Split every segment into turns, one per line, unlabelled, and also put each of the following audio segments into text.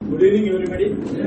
Good evening everybody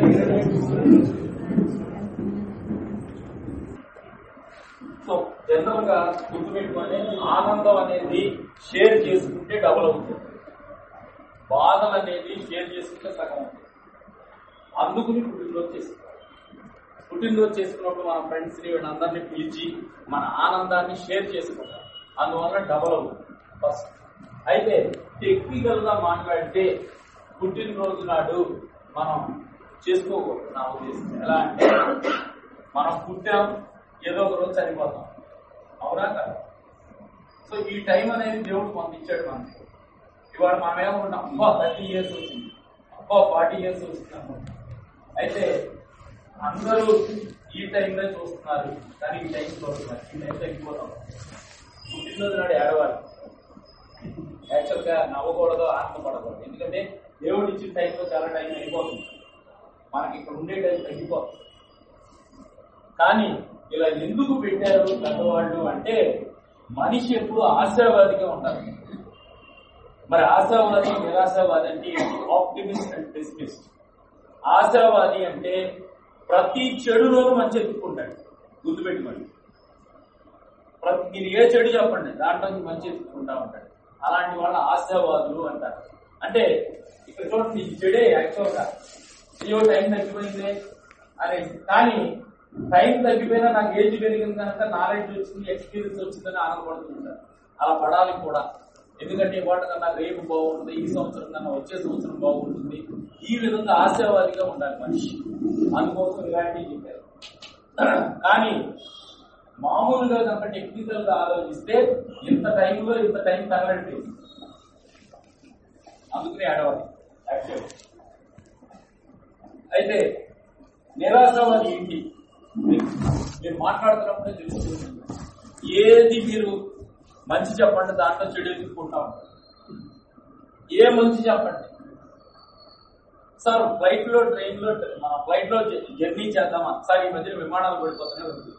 so general గా గుర్తుపెట్టుకొని ఆనందం అనేది షేర్ చేసుకుంటే డబుల్ అవుతుంది బాధలు అనేది షేర్ చేసుకుంటే సగం అవుతుంది అందుకుని పుట్టినరోజు చేసుకోవాలి పుట్టినరోజు చేసుకున్నప్పుడు మన ఫ్రెండ్స్ ని వీళ్ళందరినీ పిలిచి మన ఆనందాన్ని షేర్ చేసుకుంటాం అందువల్ల డబల్ అవుతుంది ఫస్ట్ అయితే టెక్నికల్ గా మాట్లాడితే పుట్టినరోజు నాడు మనం చేసుకోకూడదు నా ఉద్దేశం ఎలా అంటే మనం పుట్టాం ఏదో ఒక రోజు చనిపోతాం అవునా కదా సో ఈ టైం అనేది దేవుడు మనకి ఇచ్చాడు మనకి ఇవాళ మనం ఏమనుకుంటాం అబ్బా థర్టీ ఇయర్స్ వచ్చింది అబ్బా ఫార్టీ ఇయర్స్ వచ్చింది అనుకుంటాం అయితే అందరూ ఈ టైంలో చూస్తున్నారు కానీ ఈ టైం చూస్తున్నారు ఈ టైం తగ్గిపోతాం పుట్టినరోజు నాడు ఏడవాలి యాక్చువల్ గా నవ్వకూడదు ఆనందపడకూడదు ఎందుకంటే దేవుడు ఇచ్చిన టైంలో చాలా టైం అయిపోతుంది మనకి ఇక్కడ ఉండే టైం తగ్గిపోతుంది కానీ ఇలా ఎందుకు పెట్టారు పెద్దవాళ్ళు అంటే మనిషి ఎప్పుడు ఆశావాదిగా ఉండాలి మరి ఆశావాది నిరాశావాది అంటే ఆప్టిమిస్ట్ అండ్ పెసిమిస్ట్ ఆశావాది అంటే ప్రతి చెడులోనూ మంచి ఎత్తుకుంటాడు గుర్తుపెట్టుకోండి ప్రతి మీరు ఏ చెడు చెప్పండి దాంట్లో నుంచి మంచి ఎత్తుకుంటా ఉంటాడు అలాంటి వాళ్ళ ఆశావాదులు అంటారు అంటే ఇక్కడ చూడండి ఈ చెడే యాక్చువల్ గా అయ్యో టైం తగ్గిపోయింది అని కానీ టైం తగ్గిపోయినా నాకు ఏజ్ పెరిగింది కనుక నాలెడ్జ్ వచ్చింది ఎక్స్పీరియన్స్ వచ్చిందని ఆనందపడుతుంటారు అలా పడాలి కూడా ఎందుకంటే ఇవాళ కన్నా రేపు బాగుంటుంది ఈ సంవత్సరం కన్నా వచ్చే సంవత్సరం బాగుంటుంది ఈ విధంగా ఆశావాదిగా ఉండాలి మనిషి అందుకోసం ఇలాంటివి చెప్పారు కానీ మామూలుగా కనుక టెక్నికల్ గా ఆలోచిస్తే ఇంత టైంలో ఇంత టైం తగలండి అందుకనే ఆడవాలి యాక్చువల్ అయితే నిరాశవాది ఏంటి మీరు మాట్లాడుతున్నప్పుడే తెలుస్తుంది ఏది మీరు మంచి చెప్పండి దాంట్లో చెడు ఎదుర్కొంటా ఉంటారు ఏ మంచి చెప్పండి సార్ ఫ్లైట్ లో ట్రైన్ లో మన ఫ్లైట్ లో జర్నీ చేద్దామా సార్ ఈ మధ్య విమానాలు పడిపోతూనే ఉంది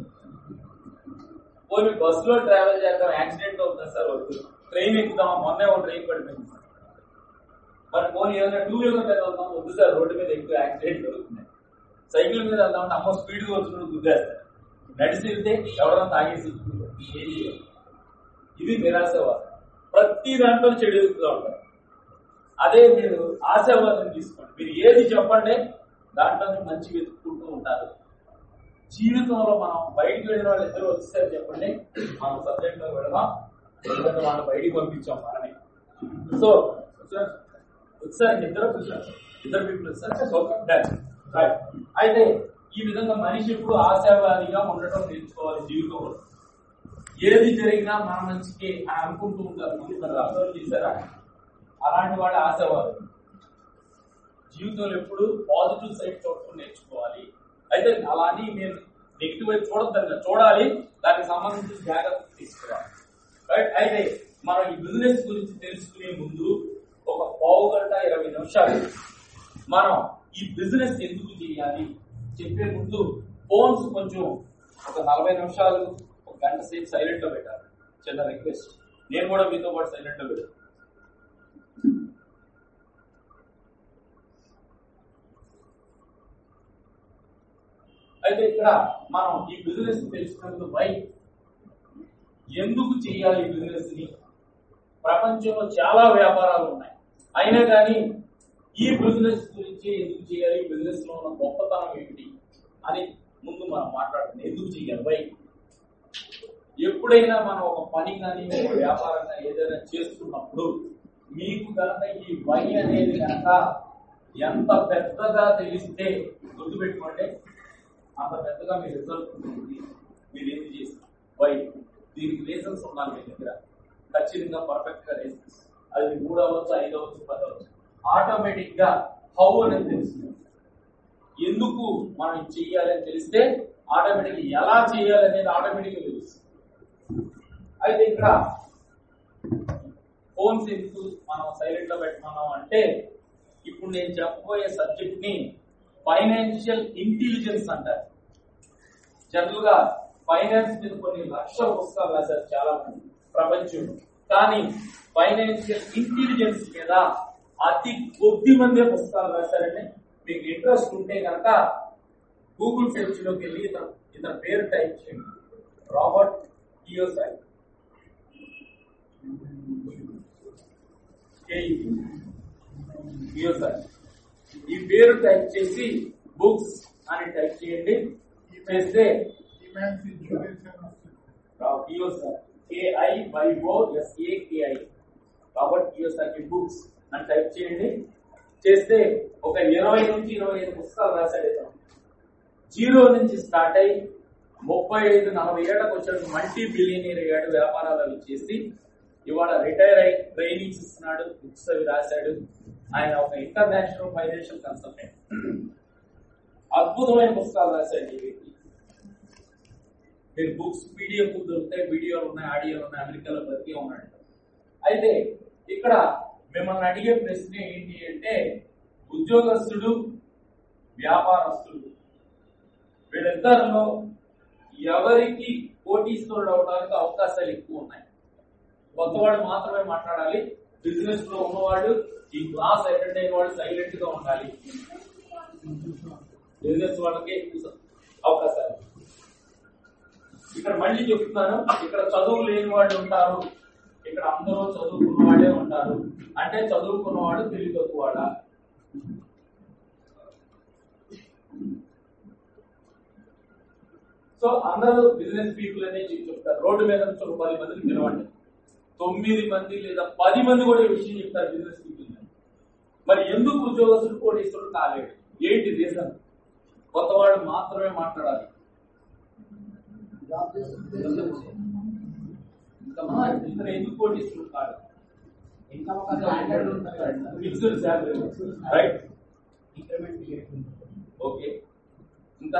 పోనీ బస్ లో ట్రావెల్ చేద్దాం యాక్సిడెంట్ అవుతుంది సార్ వద్దు ట్రైన్ ఎక్కుదామా మొన్నే ఒక ట్రైన్ పడిపోయింది సార్ మరి పోనీ ఏదైనా టూ వీలర్ మీద వెళ్దాం వద్దు సార్ రోడ్డు మీద ఎక్కువ యాక్సిడెంట్ అవుతున్నాయి సైకిల్ మీద వెళ్దాం అంటే అమ్మ స్పీడ్ గా వచ్చినప్పుడు గుద్దేస్తారు నడిచి వెళ్తే ఎవరైనా తాగేసి ఏం చేయాలి? ఇది నిరాశవాదం ప్రతి దాంట్లో చెడు ఎదుగుతూ ఉంటారు అదే మీరు ఆశావాదం తీసుకోండి మీరు ఏది చెప్పండి దాంట్లో మంచి వెతుక్కుంటూ ఉంటారు జీవితంలో మనం బయటికి వెళ్ళిన వాళ్ళు ఇద్దరు వచ్చేసారు చెప్పండి మనం సబ్జెక్ట్ లో వెళదాం ఎందుకంటే వాళ్ళు బయటికి పంపించాం మనమే సో వచ్చారు ఇద్దరు వచ్చారు ఇద్దరు పీపుల్ వచ్చారు ఓకే డన్ రైట్ అయితే ఈ విధంగా మనిషి ఎప్పుడు ఆశావాదిగా ఉండటం నేర్చుకోవాలి జీవితంలో ఏది జరిగినా మన మంచికి అని అనుకుంటూ ఉంటారు మంది మరి అబ్జర్వ్ చేశారా అలాంటి వాళ్ళ ఆశావాది జీవితంలో ఎప్పుడు పాజిటివ్ సైడ్ చూడటం నేర్చుకోవాలి అయితే అలాని మీరు నెగిటివ్ వైపు చూడద్దు చూడాలి దానికి సంబంధించిన జాగ్రత్త తీసుకోవాలి రైట్ అయితే మనం ఈ బిజినెస్ గురించి తెలుసుకునే ముందు ఒక పావు గంట ఇరవై నిమిషాలు మనం ఈ బిజినెస్ ఎందుకు చేయాలి చెప్పే ముందు ఫోన్స్ కొంచెం ఒక నలభై నిమిషాలు ఒక గంట సేపు సైలెంట్ లో పెట్టాలి చిన్న రిక్వెస్ట్ నేను కూడా మీతో పాటు సైలెంట్ లో పెట్టాను అయితే ఇక్కడ మనం ఈ బిజినెస్ తెలుసుకునేందుకు వై ఎందుకు చేయాలి ఈ బిజినెస్ ని ప్రపంచంలో చాలా వ్యాపారాలు ఉన్నాయి అయినా కానీ ఈ బిజినెస్ గురించి ఎందుకు చేయాలి ఈ బిజినెస్ లో ఉన్న గొప్పతనం ఏమిటి అని ముందు మనం మాట్లాడుతున్నాం ఎందుకు చేయాలి వై ఎప్పుడైనా మనం ఒక పని కానీ ఒక వ్యాపారం కానీ ఏదైనా చేస్తున్నప్పుడు మీకు కనుక ఈ వై అనేది కనుక ఎంత పెద్దగా తెలిస్తే గుర్తుపెట్టుకోండి అంత పెద్దగా మీ రిజల్ట్ ఉంటుంది మీరు ఏం చేస్తారు వై దీనికి రీజన్స్ ఉండాలి మీ దగ్గర ఖచ్చితంగా పర్ఫెక్ట్ గా రీజన్స్ అది మూడు అవ్వచ్చు ఐదు అవ్వచ్చు పది అవ్వచ్చు ఆటోమేటిక్ గా హౌ అనేది తెలుస్తుంది ఎందుకు మనం ఇది చెయ్యాలి అని తెలిస్తే ఆటోమేటిక్ ఎలా చేయాలి అనేది ఆటోమేటిక్ గా తెలుస్తుంది అయితే ఇక్కడ ఫోన్స్ ఎందుకు మనం సైలెంట్ లో పెట్టమన్నాం అంటే ఇప్పుడు నేను చెప్పబోయే సబ్జెక్ట్ ని ఫైనాన్షియల్ ఇంటెలిజెన్స్ అంటారు జనరల్ గా ఫైనాన్స్ మీద కొన్ని లక్షల పుస్తకాలు రాశారు చాలా మంది ప్రపంచంలో కానీ ఫైనాన్షియల్ ఇంటెలిజెన్స్ మీద అతి కొద్ది మందే పుస్తకాలు రాశారండి మీకు ఇంట్రెస్ట్ ఉంటే కనుక గూగుల్ సెర్చ్ లోకి వెళ్ళి ఇతను ఇతని పేరు టైప్ చేయండి రాబర్ట్ కియోసై కియోసై ఈ పేరు టైప్ చేసి బుక్స్ అని టైప్ చేయండి చేస్తే
Immense insurance and
కియోసై K I Y O S A K I Robert Kiyosaki books అని టైప్ చేయండి చేస్తే ఒక ఇరవై నుంచి ఇరవై ఐదు పుస్తకాలు రాశాడు ఇతను జీరో నుంచి స్టార్ట్ అయ్యి ముప్పై ఐదు నలభై ఏళ్ళకి వచ్చాడు మల్టీ బిలియనీర్ అయ్యాడు వ్యాపారాలు అవి చేసి ఇవాళ రిటైర్ అయ్యి ట్రైనింగ్స్ ఇస్తున్నాడు బుక్స్ అవి రాశాడు ఆయన ఒక ఇంటర్నేషనల్ ఫైనాన్షియల్ కన్సల్టెంట్ అద్భుతమైన పుస్తకాలు రాశాడు ఈ వ్యక్తి మీరు బుక్స్ పీడిఎఫ్ దొరుకుతాయి వీడియోలు ఉన్నాయి ఆడియోలు ఉన్నాయి అమెరికాలో బతికే ఉన్నాడు అయితే ఇక్కడ మిమ్మల్ని అడిగే ప్రశ్న ఏంటి అంటే ఉద్యోగస్తుడు వ్యాపారస్తుడు వీళ్ళిద్దరిలో ఎవరికి కోటీశ్వరుడు అవడానికి అవకాశాలు ఎక్కువ ఉన్నాయి కొత్తవాడు మాత్రమే మాట్లాడాలి బిజినెస్ లో ఉన్నవాడు ఈ క్లాస్ అటెండ్ అయిన వాడు సైలెంట్ గా ఉండాలి బిజినెస్ వాళ్ళకి ఎక్కువ అవకాశాలు ఇక్కడ మళ్ళీ చెప్తున్నాను ఇక్కడ చదువు లేని వాళ్ళు ఉంటారు ఇక్కడ అందరూ చదువుకున్న వాళ్ళే ఉంటారు అంటే చదువుకున్నవాడు తెలివి తక్కువవాడా సో అందరూ బిజినెస్ పీపుల్ అనే చెప్పి చెప్తారు రోడ్డు మీద నుంచి ఒక పది మందిని పిలవండి తొమ్మిది మంది లేదా పది మంది కూడా ఈ విషయం చెప్తారు బిజినెస్ పీపుల్ మరి ఎందుకు ఉద్యోగస్తుడు కోటీశ్వరుడు కాలేడు ఏంటి రీజన్ కొత్తవాడు మాత్రమే మాట్లాడాలి ఇంకమ్మా, ఇతను ఎందుకు కోటీశ్వరుడు కాదు
ఇంకా ఒక స్టాండర్డ్ ఉంటుంది
ఫిక్స్డ్ శాలరీ రైట్
ఇంక్రిమెంట్ లేకుండా
ఓకే ఇంకా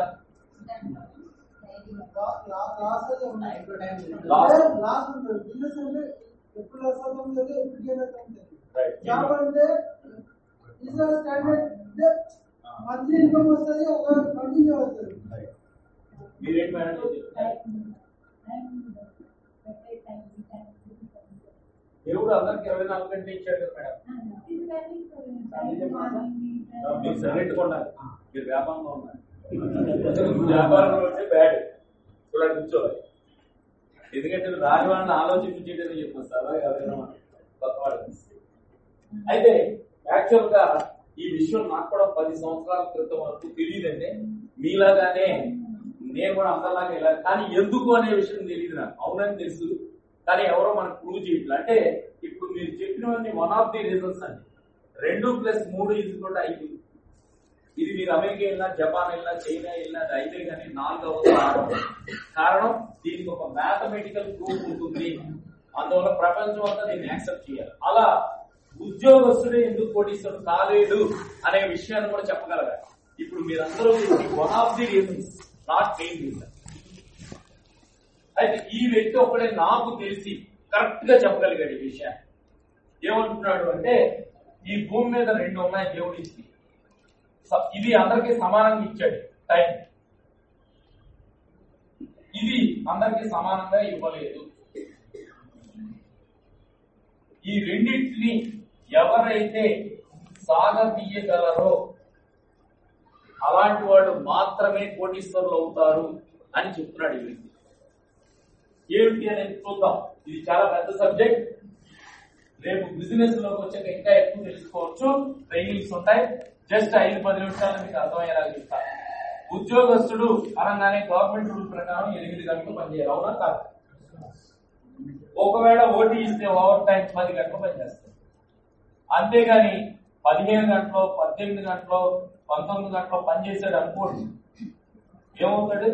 లాస్ ఉన్నాయి ఎప్పుడు టైం
Loss.
లాస్ ఉంటుంది బిజినెస్ అంటే ఎప్పుడు లాస్ అవుతుంది ఎప్పుడు గెయిన్ అవుతుంది
రైట్
జాబ్ అంటే బిజినెస్ స్టాండర్డ్ అంటే మంత్లీ ఇన్కమ్ వస్తుంది ఒక కంటిన్యూ అవుతుంది
మీరేం మేడం చెప్తారు దేవుడు అందరికి ఇరవై నాలుగు గంటలు ఇచ్చాడు కదా మేడం మీరు సైలెంట్ ఉండాలి మీరు వ్యాపారంలో ఉన్నారు వ్యాపారంలో ఉంటే బ్యాడ్ చూడండి కూర్చోవాలి ఎందుకంటే రాని వాళ్ళని ఆలోచించేటది చెప్పాను సార్ అలాగే ఎవరైనా కొత్త వాళ్ళని. అయితే యాక్చువల్ గా ఈ విషయం నాకు కూడా పది సంవత్సరాల క్రితం వరకు తెలియదండి మీలాగానే నేను కూడా అందరిలాగా ఇలా కానీ ఎందుకు అనే విషయం తెలియదు నాకు అవునని తెలుసు కానీ ఎవరో మనకు ప్రూవ్ చేయట్లేదు అంటే ఇప్పుడు మీరు చెప్పినవన్నీ వన్ ఆఫ్ ది రీజన్స్ అండి రెండు ప్లస్ మూడు ఇది కూడా ఐదు ఇది మీరు అమెరికా వెళ్ళినా జపాన్ వెళ్ళినా చైనా వెళ్ళినా అది అయితే కానీ నాలుగు అవ్వదు ఆరు అవ్వదు. కారణం దీనికి ఒక మ్యాథమెటికల్ ప్రూఫ్ ఉంటుంది అందువల్ల ప్రపంచం అంతా దీన్ని యాక్సెప్ట్ చేయాలి అలా ఉద్యోగస్తుడే ఎందుకు కోటీశ్వరుడు కాలేడు అనే విషయాన్ని కూడా చెప్పగలగాలి ఇప్పుడు మీరందరూ one of the reasons not main reason అయితే ఈ వ్యక్తి ఒకడే నాకు తెలిసి కరెక్ట్ గా చెప్పగలిగాడు ఈ విషయాన్ని ఏమంటున్నాడు అంటే ఈ భూమి మీద రెండు ఉన్నాయి దేవుడి ఇచ్చి స- ఇది అందరికీ సమానంగా ఇచ్చాడు టైం ఇది అందరికీ సమానంగా ఇవ్వలేదు ఈ రెండింటిని ఎవరైతే సాగతీయగలరో అలాంటి వాళ్ళు మాత్రమే కోటీశ్వరులు అవుతారు అని చెప్తున్నాడు ఈ వ్యక్తి ఏమిటి అనేది చూద్దాం ఇది చాలా పెద్ద సబ్జెక్ట్ రేపు బిజినెస్ లోకి వచ్చాక ఇంకా ఎక్కువ తెలుసుకోవచ్చు ట్రైనింగ్స్ ఉంటాయి జస్ట్ ఐదు పది నిమిషాలు మీకు అర్థమయ్యేలా చెప్తా ఉద్యోగస్తుడు అనగానే గవర్నమెంట్ రూల్ ప్రకారం ఎనిమిది గంటలు పనిచేయాలి అవునా కాదు ఒకవేళ ఓటీ ఇస్తే ఓవర్ టైం పది గంటలు పనిచేస్తారు అంతేగాని పదిహేను గంటలు పద్దెనిమిది గంటలు పంతొమ్మిది గంటలు పనిచేసాడు అనుకోండి ఏమవుతాడు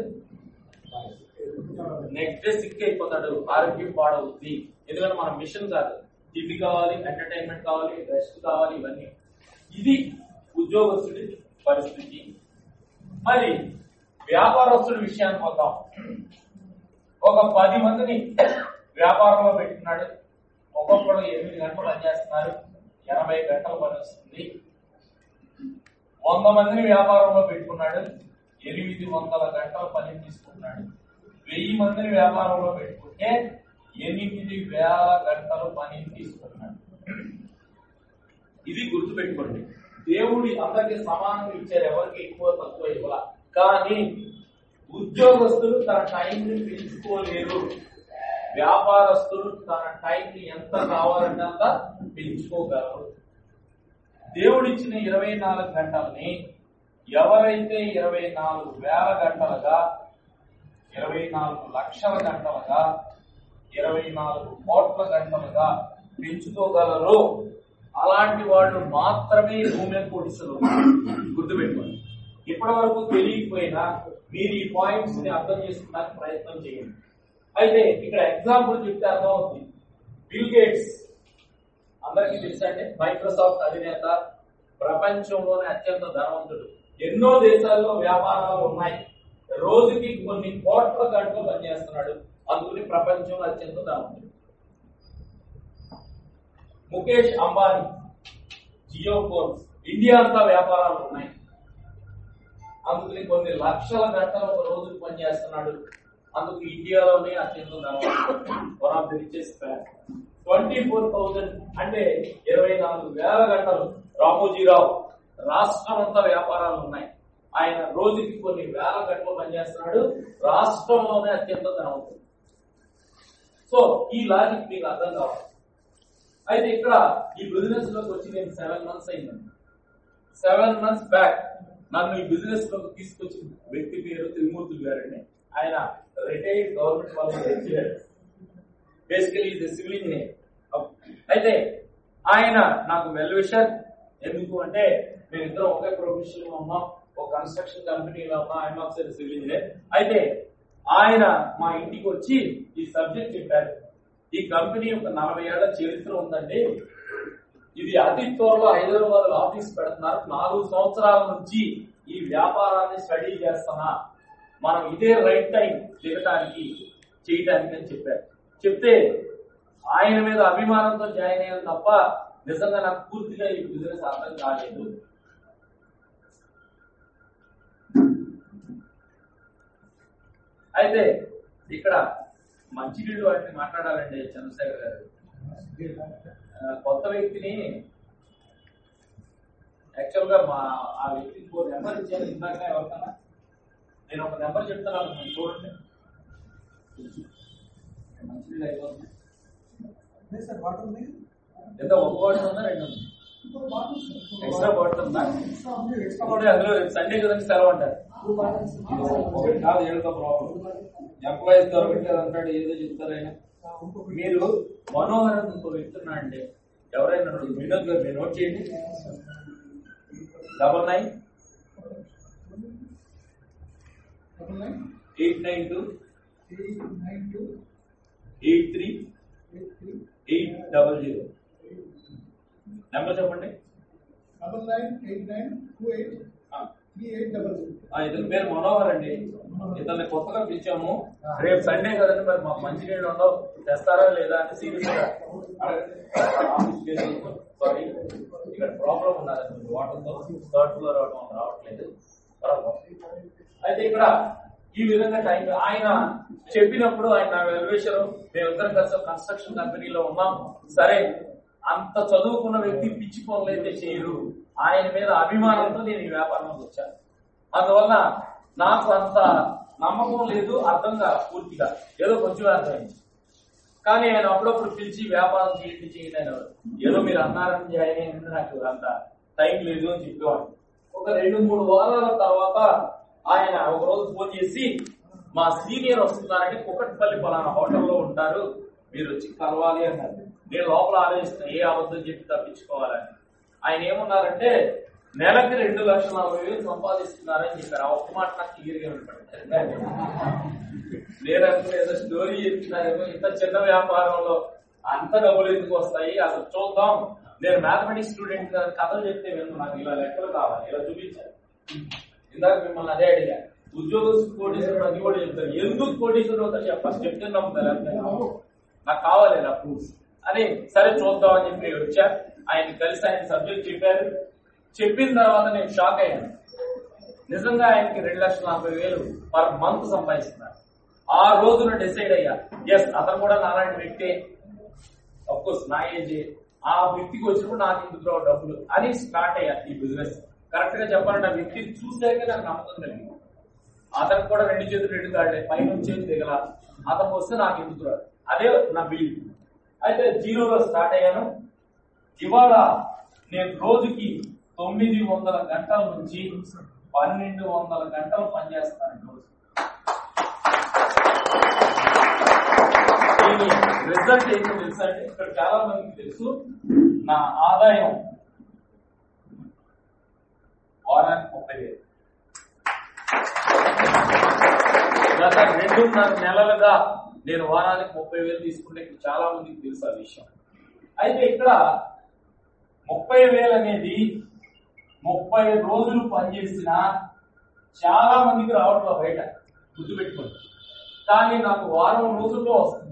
నెక్స్ట్ డే సిక్ అయిపోతాడు ఆరోగ్యం పాడవుతుంది ఎందుకంటే మన మిషన్ కాదు తిండి కావాలి ఎంటర్టైన్మెంట్ కావాలి రెస్ట్ కావాలి ఇవన్నీ ఇది ఉద్యోగస్తుడి పరిస్థితి మరి వ్యాపారస్తుడి విషయానికి వద్దాం ఒక పది మందిని వ్యాపారంలో పెట్టుకున్నాడు ఒక్కొక్కడు ఎనిమిది గంటలు పనిచేస్తున్నారు ఎనభై గంటలు పని వస్తుంది వంద మందిని వ్యాపారంలో పెట్టుకున్నాడు ఎనిమిది వందల గంటల పని తీసుకుంటున్నాడు వెయ్యి మందిని వ్యాపారంలో పెట్టుకుంటే ఎనిమిది వేల గంటలు పని తీసుకుంటున్నాడు ఇది గుర్తుపెట్టుకోండి దేవుడు అందరికి సమానంగా ఇచ్చారు ఎవరికి ఎక్కువ తక్కువ ఇవ్వాల కానీ ఉద్యోగస్తులు తన టైంని పెంచుకోలేరు వ్యాపారస్తులు తన టైంని ఎంత కావాలంటే అంత పెంచుకోగలరు దేవుడిచ్చిన ఇరవై నాలుగు గంటల్ని ఎవరైతే ఇరవై నాలుగు వేల గంటలుగా ఇరవై నాలుగు లక్షల గంటలుగా ఇరవై నాలుగు కోట్ల గంటలుగా పెంచుకోగలరు అలాంటి వాళ్ళు మాత్రమే ఈ భూమి మీద కోటీశ్వరులు గుర్తుపెట్టుకోండి ఇప్పటి వరకు తెలియకపోయినా మీరు ఈ పాయింట్స్ ని అర్థం చేసుకోవడానికి ప్రయత్నం చేయండి అయితే ఇక్కడ ఎగ్జాంపుల్ చెప్తే అర్థం అవుతుంది బిల్ గేట్స్ అందరికీ తెలుసండి మైక్రోసాఫ్ట్ అధినేత ప్రపంచంలోనే అత్యంత ధనవంతుడు ఎన్నో దేశాల్లో వ్యాపారాలు ఉన్నాయి రోజుకి కొన్ని కోట్ల గంటలు పనిచేస్తున్నాడు అందుకని ప్రపంచంలో అత్యంత ధనవంతుడు ముఖేష్ అంబానీ జియో ఫోన్స్ ఇండియా అంతా వ్యాపారాలు ఉన్నాయి అందుకని కొన్ని లక్షల గంటలు ఒక రోజుకి పనిచేస్తున్నాడు అందుకు ఇండియాలోనే అత్యంత ధనవంతుడు one of the richest twenty four thousand అంటే ఇరవై నాలుగు వేల గంటలు రామోజీరావు రాష్ట్రం అంతా వ్యాపారాలు ఉన్నాయి ఆయన రోజుకి కొన్ని వేల గంటలు పనిచేస్తున్నాడు రాష్ట్రంలోనే అత్యంత ధనవంతుడు సో ఈ లాజిక్ మీకు అర్థం కావాలి అయితే ఇక్కడ ఈ బిజినెస్ లోకి వచ్చి నేను సెవెన్ మంత్స్ అయిందండి సెవెన్ మంత్స్ బ్యాక్ నన్ను ఈ బిజినెస్ లోకి తీసుకొచ్చిన వ్యక్తి పేరు త్రిమూర్తులు గారండి ఆయన రిటైర్డ్ గవర్నమెంట్ వాళ్ళు లెక్చరర్ బేసికలీ ఇది సివిల్ ఇంజనీర్ అయితే ఆయన నాకు వెల్ విషర్ ఎందుకు అంటే మేమిద్దరం ఒకే ప్రొఫెషన్ లో ఉన్నాం ఒక కన్స్ట్రక్షన్ కంపెనీలో ఉన్నాం ఆయన ఒకసారి సివిల్ ఇంజనీర్ అయితే ఆయన మా ఇంటికి వచ్చి ఈ సబ్జెక్ట్ చెప్పారు ఈ కంపెనీ ఒక నలభై ఏళ్ల చరిత్ర ఉందండి ఇది అతి త్వరలో హైదరాబాద్ ఆఫీస్ పెడుతున్నారు నాలుగు సంవత్సరాల నుంచి ఈ వ్యాపారాన్ని స్టడీ చేస్తున్నా మనం ఇదే రైట్ టైం దిగటానికి చేయటానికి అని చెప్పారు చెప్తే ఆయన మీద అభిమానంతో జాయిన్ అయ్యాను తప్ప నిజంగా నాకు పూర్తిగా ఈ బిజినెస్ అర్థం కాలేదు అయితే ఇక్కడ మంచినీళ్ళు వాటిని మాట్లాడాలండి చంద్రశేఖర్ గారు ఆ, కొత్త వ్యక్తిని యాక్చువల్ గా మా ఆ వ్యక్తికి ఒక నెంబర్ ఇచ్చాను ఇందాక ఎవరికన్నా నేను ఒక నెంబర్ చెప్తాను మీరు చూడండి మంచినీళ్ళు అయిపోతుంది
లేదు సార్ వాటర్ ఉంది
ఎంత ఒక బాటిల్ ఉందా రెండు ఉంది
ఇంకో బాటిల్
ఎక్స్ట్రా బాటిల్ ఉందా
ఎక్స్ట్రా ఉంది ఎక్స్ట్రా
కాబట్టి అందులో రేపు సండే కదండి సెలవు అంటారు
టూ బాటిల్స్
ఒకటి కాదు ఏడుతో ప్రాబ్లం ఎంప్లాయీస్ దొరకట్లేదు అంటాడు ఏదో చెప్తారు ఆయన
ఇంకొకటి
మీరు మనోహర్ అని ఇంకో వ్యక్తి ఉన్నాడండి ఎవరైనా ఉన్నాడు? వినోద్ గారు మీరు నోట్ చేయండి double nine
double nine
eight nine two
eight nine two
eight three
eight three
eight double zero number చెప్పండి
double nine eight nine two eight
ఆ,
త్రీ ఎయిట్ డబల్ జీరో
ఆ, ఇతని పేరు మనోహర్ అండి ఇతన్ని కొత్తగా పిలిచాము రేపు సండే కదండి మరి మాకు మంచి నీళ్ళు ఉండవు తెస్తారా లేదా అని సీరియస్ గా సారీ ఇక్కడ ప్రాబ్లం ఉన్నది వాటర్ తో థర్డ్ ఫ్లోర్ అవడం రావట్లేదు ప్రాబ్లం అయితే ఇక్కడ ఈ విధంగా టైం ఆయన చెప్పినప్పుడు ఆయన నా వెల్వేషర్ మేమిద్దరం కలిసి కన్స్ట్రక్షన్ కంపెనీలో ఉన్నాం సరే అంత చదువుకున్న వ్యక్తి పిచ్చి పనులు అయితే చేయరు ఆయన మీద అభిమానంతో నేను ఈ వ్యాపారంలోకి వచ్చాను అందువల్ల నాకు అంత నమ్మకం లేదు అర్థం కాదు పూర్తిగా ఏదో కొంచెం అర్థమైంది కానీ ఆయన అప్పుడప్పుడు పిలిచి వ్యాపారం చేయండి చేయండి అనేవారు ఏదో మీరు అన్నారని జాయిన్ అయింది నాకు అంత టైం లేదు అని చెప్పేవాడు ఒక రెండు మూడు వారాల తర్వాత ఆయన ఒక రోజు ఫోన్ చేసి మా సీనియర్ వస్తున్నారంటే కుక్కట్పల్లి పలానా హోటల్లో ఉంటారు మీరు వచ్చి కలవాలి అన్నారు నేను లోపల ఆలోచిస్తున్నా ఏ అబద్ధం చెప్పి తప్పించుకోవాలని ఆయన ఏమన్నారంటే నెలకి రెండు లక్షల నలభై వేలు సంపాదిస్తున్నారని చెప్పారు ఆ ఒక్క మాట నాకు క్లియర్గా వినపడింది నేను అనుకున్న ఏదో స్టోరీ చెప్తున్నారేమో ఇంత చిన్న వ్యాపారంలో అంత డబ్బులు ఎందుకు వస్తాయి అసలు చూద్దాం నేను మ్యాథమెటిక్స్ స్టూడెంట్ కదా కథలు చెప్తే విన్ను నాకు ఇలా లెక్కలు కావాలి ఇలా చూపించాను ఇందాక మిమ్మల్ని అదే అడిగా ఉద్యోగస్తు కోటీశ్వరుడు అది కూడా చెప్తారు ఎందుకు కోటీశ్వరుడు అవుతారు చెప్పాలి చెప్తే నమ్ముతారు లేకపోతే నమ్మరు. నాకు కావాలి ఇలా ప్రూఫ్స్ అని సరే చూద్దాం అని చెప్పి వచ్చా ఆయన కలిసి ఆయన సబ్జెక్ట్ చెప్పారు చెప్పిన తర్వాత నేను షాక్ అయ్యాను నిజంగా ఆయనకి రెండు లక్షల నలభై వేలు పర్ మంత్ సంపాదిస్తున్నారు ఆ రోజున డిసైడ్ అయ్యా ఎస్ అతను కూడా నాలాంటి వ్యక్తే కోర్స్ నా ఏజ్ ఆ వ్యక్తికి వచ్చినప్పుడు నాకు ఎందుకు రావు డబ్బులు అని స్టార్ట్ అయ్యారు ఈ బిజినెస్ కరెక్ట్ గా చెప్పాలంటే ఆ వ్యక్తిని చూసాకే నాకు నమ్మకం కలిగింది అతనికి కూడా రెండు చేతులు రెండు కాళ్ళే పైన చేతి దిగల అతనికి వస్తే నాకు ఎందుకు రాదు అదే నా బిల్ అయితే జీరోలో స్టార్ట్ అయ్యాను ఇవాళ నేను రోజుకి తొమ్మిది వందల గంటల నుంచి పన్నెండు వందల గంటలు పనిచేస్తాను రోజు దీని రిజల్ట్ ఏంటో తెలుసా అంటే ఇక్కడ చాలా మందికి తెలుసు నా ఆదాయం వారానికి ముప్పై వేలు గత రెండున్నర నెలలుగా నేను వారానికి ముప్పై వేలు తీసుకుంటే ఇక్కడ చాలా మందికి తెలుసు ఆ విషయం అయితే ఇక్కడ ముప్పై వేలు అనేది ముప్పై రోజులు పనిచేసిన చాలా మందికి రావట్లేదు బయట గుర్తుపెట్టుకోండి కానీ నాకు వారం రోజుల్లో వస్తుంది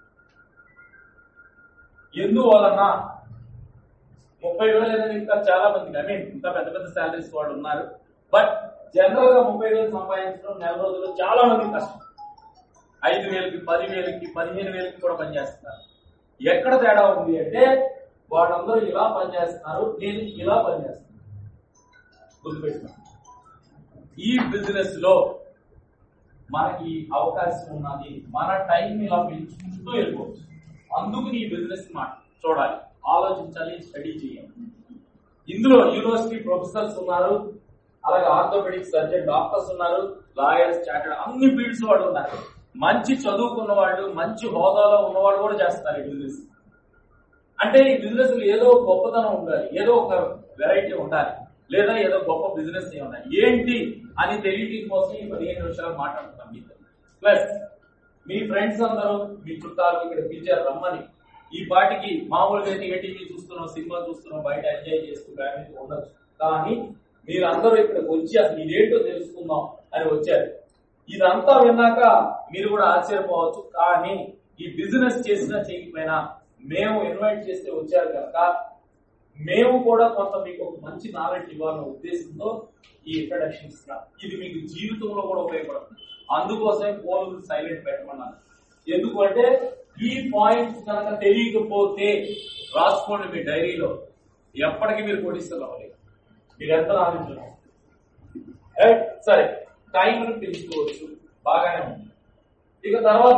ఎందువలన ముప్పై వేలు అనేది ఇంకా చాలా మందికి ఐ మీన్ ఇంకా పెద్ద పెద్ద శాలరీస్ వాళ్ళు ఉన్నారు బట్ జనరల్ గా ముప్పై వేలు సంపాదించడం నెల రోజుల్లో చాలా మంది కష్టం ఐదు వేలకి పది వేలకి పదిహేను వేలకి కూడా పనిచేస్తున్నారు ఎక్కడ తేడా ఉంది అంటే వాళ్ళందరూ ఇలా పనిచేస్తున్నారు నేను ఇలా పనిచేస్తున్నాను గుర్తుపెట్టుకోండి ఈ బిజినెస్ లో మనకి అవకాశం ఉన్నది మన టైం ఇలా పెంచుకుంటూ వెళ్ళిపోవచ్చు అందుకు ఈ బిజినెస్ మాట చూడాలి ఆలోచించాలి స్టడీ చేయాలి ఇందులో యూనివర్సిటీ ప్రొఫెసర్స్ ఉన్నారు అలాగే ఆర్థోపెడిక్ సర్జన్ డాక్టర్స్ ఉన్నారు లాయర్స్ చార్టెడ్ అన్ని ఫీల్డ్స్ వాళ్ళు ఉన్నారు మంచి చదువుకున్న వాళ్ళు మంచి హోదాలో ఉన్నవాళ్ళు కూడా చేస్తారు ఈ బిజినెస్ అంటే ఈ బిజినెస్ ఏదో గొప్పతనం ఉండాలి ఏదో ఒక వెరైటీ ఉండాలి లేదా ఏదో గొప్ప బిజినెస్ ఏ ఉండాలి ఏంటి అని తెలియటం కోసం ఈ పదిహేను నిమిషాలు మాట్లాడుతున్నాం మీతో ప్లస్ మీ ఫ్రెండ్స్ అందరూ మీ చుట్టాలు ఇక్కడ పిలిచారు రమ్మని ఈ పాటికి మామూలుగా అయితే ఏ టీవీ చూస్తున్నాం సినిమా చూస్తున్నాం బయట ఎంజాయ్ చేస్తూ ఫ్యామిలీ ఉండొచ్చు కానీ మీరందరూ ఇక్కడికి వచ్చి అసలు ఇదేంటో తెలుసుకుందాం అని వచ్చారు ఇదంతా విన్నాక మీరు కూడా ఆశ్చర్యపోవచ్చు కానీ ఈ బిజినెస్ చేసినా చేయకపోయినా మేము ఇన్వైట్ చేస్తే వచ్చారు కనుక మేము కూడా కొంత మీకు ఒక మంచి నాలెడ్జ్ ఇవ్వాలనే ఉద్దేశంతో ఈ ఇంట్రడక్షన్ ఇస్తున్నాం ఇది మీకు జీవితంలో కూడా ఉపయోగపడుతుంది అందుకోసమే ఫోన్ సైలెంట్ పెట్టమన్నాను ఎందుకు అంటే ఈ పాయింట్స్ కనుక తెలియకపోతే రాసుకోండి మీ డైరీలో ఎప్పటికీ మీరు కొడిస్తారు అవ్వలేదు మీరు ఎంత నాలెడ్జ్ ఉన్నారు రైట్? సరే టైం పెంచుకోవచ్చు బాగానే ఉంది ఇక తర్వాత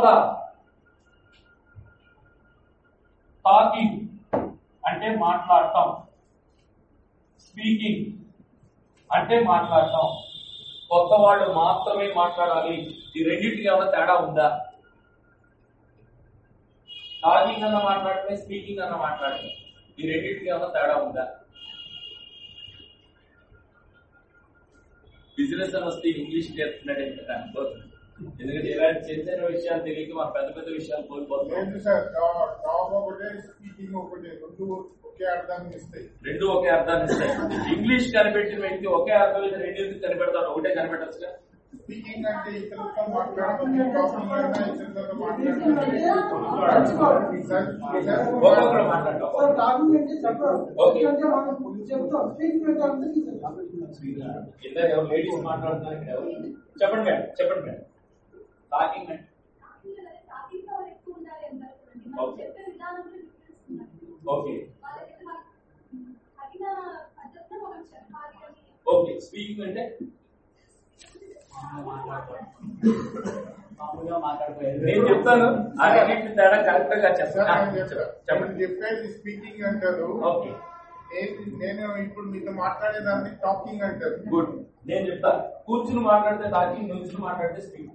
టాకింగ్ అంటే మాట్లాడటం స్పీకింగ్ అంటే మాట్లాడటం కొత్త వాళ్ళు మాత్రమే మాట్లాడాలి ఈ రెండింటికి ఏమైనా తేడా ఉందా టాకింగ్ అన్న మాట్లాడటమే స్పీకింగ్ అన్న మాట్లాడటం ఈ రెండింటికి ఏమైనా తేడా ఉందా బిజినెస్ అని వస్తే ఇంగ్లీష్ నేర్చుకున్నట్టు ఎందుకంటే అనుకోవచ్చు ఎందుకంటే ఇలాంటి చిన్న చిన్న విషయాలు తెలియక మనం పెద్ద పెద్ద విషయాలు కోల్పోతున్నాం
ఏంటి సార్ టాప్ ఒకటే స్పీకింగ్ ఒకటే రెండు ఒకే అర్థాన్ని ఇస్తాయి
రెండు ఒకే అర్థాన్ని ఇస్తాయి ఇంగ్లీష్ కనిపెట్టిన వ్యక్తి ఒకే అర్థం అయితే రెండు ఎందుకు కనిపెడతాడు ఒకటే కనిపెట్టచ్చుగా
స్పీకింగ్ అంటే ఇతరులతో మాట్లాడటం టాకింగ్ అంటే ఇతరులతో మాట్లాడటం సార్ సార్
ఒక్కొక్కరు మాట్లాడటం
సో టాకింగ్ అంటే చెప్పడం
Okay.
అంటే మనం చెప్తాం స్పీకింగ్ అంటే అందరికీ చెప్తాం
కింద ఎవరు లేడీస్ మాట్లాడుతున్నారు ఇక్కడ ఎవరు? చెప్పండి మేడం చెప్పండి మేడం టాకింగ్ అంటే Okay. ఓకే ఓకే స్పీకింగ్ అంటే
మామూలుగా మాట్లాడిపోయేది
నేను చెప్తాను ఆ రెండింటి తేడా కరెక్ట్ గా
సార్
చెప్తాను
నేను చెప్తా.
చెప్పండి
మీరు చెప్పేది స్పీకింగ్ అంటారు
ఓకే
నేను- నేను ఇప్పుడు మీతో మాట్లాడేదాన్ని టాకింగ్ అంటారు
గుడ్ నేను చెప్తా కూర్చుని మాట్లాడితే టాకింగ్ నుంచుని మాట్లాడితే స్పీకింగ్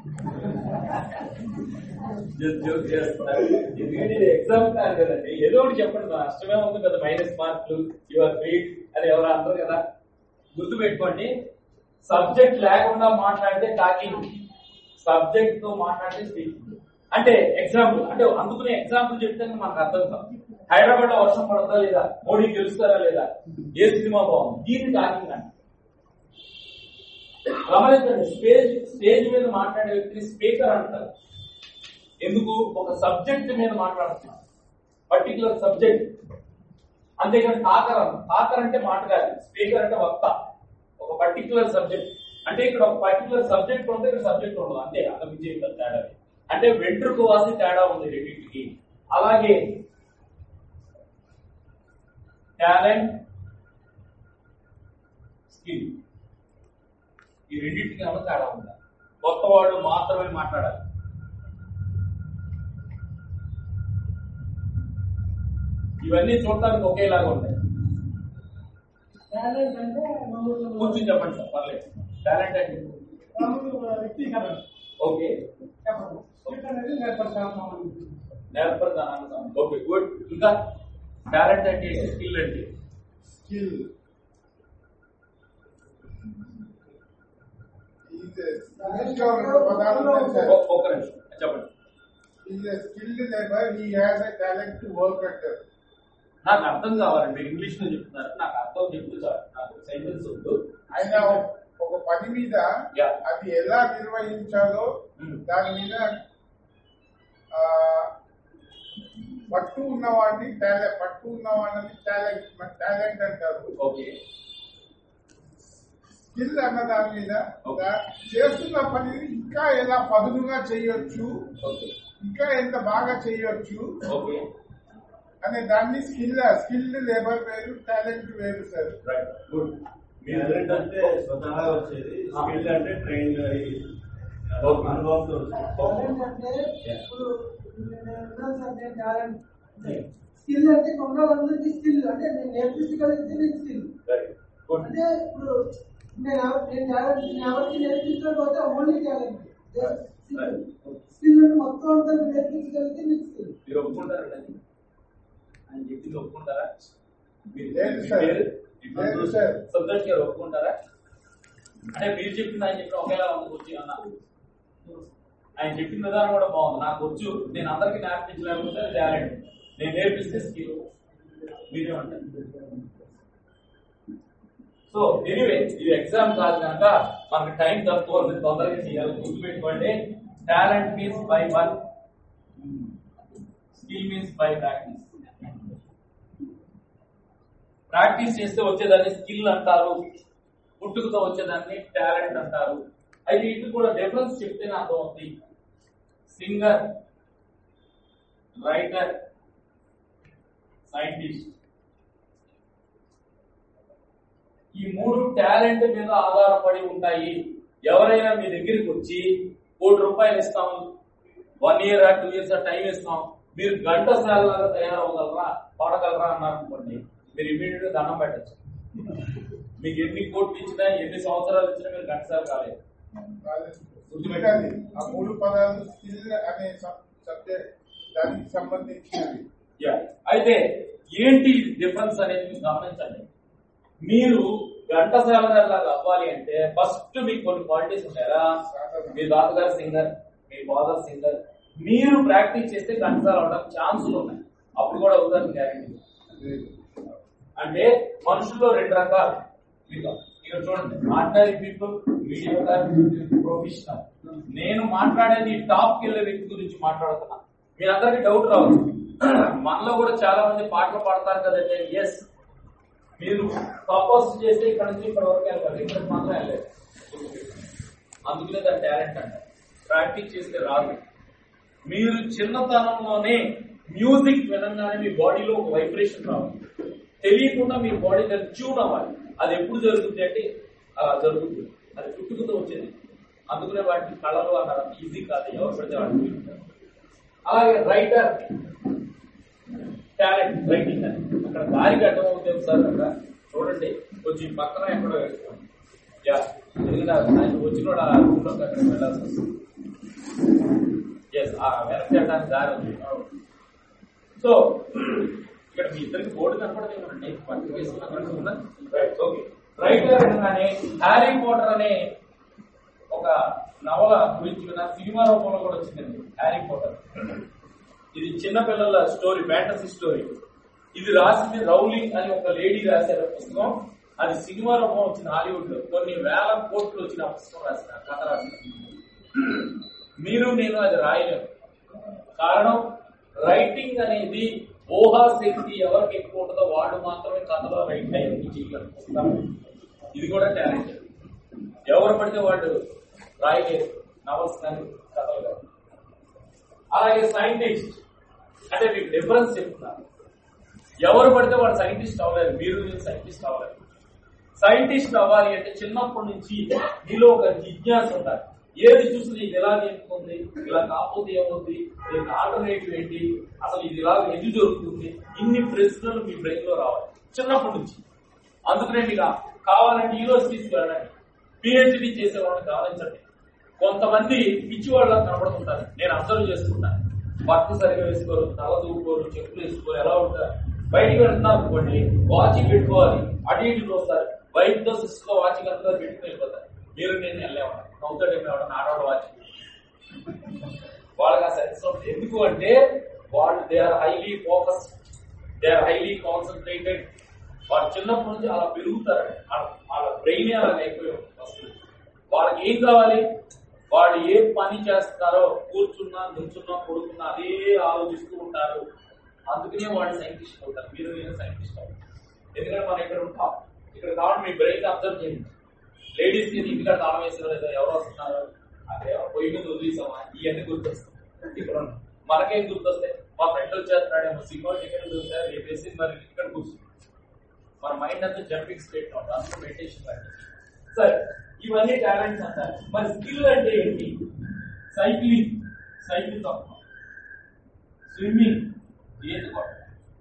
ఎగ్జామ్ కాదు కదండి ఏదో ఒకటి చెప్పండి నా నష్టమే ఉంది కదా మైనస్ మార్కులు యువర్ ఫీట్ అని ఎవరు అంటారు కదా గుర్తు పెట్టుకోండి సబ్జెక్ట్ లేకుండా మాట్లాడితే టాకింగ్ సబ్జెక్ట్ తో మాట్లాడితే స్పీకింగ్ అంటే ఎగ్జాంపుల్ అంటే అందుకునే ఎగ్జాంపుల్ చెప్తే మనకు అర్థం కాదు హైదరాబాద్ లో వర్షం పడుతుందా లేదా మోడీ గెలుస్తారా లేదా ఏ సినిమా బాగుంది దీన్ని టాకింగ్ అంటే గమనించండి స్టేజ్ స్టేజ్ మీద మాట్లాడే వ్యక్తిని స్పీకర్ అంటారు ఎందుకు ఒక సబ్జెక్ట్ మీద మాట్లాడుతున్నారు పర్టికులర్ సబ్జెక్ట్ అంతేకాని టాకర్ అన్న టాకర్ అంటే మాటగారి స్పీకర్ అంటే వక్త ఒక పర్టికులర్ సబ్జెక్ట్ అంటే ఇక్కడ ఒక పర్టికులర్ సబ్జెక్ట్ ఉంటే ఇక్కడ సబ్జెక్ట్ ఉండదు అంతే అంత విజయం కాదు తేడా అంటే వెంట్రుకు వాసి తేడా ఉంది రెండింటికి అలాగే టాలెంట్ స్కిల్ ఈ రెండింటికి ఏమో తేడా ఉందా కొత్త వాడు మాత్రమే మాట్లాడాలి ఇవన్నీ చూడటానికి ఒకేలాగా ఉంటాయి
టాలెంట్ అంటే మామూలు
కూర్చొని చెప్పండి సార్ పర్లేదు టాలెంట్ అంటే
మామూలు వ్యక్తీకరణ
ఓకే
చెప్పండి స్కిల్ అనేది నేర్పడతాం
నేర్పడతాను ఓకే గుడ్ ఇంకా టాలెంట్ అంటే స్కిల్ అంటే
skill. He's a English లో రెండు పదాలు ఉన్నాయి సార్.
ఒ- ఒక్క నిమిషం చెప్పండి
He's a skilled labor. He has a talent to work at it.
నాకు అర్థం కావాలి మీరు ఇంగ్లీష్ లో చెప్తున్నారు నాకు అర్థం చెప్తూ చాలు నాకు సెంటెన్స్ వద్దు
ఆయన ఒక పని మీద
Yeah.
అది ఎలా నిర్వహించాలో
Hmm.
దాని మీద ఆ, పట్టు ఉన్నవాడిని టాలెంట్ పట్టు ఉన్నవాడిని టాలెంట్ టాలెంట్ అంటారు
ఓకే
స్కిల్ అన్న దాని మీద ఒక
Okay.
చేస్తున్న పనిని ఇంకా ఎలా పదునుగా చేయొచ్చు
ఓకే
ఇంకా ఎంత బాగా చేయొచ్చు
ఓకే
అనే దాన్ని స్కిల్ స్కిల్డ్ లేబర్ వేరు టాలెంట్ వేరు సార్
రైట్ గుడ్ మీరు
టాలెంట్ అంటే స్వతహా వచ్చేది స్కిల్ అంటే ట్రైన్ అయ్యి
Okay.
అనుభవంతో వచ్చేది.
టాలెంట్ అంటే ఇప్పుడు నేను ఉన్నాను సార్ నేను టాలెంట్ స్కిల్ అంటే కొందరందరికీ స్కిల్ అంటే నేను నేర్పించగలిగితే నేను స్కిల్
రైట్ గుడ్
అంటే ఇప్పుడు నేను ఎవ- నేను టాలెంట్ నేను ఎవరికి నేర్పించకపోతే ఓన్లీ టాలెంట్ స్కిల్ అంటే మొత్తం అంతా నేర్పించగలిగితే నీకు స్కిల్
మీరు ఒప్పుకుంటారండి ఆయన చెప్పింది ఒప్పుకుంటారా మీరు-
లేదు
మీ
సార్.
పేరు? మీ
లేదు
సంతోష్
సార్.
సంతోష్ గారు ఒప్పుకుంటారా అంటే మీరు చెప్పింది ఆయన చెప్పిన ఒకేలా ఉంది వచ్చి అన్న ఆయన చెప్పిన విధానం కూడా బాగుంది నాకు వచ్చు నేను అందరికీ నేర్పించలేకపోతే టాలెంట్ నేను నేర్పిస్తే స్కిల్ మీరేమంటారు సో ఎనీవే ఇది ఎగ్జామ్ కాదు కనుక మనకి టైం తక్కువ ఉంది తొందరగా చేయాలి గుర్తుపెట్టుకోండి talent means by one skill means by practice practice చేస్తే వచ్చేదాన్ని స్కిల్ అంటారు పుట్టుకతో వచ్చేదాన్ని టాలెంట్ అంటారు అయితే ఇది కూడా డిఫరెన్స్ చెప్తేనే అర్థం అవుతుంది సింగర్ రైటర్ సైంటిస్ట్ ఈ మూడు టాలెంట్ మీద ఆధారపడి ఉంటాయి ఎవరైనా మీ దగ్గరికి వచ్చి కోటి రూపాయలు ఇస్తాం one year two years time ఇస్తాం మీరు గంట సార్లాగా తయారవగలరా పాడగలరా అన్నారు అనుకోండి మీరు ఇమీడియట్ గా దండం పెట్టచ్చు మీకు ఎన్ని కోట్లు ఇచ్చినా ఎన్ని సంవత్సరాలు ఇచ్చినా మీరు గంట సార్లు కాలేదు
గుర్తుపెట్టాలి ఆ మూడు పదాలు స్కిల్ అనే సబ్జెక్ట్ దానికి సంబంధించినవి
యా అయితే ఏంటి డిఫరెన్స్ అనేది మీరు గమనించండి మీరు ఘంటసాల గారి లాగా అవ్వాలి అంటే ఫస్ట్ మీకు కొన్ని క్వాలిటీస్ ఉంటాయా మీ తాతగారు సింగర్ మీ ఫాదర్ సింగర్ మీరు ప్రాక్టీస్ చేస్తే ఘంటసాల అవడానికి ఛాన్సులు ఉన్నాయి అప్పుడు కూడా అవుతారు గ్యారెంటీ అంటే మనుషుల్లో రెండు రకాలు ఇదిగో, ఇక్కడ చూడండి ఆర్డినరీ పీపుల్ మీడియం ప్రొఫెషనల్ నేను మాట్లాడేది టాప్ వెళ్ళే వ్యక్తి గురించి మాట్లాడుతున్నా మీ అందరికి డౌట్ రావచ్చు మనలో కూడా చాలా మంది పాటలు పాడతారు కదంటే ఎస్ మీరు తపస్సు చేస్తే ఇక్కడ నుంచి ఇక్కడ వరకు వెళ్ళాలి ఇక్కడ మాత్రం వెళ్ళలేదు అందుకనే దాని టాలెంట్ అంట ప్రాక్టీస్ చేస్తే రాదు మీరు చిన్నతనంలోనే మ్యూజిక్ వినంగానే మీ బాడీలో ఒక వైబ్రేషన్ రావాలి తెలియకుండా మీ బాడీ దాన్ని ట్యూన్ అవ్వాలి అది ఎప్పుడు జరుగుతుంది అంటే అలా జరుగుతుంది అది పుట్టుకతో వచ్చేది అందుకనే వాటిని కళలు అన్నారు ఈజీ కాదు ఎవరు పడితే వాటిని వింటారు. అలాగే రైటర్ టాలెంట్ రైటింగ్ అని అక్కడ దారికి అర్థం అవుతుంది సార్ అక్కడ చూడండి కొంచెం పక్కన ఎక్కడో వేసుకోండి యా ఎందుకంటే ఆయన వచ్చిన ఆ రూమ్ లో అక్కడ వెళ్ళాల్సి వస్తుంది ఎస్ ఆ వెనక్కి వెళ్ళడానికి దారి ఉంది సో ఇక్కడ మీ ఇద్దరికి బోర్డు కనపడదేమండి పట్టు వేసుకున్న కనుక రైట్ ఓకే రైటర్ అనగానే హ్యారీ పోటర్ అనే ఒక నవల గురించి విన్న సినిమా రూపంలో కూడా వచ్చిందండి హ్యారీ పోటర్ ఇది చిన్న పిల్లల స్టోరీ ఫ్యాంటసీ స్టోరీ ఇది రాసింది రౌలింగ్ అని ఒక లేడీ రాశారు పుస్తకం అది సినిమా రూపం వచ్చిన హాలీవుడ్ లో కొన్ని వేల కోట్లు వచ్చిన పుస్తకం రాసిన కథ రాసిన మీరు నేను అది రాయలేము కారణం రైటింగ్ అనేది ఊహాశక్తి ఎవరికి ఎక్కువ ఉంటుందో వాళ్ళు మాత్రమే కథలో రైట్ అయ్యి చేయగలరు పుస్తకం ఇది కూడా టాలెంట్ ఎవరు పడితే వాళ్ళు రాయలేరు నవల్స్ కానీ కథలు కానీ అలాగే సైంటిస్ట్ అంటే మీకు డిఫరెన్స్ చెప్తున్నారు ఎవరు పడితే వాడు సైంటిస్ట్ అవ్వలేరు మీరు నేను సైంటిస్ట్ అవ్వలేరు సైంటిస్ట్ అవ్వాలి అంటే చిన్నప్పటి నుంచి నీలో ఒక జిజ్ఞాస ఉండాలి ఏది చూసినా ఇది ఎలా ఎందుకుంది ఇలా కాకపోతే ఏముంది దీనికి ఆల్టర్నేటివ్ ఏంటి అసలు ఇది ఇలా ఎందుకు జరుగుతుంది ఇన్ని ప్రశ్నలు మీ బ్రెయిన్ లో రావాలి చిన్నప్పటి నుంచి అందుకనే మీకు కావాలంటే యూనివర్సిటీస్కి వెళ్ళండి పిహెచ్డి చేసే వాళ్ళని గమనించండి కొంతమంది పిచ్చి వాళ్ళ కనబడుతుంటారు నేను అబ్జర్వ్ చేసుకుంటాను బట్టలు సరిగా వేసుకోరు తల దూకోరు చెప్పులు వేసుకోరు ఎలా ఉంటారు బయటికి వెళ్తున్నారు అనుకోండి వాచ్ పెట్టుకోవాలి అటు ఇటు చూస్తారు బయటతో సిస్టర్లో వాచ్ కనుక పెట్టుకుని వెళ్ళిపోతారు మీరు నేను వెళ్ళేవాడు నవ్వుతాడు వెళ్ళేవాడు ఆడవాడు వాచ్ వాళ్ళకి ఆ సెన్స్ ఉంటుంది ఎందుకు అంటే వాళ్ళు they are highly focus they are highly concentrated వాళ్ళు చిన్నప్పటి నుంచి అలా పెరుగుతారు వాళ్ళ- వాళ్ళ బ్రెయిన్ అలా అయిపోయి ఉంటుంది అసలు వాళ్ళకి ఏం కావాలి వాళ్ళు ఏ పని చేస్తారో కూర్చున్నా నుంచున్నా పడుకున్నా అదే ఆలోచిస్తూ ఉంటారు అందుకనే వాళ్ళు సైంటిస్ట్ అవుతారు మీరు నేను సైంటిస్ట్ అవుతారు ఎందుకంటే మనం ఇక్కడ ఉంటాం ఇక్కడ కావాలి మీ బ్రెయిన్ అబ్జర్వ్ చేయండి లేడీస్ కి ఇంటిగా తాళం వేసిన లేదా ఎవరు వస్తున్నారు అక్కడ ఎవరో పొయ్యి మీద వదిలేసామా ఇవన్నీ గుర్తొస్తాయి ఇక్కడ ఉన్నాం. మనకేం గుర్తొస్తాయి మా ఫ్రెండ్ వచ్చేస్తున్నాడేమో సినిమా టికెట్ దొరుకుతాయి రేపు వేసి మరి ఇక్కడ కూర్చుంది మన మైండ్ అంతా జంపింగ్ స్టేట్ లో ఉంటుంది అందులో మెడిటేషన్ ప్రాక్టీస్ సరే ఇవన్నీ టాలెంట్స్ అంటారు మరి స్కిల్ అంటే ఏంటి సైక్లింగ్ సైకిల్ తప్ప స్విమ్మింగ్ ఈత కొట్టడం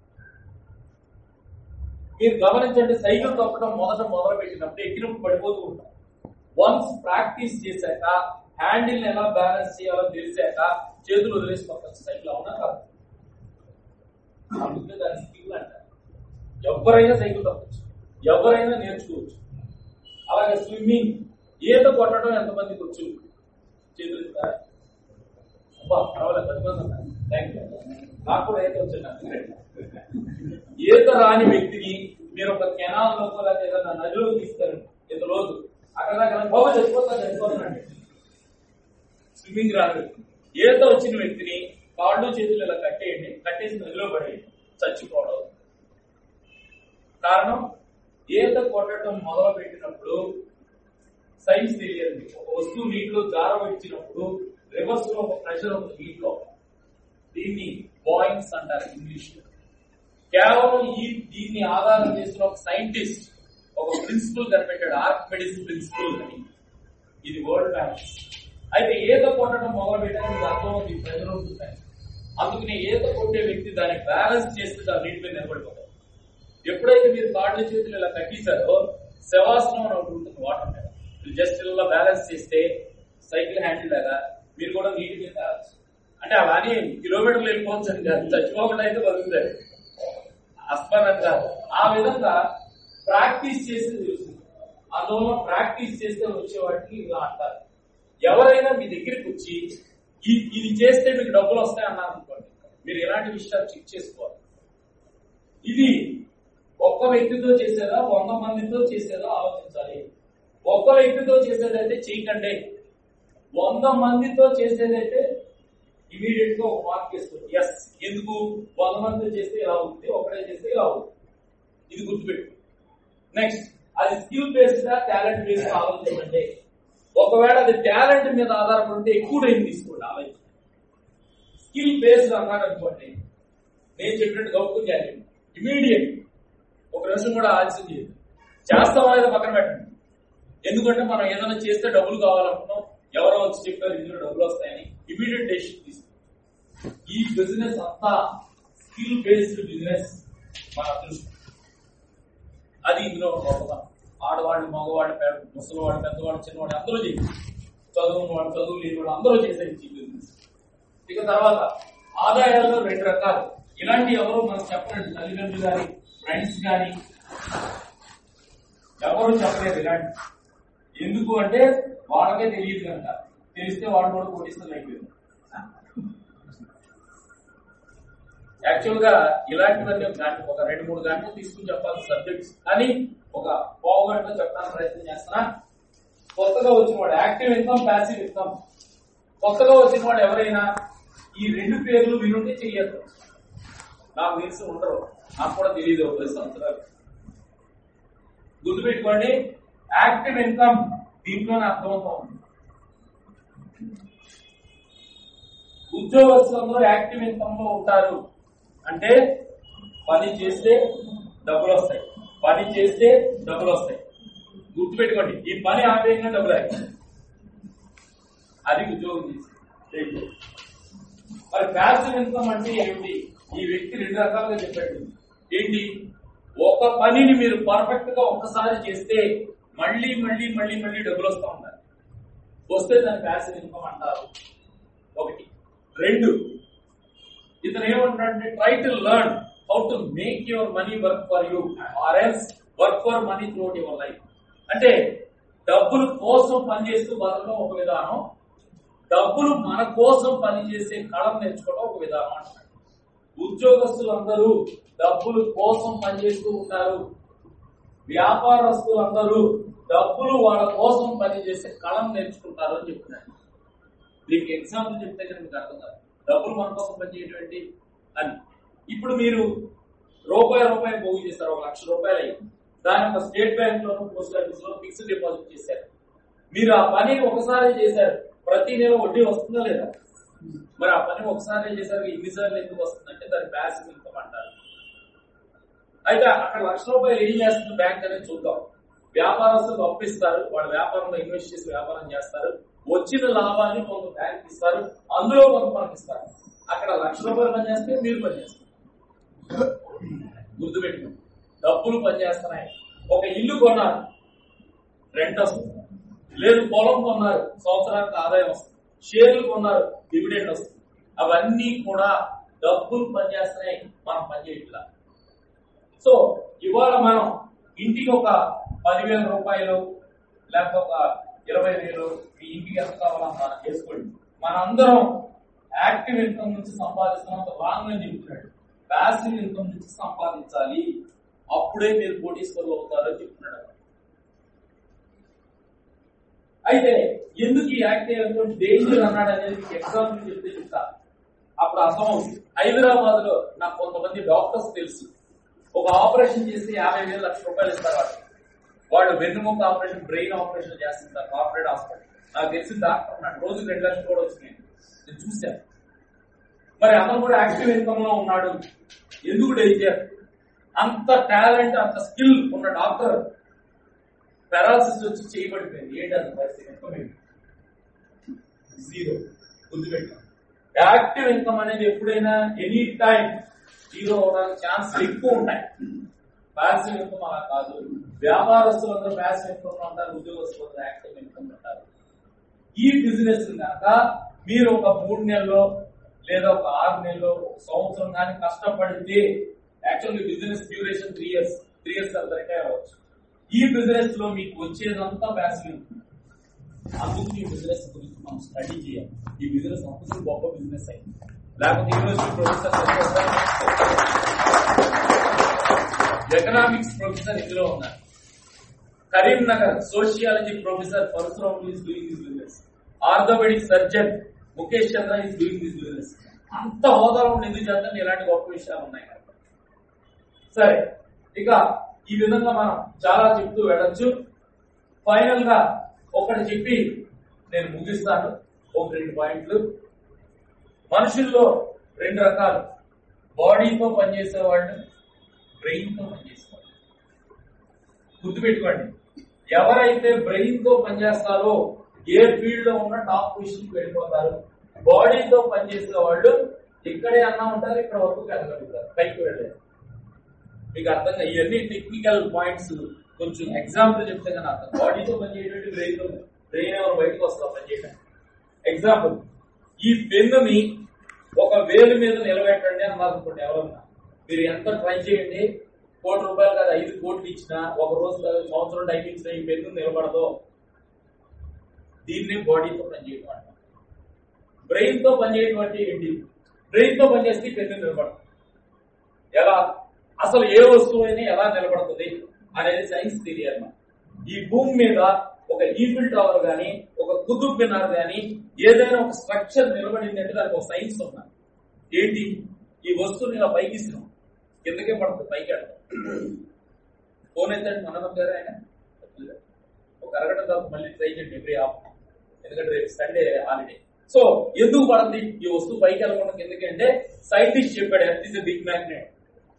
మీరు గమనించండి సైకిల్ తొక్కడం మొదట మొదలు పెట్టినప్పుడు ఎక్కినప్పుడు పడిపోతూ ఉంటాం వన్స్ ప్రాక్టీస్ చేశాక హ్యాండిల్ ఎలా బ్యాలెన్స్ చేయాలో తెలిసాక చేతులు వదిలేసి తొక్కచ్చు సైకిల్ అవునా కాదు అందుకే దాని స్కిల్ అంటారు ఎవరైనా సైకిల్ తొక్కచ్చు ఎవరైనా నేర్చుకోవచ్చు అలాగే స్విమ్మింగ్ ఈత కొట్టడం ఎంతమందికి వచ్చు చేతులు ఇస్తారా అబ్బా పర్వాలేదు పట్టుకోండి థ్యాంక్ యూ నాకు కూడా ఈత వచ్చింది ఈత రాని వ్యక్తిని మీరు ఒక కెనాల్ లోపల లేదా ఏదైనా నదిలో తీస్తారు ఇంత రోజు అక్కడ దాకా బాబు చచ్చిపోతా చచ్చిపోతానండి స్విమ్మింగ్ రాని వ్యక్తి ఈత వచ్చిన వ్యక్తిని కాళ్ళు చేతులు ఇలా కట్టేయండి కట్టేసి నదిలో పడేయండి చచ్చిపోవడం కారణం ఈత కొట్టడం మొదలు పెట్టినప్పుడు సైన్స్ తెలియదు ఒక వస్తువు నీటిలో జారవచ్చినప్పుడు రివర్స్ లో ఒక ప్రెషర్ ఒక హీట్ లో దీన్ని బాయింగ్స్ అంటారు ఇంగ్లీష్ లో కేవలం ఈ దీన్ని ఆధారం చేసిన ఒక సైంటిస్ట్ ఒక ప్రిన్సిపల్ కనిపెట్టాడు ఆర్కిమెడిస్ ప్రిన్సిపల్ అని ఇది వరల్డ్ బ్యాంక్ అయితే ఈత కొట్టడం మొదలు పెట్టాక మీకు అర్థమవుతుంది ఈ ప్రెషర్ ఉంటుంది అందుకని ఈత కొట్టే వ్యక్తి దాన్ని బ్యాలెన్స్ చేస్తే దాని నీటి మీద నిలబడిపోతాడు ఎప్పుడైతే మీరు కాళ్ళు చేతులు ఇలా కట్టేశారో శవాసనం అని ఒకటి ఉంటుంది వాటర్ మీద మీరు జస్ట్ ఇలా బ్యాలెన్స్ చేస్తే సైకిల్ హ్యాండిల్ లాగా మీరు కూడా నీటి మీద తేవచ్చు. అంటే అలానే కిలోమీటర్లు వెళ్ళిపోవచ్చు అని కాదు చచ్చిపోకుండా అయితే బతుకుతారు అస్పన్ అంటారు ఆ విధంగా ప్రాక్టీస్ చేసి తెలుస్తుంది అందులో ప్రాక్టీస్ చేస్తే వచ్చే వాటికి ఇలా అంటారు ఎవరైనా మీ దగ్గరికి వచ్చి "ఇ- ఇది చేస్తే మీకు డబ్బులు వస్తాయి అన్నారు అనుకోండి మీరు ఎలాంటి విషయాలు చెక్ చేసుకోవాలి ఇది ఒక్క వ్యక్తితో చేసేదా వంద మందితో చేసేదా ఆలోచించాలి ఒక్క వ్యక్తితో చేసేదైతే చేయకండి వంద మందితో చేసేదైతే ఇమీడియట్ గా ఒక మార్క్ వేస్తుంది ఎస్ ఎందుకు వంద మందితో చేస్తే ఇలా అవుతుంది ఒకటే చేస్తే ఇలా అవుతుంది ఇది గుర్తుపెట్టు నెక్స్ట్ అది స్కిల్ బేస్డ్ గా టాలెంట్ బేస్డ్ ఆలోచించండి ఒకవేళ అది టాలెంట్ మీద ఆధారపడి ఉంటే ఎక్కువ టైం తీసుకోండి ఆలోచించండి స్కిల్ బేస్డ్ అన్నాడు అనుకోండి నేను చెప్పినట్టు గౌపుని చేయాలి ఇమీడియట్ ఒక నిమిషం కూడా ఆలస్యం చేయదు చేస్తాం అనేది పక్కన పెట్టండి ఎందుకంటే మనం ఏదైనా చేస్తే డబ్బులు కావాలనుకున్నాం ఎవరో వచ్చి చెప్పారు ఇందులో డబ్బులు వస్తాయని ఇమీడియట్ డెసిషన్ తీసుకుంటాం ఈ బిజినెస్ అంతా స్కిల్ బేస్డ్ బిజినెస్ మన అదృష్టం అది ఇందులో ఒక గొప్పతనం ఆడవాళ్ళు మగవాళ్ళు పెద్ద- ముసలివాళ్ళు పెద్దవాళ్ళు చిన్నవాళ్ళు అందరూ చేయొచ్చు చదువుని వాళ్ళు చదువు లేని వాళ్ళు అందరూ చేసేది ఈ బిజినెస్ ఇక తర్వాత ఆదాయాల్లో రెండు రకాలు ఇలాంటి ఎవరు మనకు చెప్పలేదు తల్లిదండ్రులు కానీ ఫ్రెండ్స్ కానీ ఎవరు చెప్పలేదు ఇలాంటి ఎందుకు అంటే వాళ్ళకే తెలియదు కనుక తెలిస్తే వాళ్ళు కూడా కోటిస్తారు అయిపోయింది యాక్చువల్ గా ఇలాంటివన్నీ ఒక గంట ఒక రెండు మూడు గంటలు తీసుకుని చెప్పాల్సిన సబ్జెక్ట్స్ కానీ ఒక పావు గంటలో చెప్పడానికి ప్రయత్నం చేస్తున్నా కొత్తగా వచ్చిన వాడు యాక్టివ్ ఇన్కమ్ ప్యాసివ్ ఇన్కమ్ కొత్తగా వచ్చిన వాడు ఎవరైనా ఈ రెండు పేర్లు వినుంటే చెయ్యదు నాకు తెలిసి ఉండరు నాకు కూడా తెలియదు ఒక పది సంవత్సరాలు గుర్తుపెట్టుకోండి యాక్టివ్ ఇన్కమ్ దీంట్లోనే అర్థమవుతుంది ఉద్యోగస్తులందరూ యాక్టివ్ ఇన్కమ్ లో ఉంటారు అంటే పని చేస్తే డబ్బులు వస్తాయి పని చేస్తే డబ్బులు వస్తాయి గుర్తుపెట్టుకోండి ఈ పని ఆపేయంగా డబ్బులు ఆగి అది ఉద్యోగం చేసి చేయండి. మరి ప్యాసివ్ ఇన్కమ్ అంటే ఏమిటి ఈ వ్యక్తి రెండు రకాలుగా చెప్పాడు ఏంటి ఒక పనిని మీరు పర్ఫెక్ట్ గా ఒక్కసారి చేస్తే మళ్ళీ మళ్ళీ మళ్ళీ మళ్ళీ డబ్బులు వస్తూ ఉంటాయి వస్తే దాన్ని ప్యాసివ్ ఇన్కమ్ అంటారు ఒకటి రెండు ఇతను ఏమంటాడంటే try to learn how to make your money work for you or else work for money throughout your life అంటే డబ్బుల కోసం పనిచేస్తూ బతకడం ఒక విధానం డబ్బులు మన కోసం పనిచేసే కళం నేర్చుకోవడం ఒక విధానం అంటారు ఉద్యోగస్తులందరూ డబ్బులు కోసం పనిచేస్తూ ఉంటారు వ్యాపారస్తులందరూ డబ్బులు వాళ్ళ కోసం పనిచేసే కళం నేర్చుకుంటారు అని చెప్తున్నాను దీనికి ఎగ్జాంపుల్ చెప్తే కనుక మీకు అర్థం కాదు డబ్బులు మన కోసం పనిచేయటువంటి అని ఇప్పుడు మీరు రూపాయి రూపాయి పోగు చేస్తారు ఒక లక్ష రూపాయలు అయ్యి దాని ఒక స్టేట్ బ్యాంక్ లోను పోస్ట్ ఆఫీస్ లో ఫిక్స్డ్ డిపాజిట్ చేశారు మీరు ఆ పని ఒకసారి చేశారు ప్రతి నెల వడ్డీ వస్తుందా లేదా మరి ఆ పని ఒకసారి చేశారు ఎన్నిసార్లు ఎందుకు వస్తుందంటే దాని ప్యాసివ్ ఇన్కమ్ అంటారు అయితే అక్కడ లక్ష రూపాయలు ఏం చేస్తుంది బ్యాంక్ అనేది చూద్దాం వ్యాపారస్తులు అప్పిస్తారు వాళ్ళ వ్యాపారంలో ఇన్వెస్ట్ చేసి వ్యాపారం చేస్తారు వచ్చిన లాభాన్ని కొంత బ్యాంక్ ఇస్తారు అందులో కొంత మనకి ఇస్తారు అక్కడ లక్ష రూపాయలు పనిచేస్తే మీరు పనిచేస్తారు గుర్తుపెట్టుకోండి డబ్బులు పనిచేస్తున్నాయి ఒక ఇల్లు కొన్నారు రెంట్ వస్తుంది లేదు పొలం కొన్నారు సంవత్సరానికి ఆదాయం వస్తుంది షేర్లు కొన్నారు డివిడెండ్ వస్తుంది అవన్నీ కూడా డబ్బులు పనిచేస్తున్నాయి మనం పనిచేయట్లా సో ఇవాళ మనం ఇంటికి ఒక పదివేల రూపాయలు లేకపోతే ఒక ఇరవై వేలు మీ ఇంటికి ఎంత కావాలో మనం చేసుకోండి మనందరం యాక్టివ్ ఇన్కమ్ నుంచి సంపాదిస్తున్నంత రాంగ్ అని చెప్తున్నాడు ప్యాసివ్ ఇన్కమ్ నుంచి సంపాదించాలి అప్పుడే మీరు కోటీశ్వరులు అవుతారని చెప్తున్నాడు అయితే ఎందుకు ఈ యాక్టివ్ ఇన్కమ్ డేంజర్ అన్నాడు అనేది మీకు ఎగ్జాంపుల్ చెప్తే చెప్తా అప్పుడు అర్థమవుతుంది హైదరాబాద్ లో నాకు కొంతమంది డాక్టర్స్ తెలుసు ఒక ఆపరేషన్ చేసి యాభై వేలు లక్ష రూపాయలు ఇస్తారు వాళ్ళు వాళ్ళు వెన్నుముక ఆపరేషన్ బ్రెయిన్ ఆపరేషన్ చేస్తుంటారు కార్పొరేట్ హాస్పిటల్ నాకు తెలిసిన డాక్టర్ ఉన్నాడు రోజు రెండు లక్షలు కూడా వచ్చినాయి నేను చూశాను మరి అతను కూడా యాక్టివ్ ఇన్కమ్ లో ఉన్నాడు ఎందుకు డేంజర్ అంత టాలెంట్ అంత స్కిల్ ఉన్న డాక్టర్ పెరాలసిస్ వచ్చి చేయబడిపోయింది ఏంటి అసలు పరిస్థితి ఇన్కమ్ ఏంటి జీరో గుర్తుపెట్టాం యాక్టివ్ ఇన్కమ్ అనేది ఎప్పుడైనా ఎనీ టైం జీరో అవడానికి ఛాన్స్ ఎక్కువ ఉంటాయి ప్యాసివ్ ఇన్కమ్ అలా కాదు వ్యాపారస్తులందరూ ప్యాసివ్ ఇన్కమ్ అంటారు ఉద్యోగస్తులందరూ యాక్టివ్ ఇన్కమ్ అంటారు ఈ బిజినెస్ కనుక మీరు ఒక మూడు నెలల్లో లేదా ఒక ఆరు నెలల్లో ఒక సంవత్సరం కానీ కష్టపడితే actually business duration three years three years retire అవ్వచ్చు ఈ బిజినెస్ లో మీకు వచ్చేదంతా ప్యాసివ్ ఇన్కమ్ అందుకు ఈ బిజినెస్ గురించి మనం స్టడీ చేయాలి ఈ బిజినెస్ అందుకు గొప్ప బిజినెస్ అయింది లేకపోతే యూనివర్సిటీ ప్రొఫెసర్ ఎకనామిక్స్ ప్రొఫెసర్ ఇందులో ఉన్నారు Karimnagar sociology professor Parashuram is doing this business orthopedic surgeon Mukesh Chandra is doing this business అంత హోదాలో ఉండి ఎందుకు చేద్దాం ఇలాంటి గొప్ప విషయాలు ఉన్నాయి కాబట్టి. సరే ఇక ఈ విధంగా మనం చాలా చెప్తూ వెళ్ళొచ్చు ఫైనల్ గా ఒకటి చెప్పి నేను ముగిస్తాను ఒక రెండు పాయింట్లు మనుషుల్లో రెండు రకాలు బాడీతో పనిచేసే వాళ్ళు బ్రెయిన్ తో పనిచేసే వాళ్ళు గుర్తుపెట్టుకోండి ఎవరైతే బ్రెయిన్ తో పనిచేస్తారో ఏ ఫీల్డ్ లో ఉన్న టాప్ పొజిషన్ వెళ్ళిపోతారు బాడీతో పనిచేసే వాళ్ళు ఇక్కడే అన్నా ఉంటారు ఇక్కడ వరకు వెళ్ళగలుగుతారు పైకి వెళ్ళారు మీకు అర్థంగా ఇవన్నీ టెక్నికల్ పాయింట్స్ కొంచెం ఎగ్జాంపుల్ చెప్తే కానీ అర్థం బాడీతో పనిచేయటువంటి బ్రెయిన్ తో బ్రెయిన్ ఎవరు బయటకు వస్తా పనిచేయడం ఎగ్జాంపుల్ ఈ పెన్నుని ఒక వేలు మీద నిలబెట్టండి అన్నారు అనుకోండి ఎవరన్నా మీరు ఎంత ట్రై చేయండి కోటి రూపాయలు కాదు ఐదు కోట్లు ఇచ్చినా ఒక రోజు కాదు సంవత్సరం టైం ఇచ్చినా ఈ పెన్ను నిలబడదు దీన్ని బాడీతో పనిచేయడం అంటారు బ్రెయిన్ తో పనిచేయడం అంటే ఏంటి బ్రెయిన్ తో పనిచేస్తే ఈ పెన్ను నిలబడదు ఎలా అసలు ఏ వస్తువు అయినా ఎలా నిలబడుతుంది అనేది సైన్స్ థియరీ అన్నమాట ఈ భూమి మీద ఒక ఈఫిల్ టవర్ గానీ ఒక కుతుబ్ మినార్ గానీ ఏదైనా ఒక స్ట్రక్చర్ నిలబడింది అంటే దానికి ఒక సైన్స్ ఉన్నది ఏంటి ఈ వస్తువుని ఇలా పైకి ఇస్తున్నాం కిందకే పడుతుంది పైకి వెళ్తాం ఫోన్ అయితే మననం గారు ఆయన ఒక అరగంట తర్వాత మళ్ళీ ట్రై చేయండి ఎవ్రీ ఆఫ్ ఎందుకంటే రేపు సండే హాలిడే సో ఎందుకు పడుతుంది ఈ వస్తువు పైకి వెళ్ళకుండా కిందకి అంటే సైంటిస్ట్ చెప్పాడు ఎర్త్ ఇస్ బిగ్ మ్యాగ్నెట్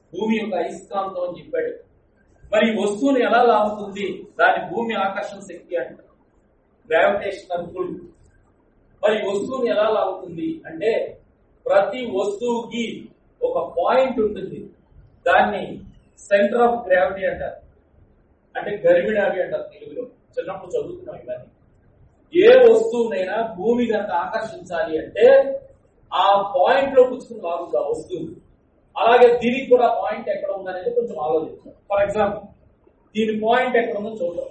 భూమి యొక్క అయస్కాంతం అని చెప్పాడు మరి ఈ వస్తువుని ఎలా లాగుతుంది దాని భూమి ఆకర్షణ శక్తి అంటారు గ్రావిటేషనల్ పుల్ మరి ఈ వస్తువుని ఎలా లాగుతుంది అంటే ప్రతి వస్తువుకి ఒక పాయింట్ ఉంటుంది దాన్ని సెంటర్ ఆఫ్ గ్రావిటీ అంటారు అంటే గరిమిడావి అంటారు తెలుగులో చిన్నప్పుడు చదువుకున్నాం ఇవన్నీ ఏ వస్తువునైనా భూమి కనుక ఆకర్షించాలి అంటే ఆ పాయింట్ లో పుచ్చుకుని లాగుతుంది ఆ వస్తువు అలాగే దీనికి కూడా పాయింట్ ఎక్కడ ఉందనేది కొంచెం ఆలోచించాం ఫర్ ఎగ్జాంపుల్ దీని పాయింట్ ఎక్కడ ఉందో చూద్దాం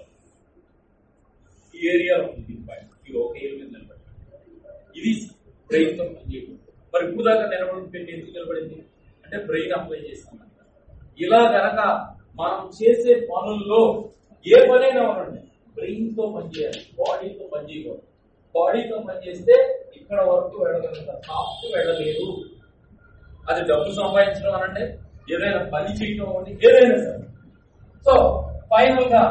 ఈ ఏరియాలో ఉంది దీని పాయింట్ ఇది ఒక ఏరియా మీద నిలబడి ఇది బ్రెయిన్ తో పనిచేయడం మరి ఇప్పుడు దాకా నిలబడిన పెన్ ఎందుకు నిలబడింది అంటే బ్రెయిన్ అప్లై చేస్తాం ఇలా గనక మనం చేసే పనుల్లో ఏ పనైనా ఉండండి బ్రెయిన్ తో పనిచేయాలి బాడీతో పనిచేయకూడదు బాడీతో పనిచేస్తే ఇక్కడ వరకు వెళ్ళగలుగుతాం టాప్ వెళ్ళలేదు అది డబ్బు సంపాదించడం అనంటే ఏదైనా పని చేయడం అని ఏదైనా సరే సో ఫైనల్ గా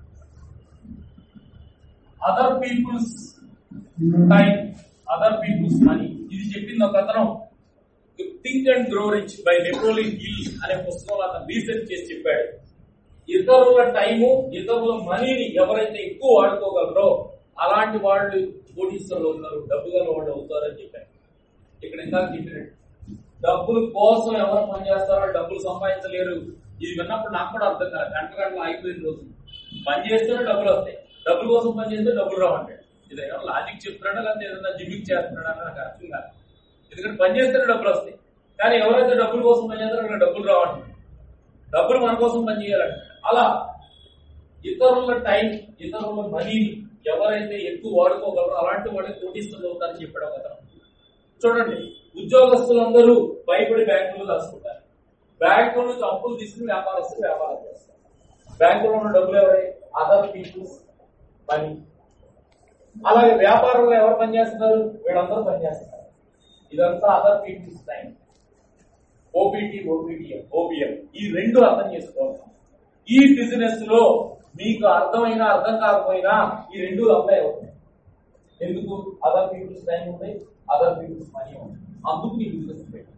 other people's time other people's money ఇది చెప్పింది ఒక అతను think and grow rich by Napoleon Hill అనే పుస్తకంలో అతను రీసెర్చ్ చేసి చెప్పాడు ఇతరుల టైము ఇతరుల మనీని ఎవరైతే ఎక్కువ వాడుకోగలరో అలాంటి వాళ్ళు కోటీశ్వరులు అవుతారు డబ్బు గల వాళ్ళు అవుతారని చెప్పారు ఇక్కడ ఇంకా చెప్పినట్టు డబ్బుల కోసం ఎవరు పనిచేస్తారో డబ్బులు సంపాదించలేరు ఇది విన్నప్పుడు నాకు కూడా అర్థం కాదు గంట గంటలు అయిపోయిన రోజు పని చేస్తేనే డబ్బులు వస్తాయి డబ్బుల కోసం పని చేస్తే డబ్బులు రావంటాడు ఇది ఏమో లాజిక్ చెప్తున్నాడా లేకపోతే ఏదైనా జిమ్మిక్ చేస్తున్నాడా అని నాకు అర్థం కాదు ఎందుకంటే పని చేస్తేనే డబ్బులు వస్తాయి కానీ ఎవరైతే డబ్బుల కోసం పని చేస్తారో అక్కడ డబ్బులు రావండి డబ్బులు మన కోసం పని చేయాలంట అలా ఇతరుల టైం ఇతరుల మనీని ఎవరైతే ఎక్కువ వాడుకోగలరో అలాంటి వాళ్ళకి కోటీస్తులు అవుతారని చెప్పాడు ఒక అతను చూడండి ఉద్యోగస్తులందరూ భయపడి బ్యాంకులు దాచుకుంటారు బ్యాంకుల నుంచి అప్పులు తీసుకుని వ్యాపారస్తులు వ్యాపారం చేస్తారు బ్యాంకులో ఉన్న డబ్బులు ఎవరే అదర్ పీపుల్స్ మనీ అలాగే వ్యాపారంలో ఎవరు పనిచేస్తున్నారు వీళ్ళందరూ పనిచేస్తున్నారు ఇదంతా other people's time OPT OPTM OPM ఈ రెండు అర్థం చేసుకోవాలి ఈ బిజినెస్ లో మీకు అర్థమైనా అర్థం కాకపోయినా ఈ రెండు అప్లై అవుతాయి ఎందుకు అదర్ పీపుల్స్ టైం ఉంది అదర్ పీపుల్స్ మనీ ఉంది అందుకు ఈ బిజినెస్ పెట్టారు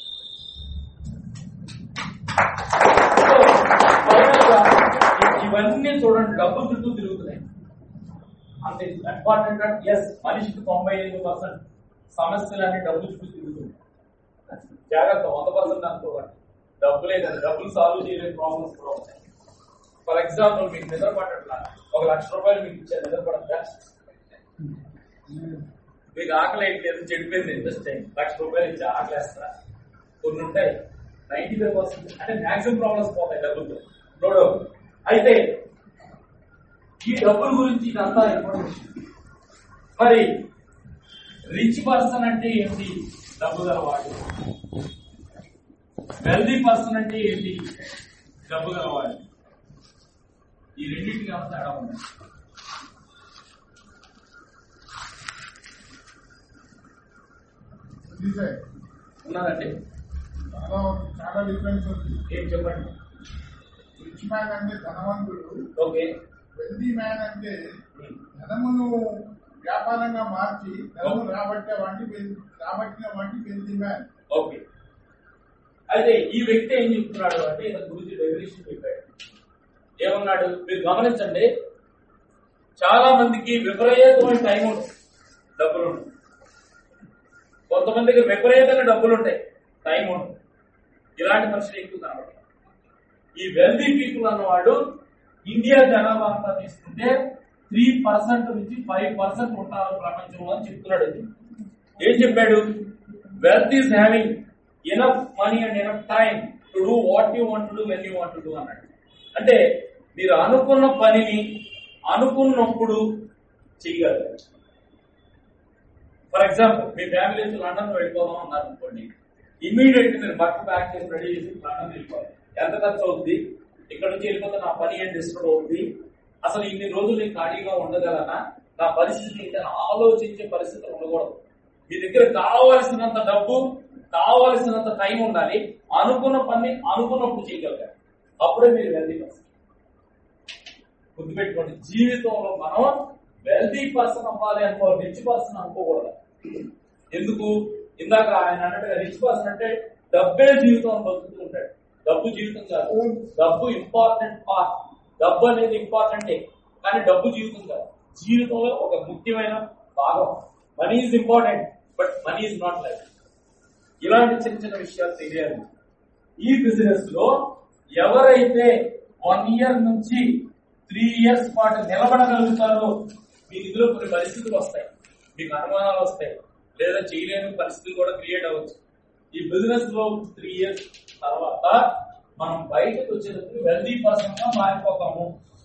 So, final గా ఇ- ఇవన్నీ చూడండి డబ్బు చుట్టూ తిరుగుతున్నాయి అంత ఇంపార్టెంట్ అంటే ఎస్ మనిషికి తొంభై ఐదు పర్సెంట్ సమస్యలన్నీ డబ్బు చుట్టూ తిరుగుతున్నాయి జాగ్రత్త వంద పర్సెంట్ అనుకోకండి డబ్బులే కదా డబ్బులు సాల్వ్ చేయలేని ప్రాబ్లమ్స్ కూడా ఉంటాయి ఫర్ ఎగ్జాంపుల్ మీకు నిద్ర పట్టట్లా ఒక లక్ష రూపాయలు మీకు ఇచ్చే నిద్ర పడద్దా మీకు ఆకలి లేదు చెడిపోయింది ఇంట్రెస్ట్ అయింది లక్ష రూపాయలు ఇచ్చి ఆకలి వేస్తారా కొన్ని ఉంటాయి నైన్టీ ఫైవ్ పర్సెంట్ అంటే మాక్సిమం ప్రాబ్లమ్స్ పోతాయి డబ్బులతో నో డౌట్ అయితే ఈ డబ్బుల గురించి ఇదంతా ఇన్ఫర్మేషన్ మరి రిచ్ పర్సన్ అంటే ఏంటి డబ్బు గలవాడు వెల్దీ పర్సన్ అంటే ఏంటి డబ్బు గలవాడు ఈ రెండింటికి ఏమైనా తేడా ఉంది
నిజే.
ఉన్నదండి
చాలా చాలా డిఫరెన్స్ ఉంది
ఏం చెప్పండి
రిచ్ మ్యాన్ అంటే ధనవంతుడు
ఓకే
వెల్దీ మ్యాన్ అంటే ధనమును వ్యాపారంగా మార్చి ధనము రాబట్టే వాటి రాబట్టిన వాటి వెల్దీ మ్యాన్
ఓకే అయితే ఈ వ్యక్తి ఏం చెప్తున్నాడు అంటే ఇతని గురించి డెఫినేషన్ చెప్పాడు ఏమన్నాడు మీరు గమనించండి చాలా మందికి విపరీతమైన టైం ఉంటుంది డబ్బులు ఉంటాయి కొంతమందికి విపరీతంగా డబ్బులు ఉంటాయి టైం ఉంటుంది ఇలాంటి మనుషులు ఎక్కువ కనబడతారు ఈ వెల్దీ పీపుల్ అన్నవాడు ఇండియా జనాభా అంతా తీసుకుంటే త్రీ పర్సెంట్ నుంచి ఫైవ్ పర్సెంట్ ఉంటారు ప్రపంచంలో అని చెప్తున్నాడు ఇది. ఏం చెప్పాడు wealth is having enough money and enough time to do what you want do when you want do అన్నాడు అంటే మీరు అనుకున్న పనిని అనుకున్నప్పుడు చేయగలరు ఫర్ ఎగ్జాంపుల్ మీ ఫ్యామిలీ లండన్ వెళ్ళిపోదాం అన్నారు అనుకోండి ఇమీడియట్ మీరు బట్టలు ప్యాక్ చేసి రెడీ చేసి లండన్ వెళ్ళిపోవాలి ఎంత ఖర్చు అవుతుంది ఇక్కడ నుంచి వెళ్ళిపోతే నా పని ఏం డిస్టర్బ్ అవుతుంది అసలు ఇన్ని రోజులు నేను ఖాళీగా ఉండగలనా నా పరిస్థితి ఏంటి అని ఆలోచించే పరిస్థితి ఉండకూడదు మీ దగ్గర కావలసినంత డబ్బు కావలసినంత టైం ఉండాలి అనుకున్న పని అనుకున్నప్పుడు చేయగలగాలి అప్పుడే మీరు వెల్దీ పర్సన్ గుర్తుపెట్టుకోండి జీవితంలో మనం వెల్దీ పర్సన్ అవ్వాలి అనుకో రిచ్ పర్సన్ అనుకోకూడదు ఎందుకు ఇందాక ఆయన అన్నట్టుగా రిచ్ పర్సన్ అంటే డబ్బే జీవితం బతుకుతూ ఉంటాడు డబ్బు జీవితం కాదు డబ్బు ఇంపార్టెంట్ పార్ట్ డబ్బు అనేది ఇంపార్టెంటే కానీ డబ్బు జీవితం కాదు జీవితంలో ఒక ముఖ్యమైన భాగం money is important but money is not life ఇలాంటి చిన్న చిన్న విషయాలు తెలియాలి ఈ బిజినెస్ లో ఎవరైతే వన్ ఇయర్ నుంచి త్రీ ఇయర్స్ పాటు నిలబడగలుగుతారో మీకు ఇందులో కొన్ని పరిస్థితులు వస్తాయి మీకు అనుమానాలు వస్తాయి లేదా చేయలేని పరిస్థితులు కూడా క్రియేట్ అవ్వచ్చు ఈ బిజినెస్ లో త్రీ ఇయర్స్ తర్వాత మనం బయటకు వచ్చేటప్పుడు వెల్దీ పర్సన్ గా మారిపోతాము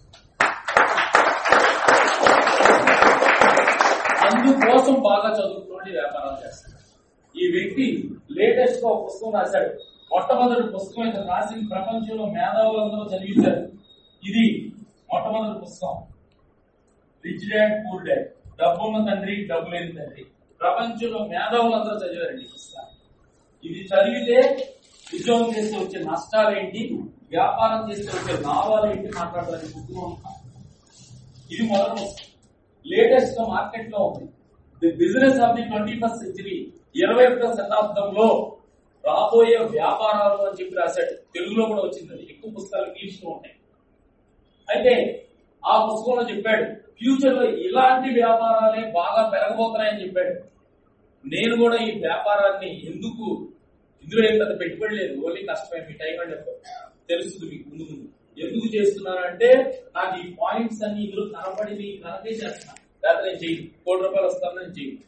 అందుకోసం బాగా చదువుకోండి వ్యాపారాలు చేస్తారు ఈ వ్యక్తి లేటెస్ట్ గా ఒక పుస్తకం రాశాడు మొట్టమొదటి పుస్తకం అయితే రాసిన ప్రపంచంలో మేధావులందరూ చదివించారు ఇది మొట్టమొదటి పుస్తకం రిచ్ డాడ్ పూర్ డాడ్ డబ్బున్న తండ్రి డబ్బు లేని తండ్రి ప్రపంచంలో మేధావులందరూ చదివారండి ఈ పుస్తకాన్ని ఇది చదివితే ఉద్యోగం చేస్తే వచ్చే నష్టాలు ఏంటి వ్యాపారం చేస్తే వచ్చే లాభాలు ఏంటి మాట్లాడడానికి పుస్తకం ఉంటాం ఇది మొదటి పుస్తకం లేటెస్ట్ గా మార్కెట్ లో ఉంది the business of the twenty first century ఇరవై ఒకటో శతాబ్దంలో రాబోయే వ్యాపారాలు అని చెప్పి రాశాడు తెలుగులో కూడా వచ్చింది అది ఎక్కువ పుస్తకాలు ఇంగ్లీష్ లో ఉంటాయి అయితే ఆ పుస్తకంలో చెప్పాడు ఫ్యూచర్ లో ఇలాంటి వ్యాపారాలే బాగా పెరగబోతున్నాయని చెప్పాడు నేను కూడా ఈ వ్యాపారాన్ని ఎందుకు ఇందులో ఏం పెద్ద పెట్టుబడి లేదు ఓన్లీ కష్టమే మీ టైం అండ్ ఎఫర్ట్ తెలుస్తుంది మీకు ముందు ముందు ఎందుకు చేస్తున్నానంటే నాకు ఈ పాయింట్స్ అన్ని ఇందులో కనపడి కనపడే చేస్తున్నాను లేకపోతే నేను చేయను కోటి రూపాయలు వస్తాను నేను చేయను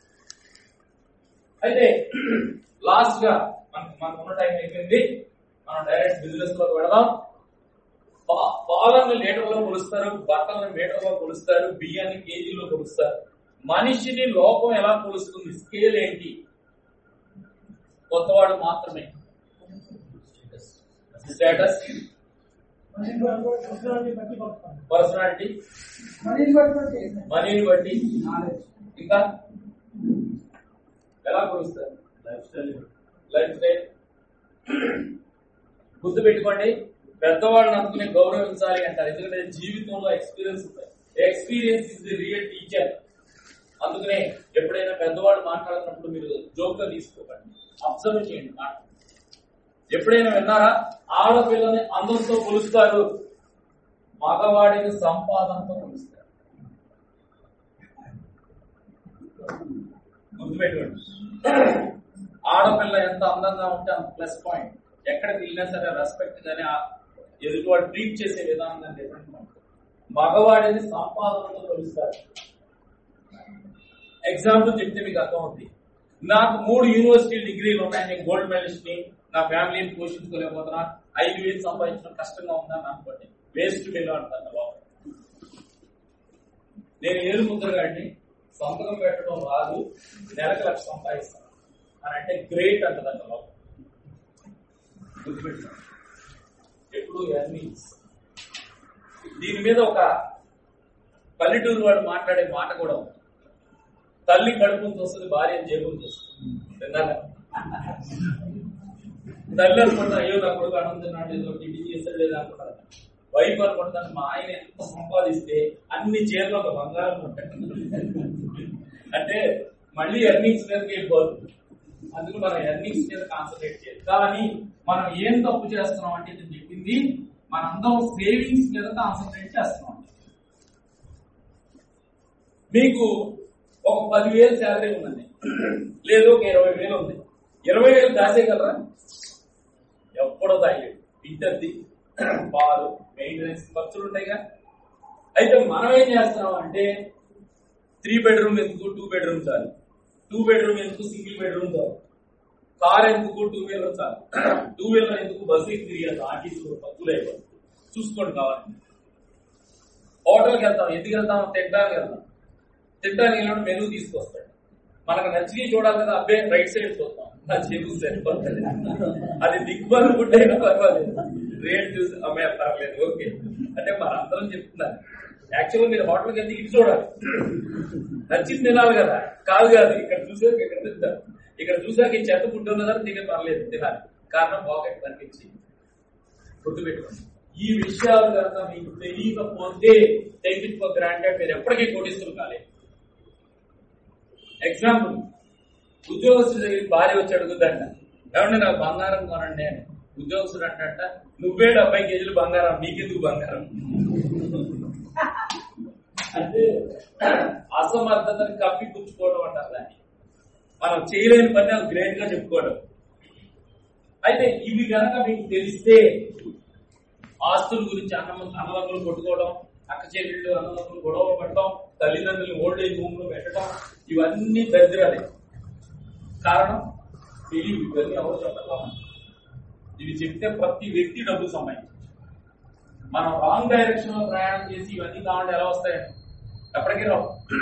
అయితే లాస్ట్ గా మనకు మనకు ఉన్న టైం అయిపోయింది మనం డైరెక్ట్ బిజినెస్ లోకి వెళదాం పా- పాలను లీటర్లో కొలుస్తారు బట్టలను మీటర్లో కొలుస్తారు బియ్యాన్ని కేజీలో కొలుస్తారు మనిషిని లోకం ఎలా కొలుస్తుంది స్కేల్ ఏంటి కొత్తవాడు మాత్రమే స్టేటస్ పర్సనాలిటీ
మనీని బట్టి
మనీని బట్టి ఇంకా ఎలా కొలుస్తారు
లైఫ్ స్టైల్
లైఫ్ స్టైల్ గుర్తు పెట్టుకోండి పెద్దవాళ్ళని అందుకుని గౌరవించాలి అంటారు ఎందుకంటే జీవితంలో ఎక్స్పీరియన్స్ ఉంటాయి experience is the real teacher అందుకనే ఎప్పుడైనా పెద్దవాళ్ళు మాట్లాడుతున్నప్పుడు మీరు జోక్ గా తీసుకోకండి అబ్జర్వ్ చేయండి మాట ఎప్పుడైనా విన్నారా ఆడపిల్లని అందంతో కొలుస్తారు మగవాడిని సంపాదనతో కొలుస్తారు గుర్తుపెట్టుకోండి ఆడపిల్ల ఎంత అందంగా ఉంటే అంత ప్లస్ పాయింట్ ఎక్కడికి వెళ్ళినా సరే రెస్పెక్ట్ గానీ ఆ ఎదుటివాడు ట్రీట్ చేసే విధానం కానీ డిఫరెంట్ ఉంటుంది మగవాడిని సంపాదనతో కొలుస్తారు ఎగ్జాంపుల్ చెప్తే మీకు అర్థం అవుతుంది నాకు మూడు యూనివర్సిటీ డిగ్రీలు ఉన్నాయి నేను గోల్డ్ మెడలిస్ట్ ని నా ఫ్యామిలీని పోషించుకోలేకపోతున్నా ఐదు వేలు సంపాదించడం కష్టంగా ఉందని అనుకోండి వేస్ట్ వెళ్ళి అంటాను లోపల నేను ఏడు ముద్రగాడిని సంతకం పెట్టడం రాదు నెలకు లక్ష సంపాదిస్తాను అని అంటే గ్రేట్ అంటదంట లోపల గుర్తుపెట్టుకో ఎప్పుడు ఎర్నింగ్స్ దీని మీద ఒక పల్లెటూరు వాడు మాట్లాడే మాట కూడా ఉంది తల్లి కడుపుని వస్తుంది భార్య జేబుని వస్తుంది విన్నారా తల్లి అనుకుంటా అయ్యో నా కొడుకు అనంతున్నాడు ఏదో టిఫిన్ చేస్తాడు లేదా అనుకుంటారు వైఫ్ అనుకుంటాను మా ఆయన ఎంత సంపాదిస్తే అన్ని చీరలు ఒక బంగారం ఉంటాయి అంటే మళ్ళీ ఎర్నింగ్స్ మీదకి వెళ్ళిపోతుంది అందుకు మనం ఎర్నింగ్స్ మీద కాన్సన్ట్రేట్ చేయాలి కానీ మనం ఏం తప్పు చేస్తున్నాం అంటే నేను చెప్పింది మనందరం సేవింగ్స్ మీద కాన్సన్ట్రేట్ చేస్తున్నాం మీకు ఒక పదివేలు శాలరీ ఉందండి లేదు ఒక ఇరవై వేలు ఉంది ఇరవై వేలు దాచేయగలరా ఎప్పుడో తాగలేదు ఇంటర్ది పాలు మెయింటెనెన్స్ ఖర్చులు ఉంటాయిగా అయితే మనం ఏం చేస్తున్నాం అంటే త్రీ బెడ్రూమ్ ఎందుకు టూ బెడ్రూమ్ చాలు టూ బెడ్రూమ్ ఎందుకు సింగిల్ బెడ్రూమ్ చాలు కార్ ఎందుకు టూ వీలర్ చాలు టూ వీలర్ ఎందుకు బస్సు ఎక్కువ తిరిగేది ఆర్టీసీ తక్కువ అయిపోతుంది చూసుకోండి కావాలి హోటల్కి వెళ్తాం ఎందుకు వెళ్తాం తింటానికి వెళ్తాం తింటానికి వెళ్ళినప్పుడు మెనూ తీసుకొస్తాడు మనకు నచ్చినవి చూడాలి కదా అబ్బే రైట్ సైడ్ చూస్తాం నా చేతి సరిపోతుంది అది దిగ్బల్ ఫుడ్ అయినా పర్వాలేదు రేట్ చూసి అమ్మే పర్లేదు ఓకే అంటే మనందరం చెప్తున్నారు యాక్చువల్గా మీరు హోటల్కి వెళ్తే ఇది చూడాలి నచ్చింది తినాలి కదా కాదు కాదు ఇక్కడ చూసాక ఇక్కడ తింటారు ఇక్కడ చూసాక ఈ చెత్త ఫుడ్ ఉన్నదని తినే పర్లేదు తినాలి కారణం పాకెట్ కనిపించి గుర్తుపెట్టుకోండి ఈ విషయాలు కనుక మీకు తెలియకపోతే టేక్ ఇట్ ఫర్ గ్రాంటెడ్ మీరు ఎప్పటికీ కోటిస్తులు కాలేదు ఎగ్జాంపుల్ ఉద్యోగస్తుల దగ్గరికి భార్య వచ్చి అడుగుద్దంట ఏమంటే నాకు బంగారం కొనండి అని ఉద్యోగస్తుడు అంట నువ్వే డెబ్బై కేజీలు బంగారం నీకెందుకు బంగారం అంటే అసమర్థతని కప్పి పుచ్చుకోవడం అంటారు దాన్ని మనం చేయలేని పని అది గ్రేట్ గా చెప్పుకోవడం అయితే ఇవి గనక మీకు తెలిస్తే ఆస్తుల గురించి అన్నమ అన్నదమ్ములు కొట్టుకోవడం అక్క చెల్లెళ్ళు అన్నదమ్ములు గొడవ పడటం తల్లిదండ్రులు ఓల్డ్ ఏజ్ హోమ్ లో పెట్టడం ఇవన్నీ దరిద్రాలే కారణం తెలియదు ఇవన్నీ ఎవరు చెప్పగలం ఇవి చెప్తే ప్రతి వ్యక్తి డబ్బు సంపాదించు మనం రాంగ్ డైరెక్షన్ లో ప్రయాణం చేసి ఇవన్నీ కావాలంటే ఎలా వస్తాయండి ఎప్పటికీ రావు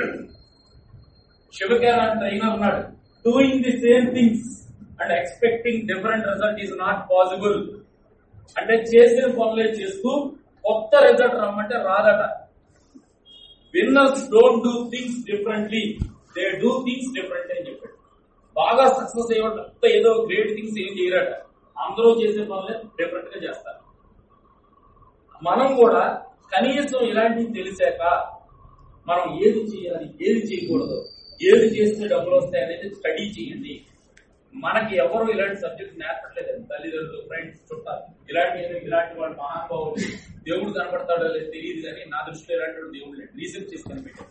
శివకేర ట్రైనర్ ఉన్నాడు doing the same things and expecting different result is not possible అంటే చేసిన పనులే చేస్తూ కొత్త రిజల్ట్ రమ్మంటే రాదట winners don't do things differently they do things different అని చెప్పాడు బాగా సక్సెస్ అయ్యేవాళ్ళు ఏదో గ్రేట్ థింగ్స్ ఏం చేయరట అందరూ చేసే పనులే డిఫరెంట్ గా చేస్తారు మనం కూడా కనీసం ఇలాంటివి తెలిసాక మనం ఏది చేయాలి ఏది చేయకూడదు ఏది చేస్తే డబ్బులు వస్తాయి అనేది స్టడీ చేయండి మనకి ఎవరు ఇలాంటి సబ్జెక్ట్ నేర్పట్లేదు తల్లిదండ్రులు ఫ్రెండ్స్ చుట్టాలు ఇలాంటి ఇలాంటి వాళ్ళు మహానుభావులు దేవుడు కనపడతాడో లేదు తెలియదు కానీ నా దృష్టిలో ఇలాంటి వాడు దేవుడు లేదు రీసెర్చ్ చేసి కనిపెట్టాడు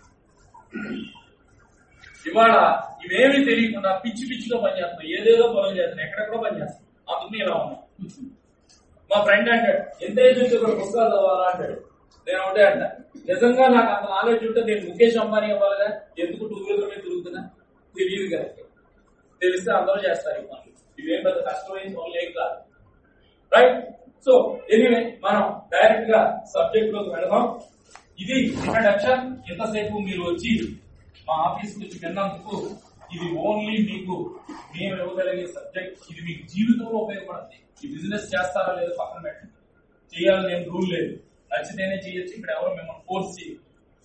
ఇవాళ ఇవేమీ తెలియకుండా పిచ్చి పిచ్చిగా పనిచేస్తున్నాం ఏదేదో పనులు చేస్తున్నాం ఎక్కడెక్కడో పనిచేస్తున్నాం అందుకని ఇలా ఉన్నాం మా ఫ్రెండ్ అంటాడు ఎంత ఏజ్ ఉంటే కూడా పుస్తకాలు చదవాలా అంటాడు నేను ఒకటే అంట నిజంగా నాకు అంత నాలెడ్జ్ ఉంటే నేను ముఖేష్ అంబానీ అవ్వాలిగా ఎందుకు టూ వీలర్ మీద తిరుగుతున్నా తెలియదు కదా తెలిస్తే అందరూ చేస్తారు ఈ పనులు ఇవేం పెద్ద కష్టమైన పనులు ఏం కాదు రైట్ సో ఎనీవే మనం డైరెక్ట్ గా సబ్జెక్ట్ లోకి వెళదాం ఇది ఇంట్రడక్షన్ ఎంతసేపు మీరు వచ్చి మా ఆఫీస్ నుంచి విన్నందుకు ఇది ఓన్లీ మీకు మేము ఇవ్వగలిగే సబ్జెక్ట్ ఇది మీకు జీవితంలో ఉపయోగపడుతుంది ఈ బిజినెస్ చేస్తారా లేదో పక్కన పెట్టండి చేయాలని నేను రూల్ లేదు నచ్చితేనే చేయొచ్చు ఇక్కడ ఎవరు మిమ్మల్ని ఫోర్స్ చేయరు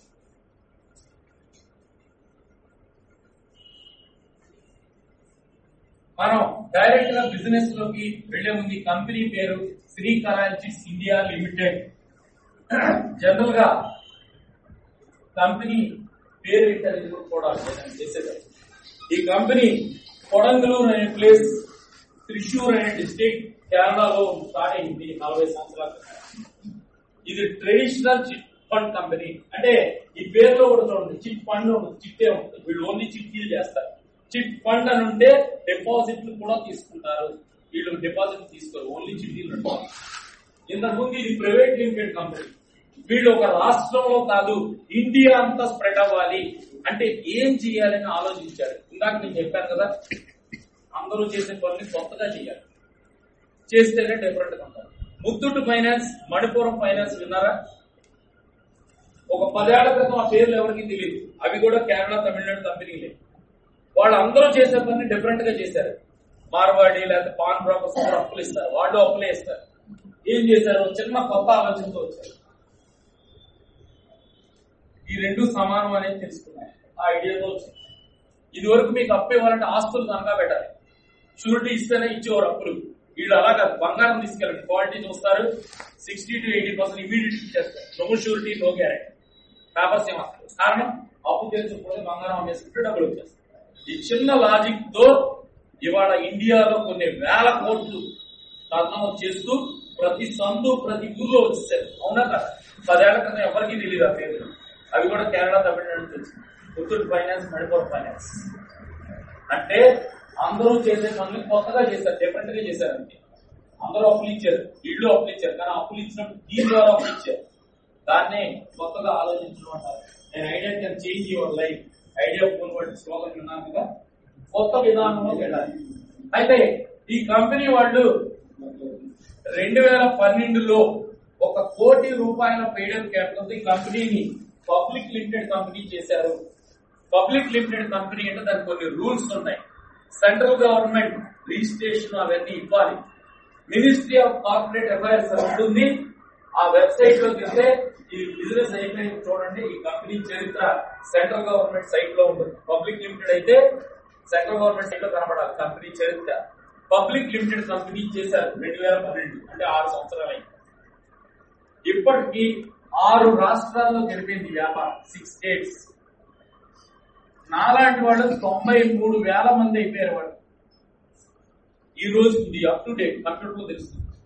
మనం డైరెక్ట్ గా బిజినెస్ లోకి వెళ్లే ముందు ఈ కంపెనీ పేరు శ్రీ కరాంచిస్ ఇండియా లిమిటెడ్ జనరల్ గా కంపెనీ పేరు ఏంటనేది కూడా చూడాలి నేను చేసేది ఈ కంపెనీ కొడంగలూరు అనే ప్లేస్ త్రిశూర్ అనే డిస్ట్రిక్ట్ కేరళలో స్టార్ట్ అయింది నలభై సంవత్సరాల క్రితం. ఇది ట్రెడిషనల్ చిట్ ఫండ్ కంపెనీ అంటే ఈ పేరులో కూడా చూడండి చిట్ ఫండ్ చిట్టే ఉంటుంది వీళ్ళు ఓన్లీ చిట్టీలు చేస్తారు చిట్ ఫండ్ అని ఉంటే డిపాజిట్లు కూడా తీసుకుంటారు వీళ్ళు డిపాజిట్ తీసుకోరు ఓన్లీ చిట్టీలు ఉంటారు ఇంతకుముందు ఇది ప్రైవేట్ లిమిటెడ్ కంపెనీ వీళ్ళు ఒక రాష్ట్రంలో కాదు ఇండియా అంతా స్ప్రెడ్ అవ్వాలి అంటే ఏం చేయాలని ఆలోచించారు ఇందాక నేను చెప్పాను కదా అందరూ చేసే పనులు కొత్తగా చేయాలి చేస్తేనే డిఫరెంట్ గా ఉంటారు ముత్తూట్ ఫైనాన్స్ మణిపురం ఫైనాన్స్ విన్నారా ఒక పదేళ్ల క్రితం ఆ పేర్లు ఎవరికి తెలియదు అవి కూడా కేరళ తమిళనాడు కంపెనీలే వాళ్ళందరూ చేసే పని డిఫరెంట్ గా చేశారు మార్వాడి లేకపోతే పాన్ బ్రోకర్స్ కూడా అప్పులు ఇస్తారు వాళ్ళు అప్పులే ఇస్తారు ఏం చేశారు చిన్న కొత్త ఆలోచనతో వచ్చారు ఈ రెండు సమానం అనేది తెలుసుకున్నాయి ఆ ఐడియాతో వచ్చింది ఇది వరకు మీకు అప్పు ఇవ్వాలంటే ఆస్తులు కనుక పెట్టాలి షూరిటీ ఇస్తేనే ఇచ్చేవారు అప్పులు వీళ్ళు అలా కాదు బంగారం తీసుకెళ్ళండి క్వాలిటీ చూస్తారు sixty to eighty percent immediate ఇచ్చేస్తారు no surety no guarantee papers ఏం వస్తారు కారణం అప్పు తెలుసుకుంటే బంగారం అమ్మేసుకుంటే డబ్బులు వచ్చేస్తాయి ఈ చిన్న లాజిక్ తో ఇవాళ ఇండియాలో కొన్ని వేల కోట్లు టర్న్ చేస్తూ ప్రతి సందు ప్రతి ఊర్లో వచ్చేసారు అవునా కదా పదేళ్ల క్రితం ఎవరికీ తెలియదు ఆ పేరు అవి కూడా కేరళ తమిళనాడు తెలుసు పుత్తూరు ఫైనాన్స్ మణిపూర్ ఫైనాన్స్ అంటే అందరూ చేసే పనులు కొత్తగా చేశారు డిఫరెంట్ గా చేశారు అంతే అందరూ అప్పులు ఇచ్చారు ఇళ్ళు అప్పులు ఇచ్చారు కానీ అప్పులు ఇచ్చినప్పుడు దీని ద్వారా అప్పులు ఇచ్చారు దాన్నే కొత్తగా ఆలోచించడం అంటారు నేను idea can change your life idea phone వాటి స్లోగన్ విన్నాను కదా కొత్త విధానంలో వెళ్ళాలి అయితే ఈ కంపెనీ వాళ్ళు రెండు వేల పన్నెండులో ఒక కోటి రూపాయల పేడల్ క్యాపిటల్ ఈ కంపెనీని పబ్లిక్ లిమిటెడ్ కంపెనీ చేశారు పబ్లిక్ లిమిటెడ్ కంపెనీ అంటే దానికి కొన్ని రూల్స్ ఉన్నాయి సెంట్రల్ గవర్నమెంట్ రిజిస్ట్రేషన్ అవన్నీ ఇవ్వాలి మినిస్ట్రీ ఆఫ్ కార్పొరేట్ అఫైర్స్ ఉంటుంది ఆ వెబ్సైట్ లోకి వెళ్తే ఈ బిజినెస్ అయిపోయింది చూడండి ఈ కంపెనీ చరిత్ర సెంట్రల్ గవర్నమెంట్ సైట్ లో ఉంటుంది పబ్లిక్ లిమిటెడ్ అయితే సెంట్రల్ గవర్నమెంట్ సైట్ లో కనబడాలి కంపెనీ చరిత్ర పబ్లిక్ లిమిటెడ్ కంపెనీ చేశారు రెండు వేల పన్నెండు అంటే ఆరు సంవత్సరాలు అయింది ఇప్పటికి ఆరు రాష్ట్రాల్లో గడిపింది వ్యాపారం సిక్స్ స్టేట్స్ నాలాంటి వాళ్ళు తొంభై మూడు వేల మంది అయిపోయారు వాళ్ళు ఈ రోజు ఇది అప్ టు డేట్ కంప్యూటర్ లో తెలుస్తుంది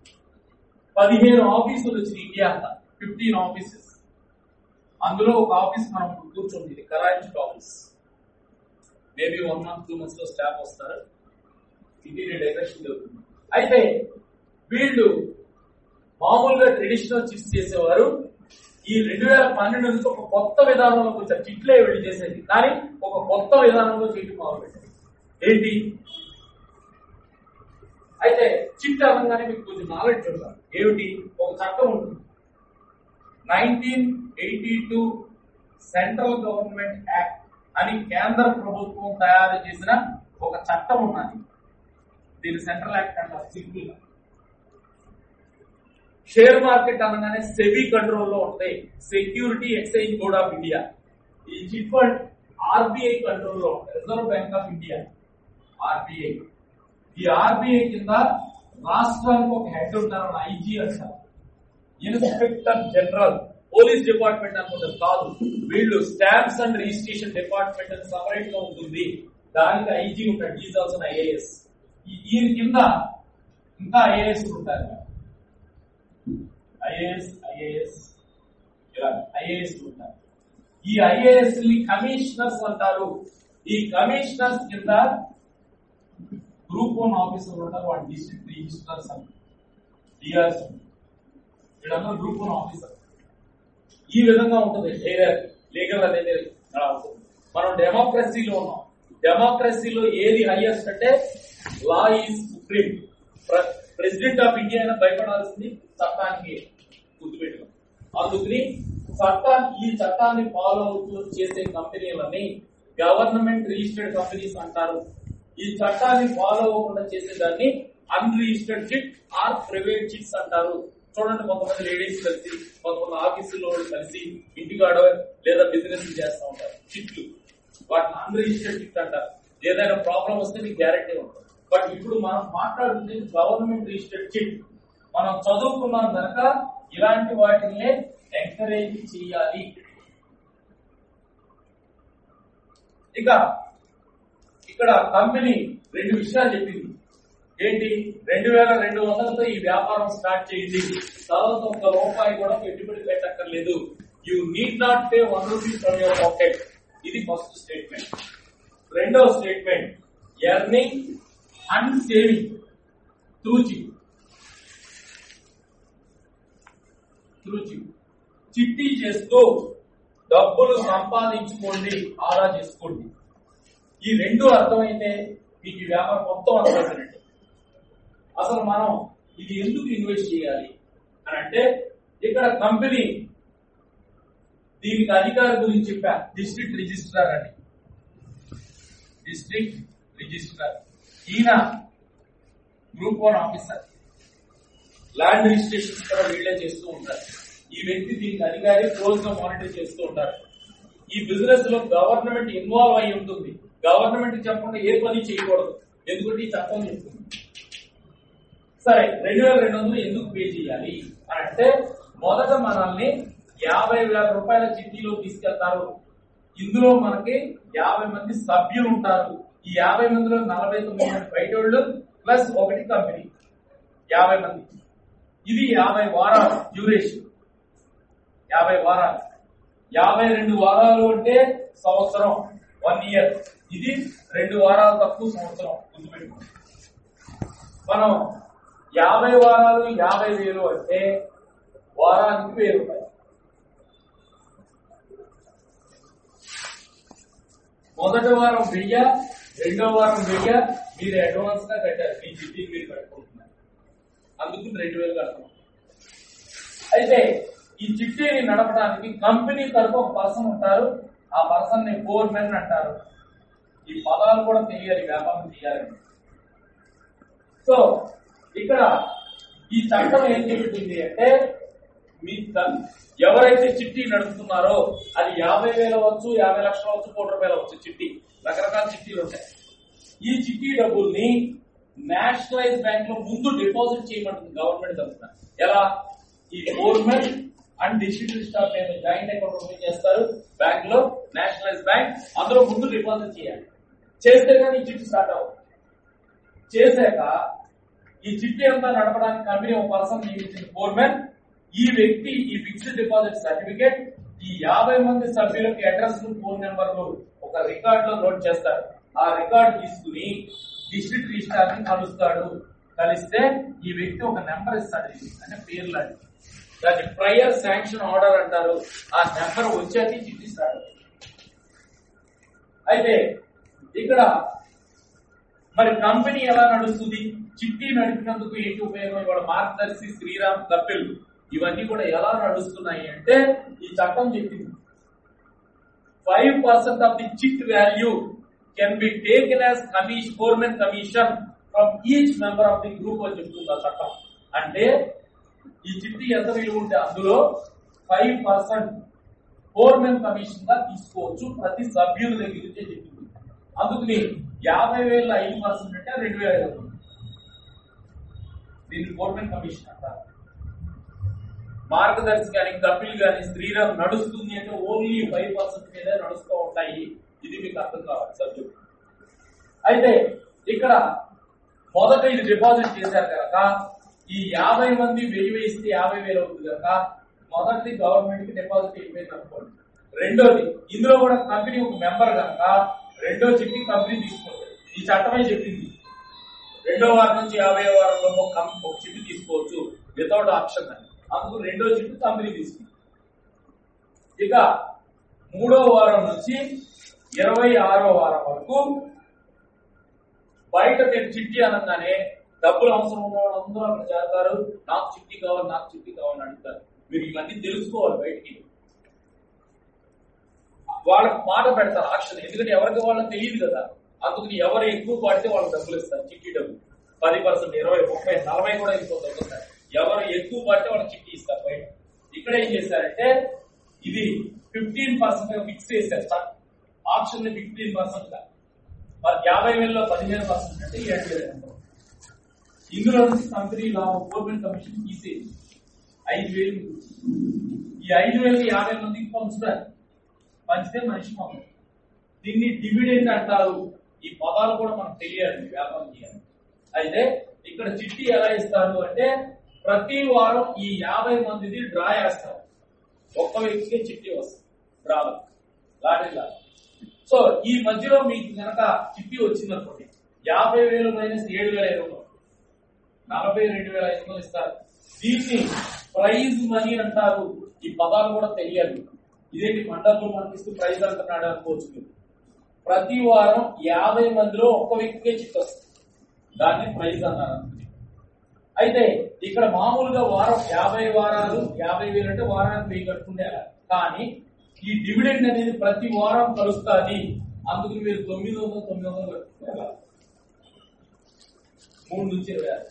పదిహేను ఆఫీసులు వచ్చినాయి ఇండియా అంతా ఫిఫ్టీన్ ఆఫీసెస్ అందులో ఒక ఆఫీస్ మనం ఇప్పుడు కూర్చోండి ఇది Karachi office maybe one month two months లో స్టాఫ్ వస్తారు ఇంటీరియర్ డెకరేషన్ జరుగుతుంది అయితే వీళ్ళు మామూలుగా ట్రెడిషనల్ చిప్స్ చేసేవారు ఈ రెండు వేల పన్నెండు నుంచి ఒక కొత్త విధానంలోకి వచ్చారు చిట్లే వీళ్ళు చేసేది కానీ ఒక కొత్త విధానంలో చేయడం మొదలు పెట్టారు ఏంటి అయితే చిట్ అనగానే మీకు కొంచెం నాలెడ్జ్ ఉండాలి ఏమిటి ఒక చట్టం ఉంటుంది nineteen eighty two central government act అని కేంద్ర ప్రభుత్వం తయారు చేసిన ఒక చట్టం ఉన్నది దీని సెంట్రల్ యాక్ట్ అంటారు సింపుల్ గా షేర్ మార్కెట్ అనగానే సెబీ కంట్రోల్ లో ఉంటాయి security exchange board of India ఈ చిట్ ఫండ్ ఆర్బీఐ కంట్రోల్ లో ఉంటాయి reserve bank of India RBI ఈ ఆర్బీఐ కింద రాష్ట్రానికి ఒక హెడ్ ఉంటారు ఐజీ అంటారు ఇన్స్పెక్టర్ జనరల్ పోలీస్ డిపార్ట్మెంట్ అనుకుంటారు కాదు వీళ్ళు స్టాంప్స్ అండ్ రిజిస్ట్రేషన్ డిపార్ట్మెంట్ అని సపరేట్ గా ఉంటుంది దానికి ఐజీ ఉంటాడు ఈజ్ ఆల్సో ఐఏఎస్ ఈయన కింద ఇంకా ఐఏఎస్ ఉంటారు ఐఏఎస్ ఐఏఎస్ ఇలా ఐఏఎస్ ఉంటారు ఈ ఐఏఎస్ ని కమిషనర్స్ అంటారు ఈ కమిషనర్స్ కింద గ్రూప్ వన్ ఆఫీసర్ ఉంటారు వాడు డిస్ట్రిక్ట్ రిజిస్టర్స్ అని డిఆర్స్ వీళ్ళందరూ గ్రూప్ వన్ ఆఫీసర్ ఈ విధంగా ఉంటుంది లీగల్ అనేది అలా ఉంటుంది మనం డెమోక్రసీలో ఉన్నాం డెమోక్రసీలో ఏది హైయెస్ట్ అంటే law is supreme president of India అయినా భయపడాల్సింది చట్టానికి గుర్తుపెట్టుకో అందుకని చట్టాన్ని ఈ చట్టాన్ని ఫాలో అవుతూ చేసే కంపెనీలని గవర్నమెంట్ రిజిస్టర్డ్ కంపెనీస్ అంటారు ఈ చట్టాన్ని ఫాలో అవ్వకుండా చేసేదాన్ని unregistered chit or private chits అంటారు చూడండి కొంతమంది లేడీస్ కలిసి కొంతమంది ఆఫీసులో కలిసి ఇంటికాడ లేదా బిజినెస్ చేస్తూ ఉంటారు చిట్లు వాటిని అన్రిజిస్టర్డ్ చిట్ అంటారు ఏదైనా ప్రాబ్లం వస్తే మీకు గ్యారెంటీ ఉంటుంది బట్ ఇప్పుడు మనం మాట్లాడుతుంది గవర్నమెంట్ రిజిస్టర్డ్ చిట్ మనం చదువుకున్నాం కనుక ఇలాంటి వాటిని ఎంకరేజ్ చేయాలి ఇక ఇక్కడ కంపెనీ రెండు విషయాలు చెప్పింది ఏంటి రెండు వేల రెండు వందలతో ఈ వ్యాపారం స్టార్ట్ చేయండి తర్వాత ఒక్క రూపాయి కూడా పెట్టుబడి పెట్టక్కర్లేదు you need not pay one rupees from your pocket ఇది ఫస్ట్ స్టేట్మెంట్ రెండవ statement earning and saving through chit through chit చిట్టి చేస్తూ డబ్బులు సంపాదించుకోండి ఆదా చేసుకోండి ఈ రెండు అర్థమైతే మీకు ఈ వ్యాపారం మొత్తం అర్థమైనట్టు అసలు మనం ఇది ఎందుకు ఇన్వెస్ట్ చేయాలి అని అంటే ఇక్కడ కంపెనీ దీనికి అధికారి గురించి చెప్పా డిస్ట్రిక్ట్ రిజిస్ట్రార్ అని డిస్ట్రిక్ట్ రిజిస్ట్రార్ ఈయన group one officer land registrations కూడా వీళ్ళే చేస్తూ ఉంటారు ఈ వ్యక్తి దీనికి అధికారి క్లోజ్ గా మానిటర్ చేస్తూ ఉంటారు ఈ బిజినెస్ లో గవర్నమెంట్ ఇన్వాల్వ్ అయి ఉంటుంది గవర్నమెంట్ చెప్పకుండా ఏ పని చేయకూడదు ఎందుకంటే ఈ చట్టం చెప్తుంది సరే రెండు వేల రెండు వందలు ఎందుకు పే చేయాలి అని అంటే మొదట మనల్ని యాభై వేల రూపాయల చిట్టీలో తీసుకెళ్తారు ఇందులో మనకి యాభై మంది సభ్యులు ఉంటారు ఈ యాభై మందిలో నలభై తొమ్మిది మంది బయట వాళ్ళు ప్లస్ ఒకటి కంపెనీ యాభై మంది ఇది యాభై వారాలు డ్యూరేషన్ యాభై వారాలు యాభై రెండు వారాలు అంటే సంవత్సరం వన్ ఇయర్ ఇది రెండు వారాలు తక్కువ సంవత్సరం గుర్తుపెట్టుకోండి మనం యాభై వారాలు యాభై వేలు అంటే వారానికి వెయ్యి రూపాయలు మొదటి వారం వెయ్య రెండో వారం వెయ్య మీరు అడ్వాన్స్ గా కట్టారు మీ చిట్టి మీరు కట్టుకుంటున్నారు అందుకు రెండు వేలు కడతాం అయితే ఈ చిట్టీని నడపడానికి కంపెనీ తరఫు ఒక పర్సన్ ఉంటారు ఆ పర్సన్ ని ఫోర్ మెన్ అంటారు ఈ పదాలు కూడా తెలియాలి వ్యాపారం చేయాలని సో ఇక్కడ ఈ చట్టం ఏం చెబుతుంది అంటే మీ త- ఎవరైతే చిట్టి నడుపుతున్నారో అది యాభై వేలు అవ్వచ్చు యాభై లక్షలు అవ్వచ్చు కోటి రూపాయలు అవ్వచ్చు చిట్టి రకరకాల చిట్టీలు ఉంటాయి ఈ చిట్టి డబ్బుల్ని నేషనలైజ్ బ్యాంక్ లో ముందు డిపాజిట్ చేయమంటుంది గవర్నమెంట్ తరఫున ఎలా ఈ government and district staff joint account open చేస్తారు బ్యాంక్ లో నేషనలైజ్ బ్యాంక్ అందులో ముందు డిపాజిట్ చేయాలి చేస్తే కానీ ఈ చిట్టి స్టార్ట్ అవ్వదు చేశాక ఈ చిట్టి అంతా నడపడానికి కంపెనీ ఒక పర్సన్ నియమించిన ఫోర్మెన్ ఈ వ్యక్తి ఈ ఫిక్స్డ్ డిపాజిట్ సర్టిఫికేట్ ఈ యాభై మంది సభ్యులకి అడ్రస్ ఫోన్ నెంబర్లు ఒక రికార్డ్ లో నోట్ చేస్తారు ఆ రికార్డ్ తీసుకుని డిస్ట్రిక్ట్ రిజిస్టార్ ని కలుస్తాడు కలిస్తే ఈ వ్యక్తి ఒక నెంబర్ ఇస్తాడు ఇది. అంటే పేరు లాంటి దాన్ని ప్రయర్ శాంక్షన్ ఆర్డర్ అంటారు ఆ నెంబర్ వచ్చాక చిట్టిస్తాడు అయితే ఇక్కడ మరి కంపెనీ ఎలా నడుస్తుంది చిట్టి నడిపినందుకు ఏంటి ఉపయోగం ఇవాళ మార్గదర్శి శ్రీరామ్ కపిల్ ఇవన్నీ కూడా ఎలా నడుస్తున్నాయి అంటే ఈ చట్టం చెప్పింది five percent of the chit value can be taken as commission foreman commission from each member of the group అని చెప్తుంది ఆ చట్టం అంటే ఈ చిట్టి ఎంత విలువ ఉంటే అందులో ఫైవ్ పర్సెంట్ ఫోర్మెన్ కమిషన్ గా తీసుకోవచ్చు ప్రతి సభ్యుల దగ్గర నుంచే చెప్పింది అందుకని యాభై వేల ఐదు పర్సెంట్ అంటే రెండు వేల ఐదు వందలు దీన్ని ఫోర్మెన్ కమిషన్ అంటారు మార్గదర్శి కానీ కపిల్ కానీ శ్రీరామ్ నడుస్తుంది అంటే ఓన్లీ ఫైవ్ పర్సెంట్ మీద నడుస్తూ ఉంటాయి ఇది మీకు అర్థం కావాలి సబ్జెక్ట్ అయితే ఇక్కడ మొదట ఇది డిపాజిట్ చేశారు కనుక ఈ యాభై మంది వెయ్యి వేస్తే యాభై వేలు అవుతుంది కనుక మొదటిది గవర్నమెంట్ కి డిపాజిట్ అయిపోయింది అనుకోండి రెండోది ఇందులో కూడా కంపెనీ ఒక మెంబర్ కనుక రెండో చిట్టి కంపెనీ తీసుకుంటుంది ఈ చట్టమే చెప్పింది రెండో వారం నుంచి యాభై వారంలో ఒక కం- ఒక చిట్టు తీసుకోవచ్చు వితౌట్ ఆప్షన్ అని అందుకు రెండో చిట్టు కంపెనీ తీసుకుంది ఇక మూడో వారం నుంచి ఇరవై ఆరో వారం వరకు బయట మీరు చిట్టి అనగానే డబ్బులు అవసరం ఉన్న వాళ్ళందరూ అక్కడ చేస్తారు నాకు చిట్టి కావాలి నాకు చిట్టి కావాలని అడుగుతారు మీరు ఇవన్నీ తెలుసుకోవాలి బయటికి వాళ్ళకి మాట పెడతారు ఆక్షన్ ఎందుకంటే ఎవరికి వాళ్ళకి తెలియదు కదా అందుకని ఎవరు ఎక్కువ పడితే వాళ్ళకి డబ్బులు ఇస్తారు చిట్టి డబ్బులు పది పర్సెంట్ ఇరవై ముప్పై నలభై కూడా ఇంకొక ఎవరు ఎక్కువ పడితే వాళ్ళకి చిట్టి ఇస్తారు బయట ఇక్కడ ఏం చేశారంటే ఇది ఫిఫ్టీన్ పర్సెంట్ ఫిక్స్ చేశారు ఆప్షన్ ని ఫిఫ్టీన్ పర్సెంట్ గా మరి యాభై వేలలో పదిహేను పర్సెంట్ అంటే ఏడు వేలు అనుకో. ఇందులో నుంచి కంపెనీ లా గవర్నమెంట్ కమిషన్ తీసేది ఐదు వేలు ఈ ఐదు వేలు యాభై మందికి పంచుతారు పంచితే మనిషి మొత్తం దీన్ని డివిడెండ్ అంటారు ఈ పదాలు కూడా మనకు తెలియాలి వ్యాపారం చేయాలి అయితే ఇక్కడ చిట్టి ఎలా ఇస్తారు అంటే ప్రతి వారం ఈ యాభై మందిది డ్రా చేస్తారు ఒక్క వ్యక్తికి చిట్టి వస్తుంది డ్రాలో లాటరీ లా సో ఈ మధ్యలో మీకు కనుక చిట్టి వచ్చిందనుకోండి యాభై వేలు మైనస్ ఏడు వేల ఐదు వందలు నలభై రెండు వేల ఐదు వందలు ఇస్తారు దీన్ని ప్రైజ్ మనీ అంటారు ఈ పదాలు కూడా తెలియాలి ఇదేంటి మండపం మనకిస్తూ ప్రైజ్ అంటున్నాడు అనుకోవచ్చు మీరు ప్రతి వారం యాభై మందిలో ఒక్క వ్యక్తికే చిట్ వస్తుంది దాన్ని ప్రైజ్ అన్నారు అయితే ఇక్కడ మామూలుగా వారం యాభై వారాలు యాభై వేలు అంటే వారానికి వెయ్యి కట్టుకుంటే అలా కానీ ఈ డివిడెండ్ అనేది ప్రతి వారం కలుస్తుంది అందుకు మీరు తొమ్మిది వందలు తొమ్మిది వందలు కట్టుకుంటే అలా మూడు నుంచి ఇరవై ఆరు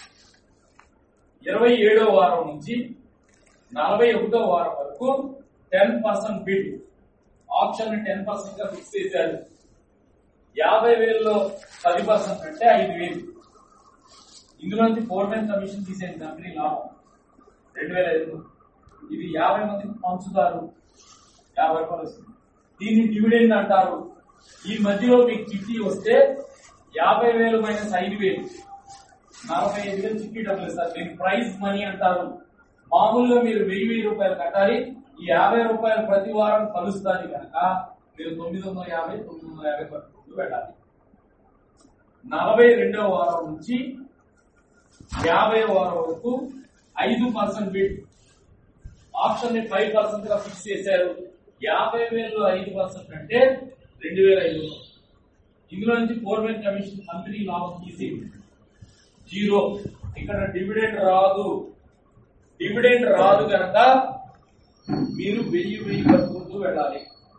ఇరవై ఏడో వారం నుంచి నలభై ఒకటో వారం వరకు ten percent bid option ten percent గా ఫిక్స్ చేశారు యాభై వేలలో పది పర్సెంట్ అంటే ఐదు వేలు ఇందులో నుంచి ఫోర్మెన్ కమిషన్ తీసేది కంపెనీ లాభం రెండు వేల ఐదు ఇది యాభై మందికి పంచుతారు యాభై రూపాయలు వస్తుంది దీన్ని డివిడెండ్ అంటారు ఈ మధ్యలో మీకు చిట్టి వస్తే యాభై వేలు మైనస్ ఐదు వేలు నలభై ఐదు వేలు చిట్టి డబ్బులు ఇస్తారు దీన్ని ప్రైజ్ మనీ అంటారు మామూలుగా మీరు వెయ్యి వెయ్యి రూపాయలు కట్టాలి ఈ యాభై రూపాయలు ప్రతి వారం కలుస్తుంది కనుక మీరు తొమ్మిది వందల యాభై తొమ్మిది వందల యాభై కట్టుకుంటూ వెళ్ళాలి నలభై రెండవ వారం నుంచి యాభై వారం వరకు ఐదు పర్సెంట్ బిడ్ ఆప్షన్ ని ఫైవ్ పర్సెంట్ గా ఫిక్స్ చేశారు యాభై వేలలో ఐదు పర్సెంట్ అంటే రెండు వేల ఐదు వందలు ఇందులో నుంచి ఫోర్మెన్ కమిషన్ కంపెనీ లాభం తీసి జీరో ఇక్కడ డివిడెండ్ రాదు డివిడెండ్ రాదు కనుక మీరు వెయ్యి వెయ్యి కట్టుకుంటూ వెళ్ళాలి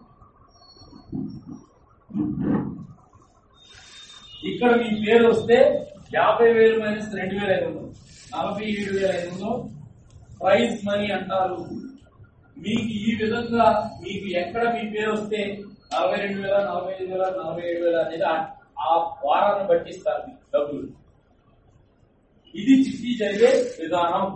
ఇక్కడ మీ పేరు వస్తే యాభై వేలు మైనస్ రెండు వేల ఐదు వందలు నలభై ఏడు వేల ఐదు వందలు ప్రైజ్ మనీ అంటారు మీకు ఈ విధంగా మీకు ఎక్కడ మీ పేరు వస్తే నలభై రెండు వేల నలభై ఐదు వేల నలభై ఏడు వేల అనేది ఆ- ఆ వారాన్ని బట్టి ఇస్తారు మీకు డబ్బులు ఇది చిట్టి జరిగే విధానం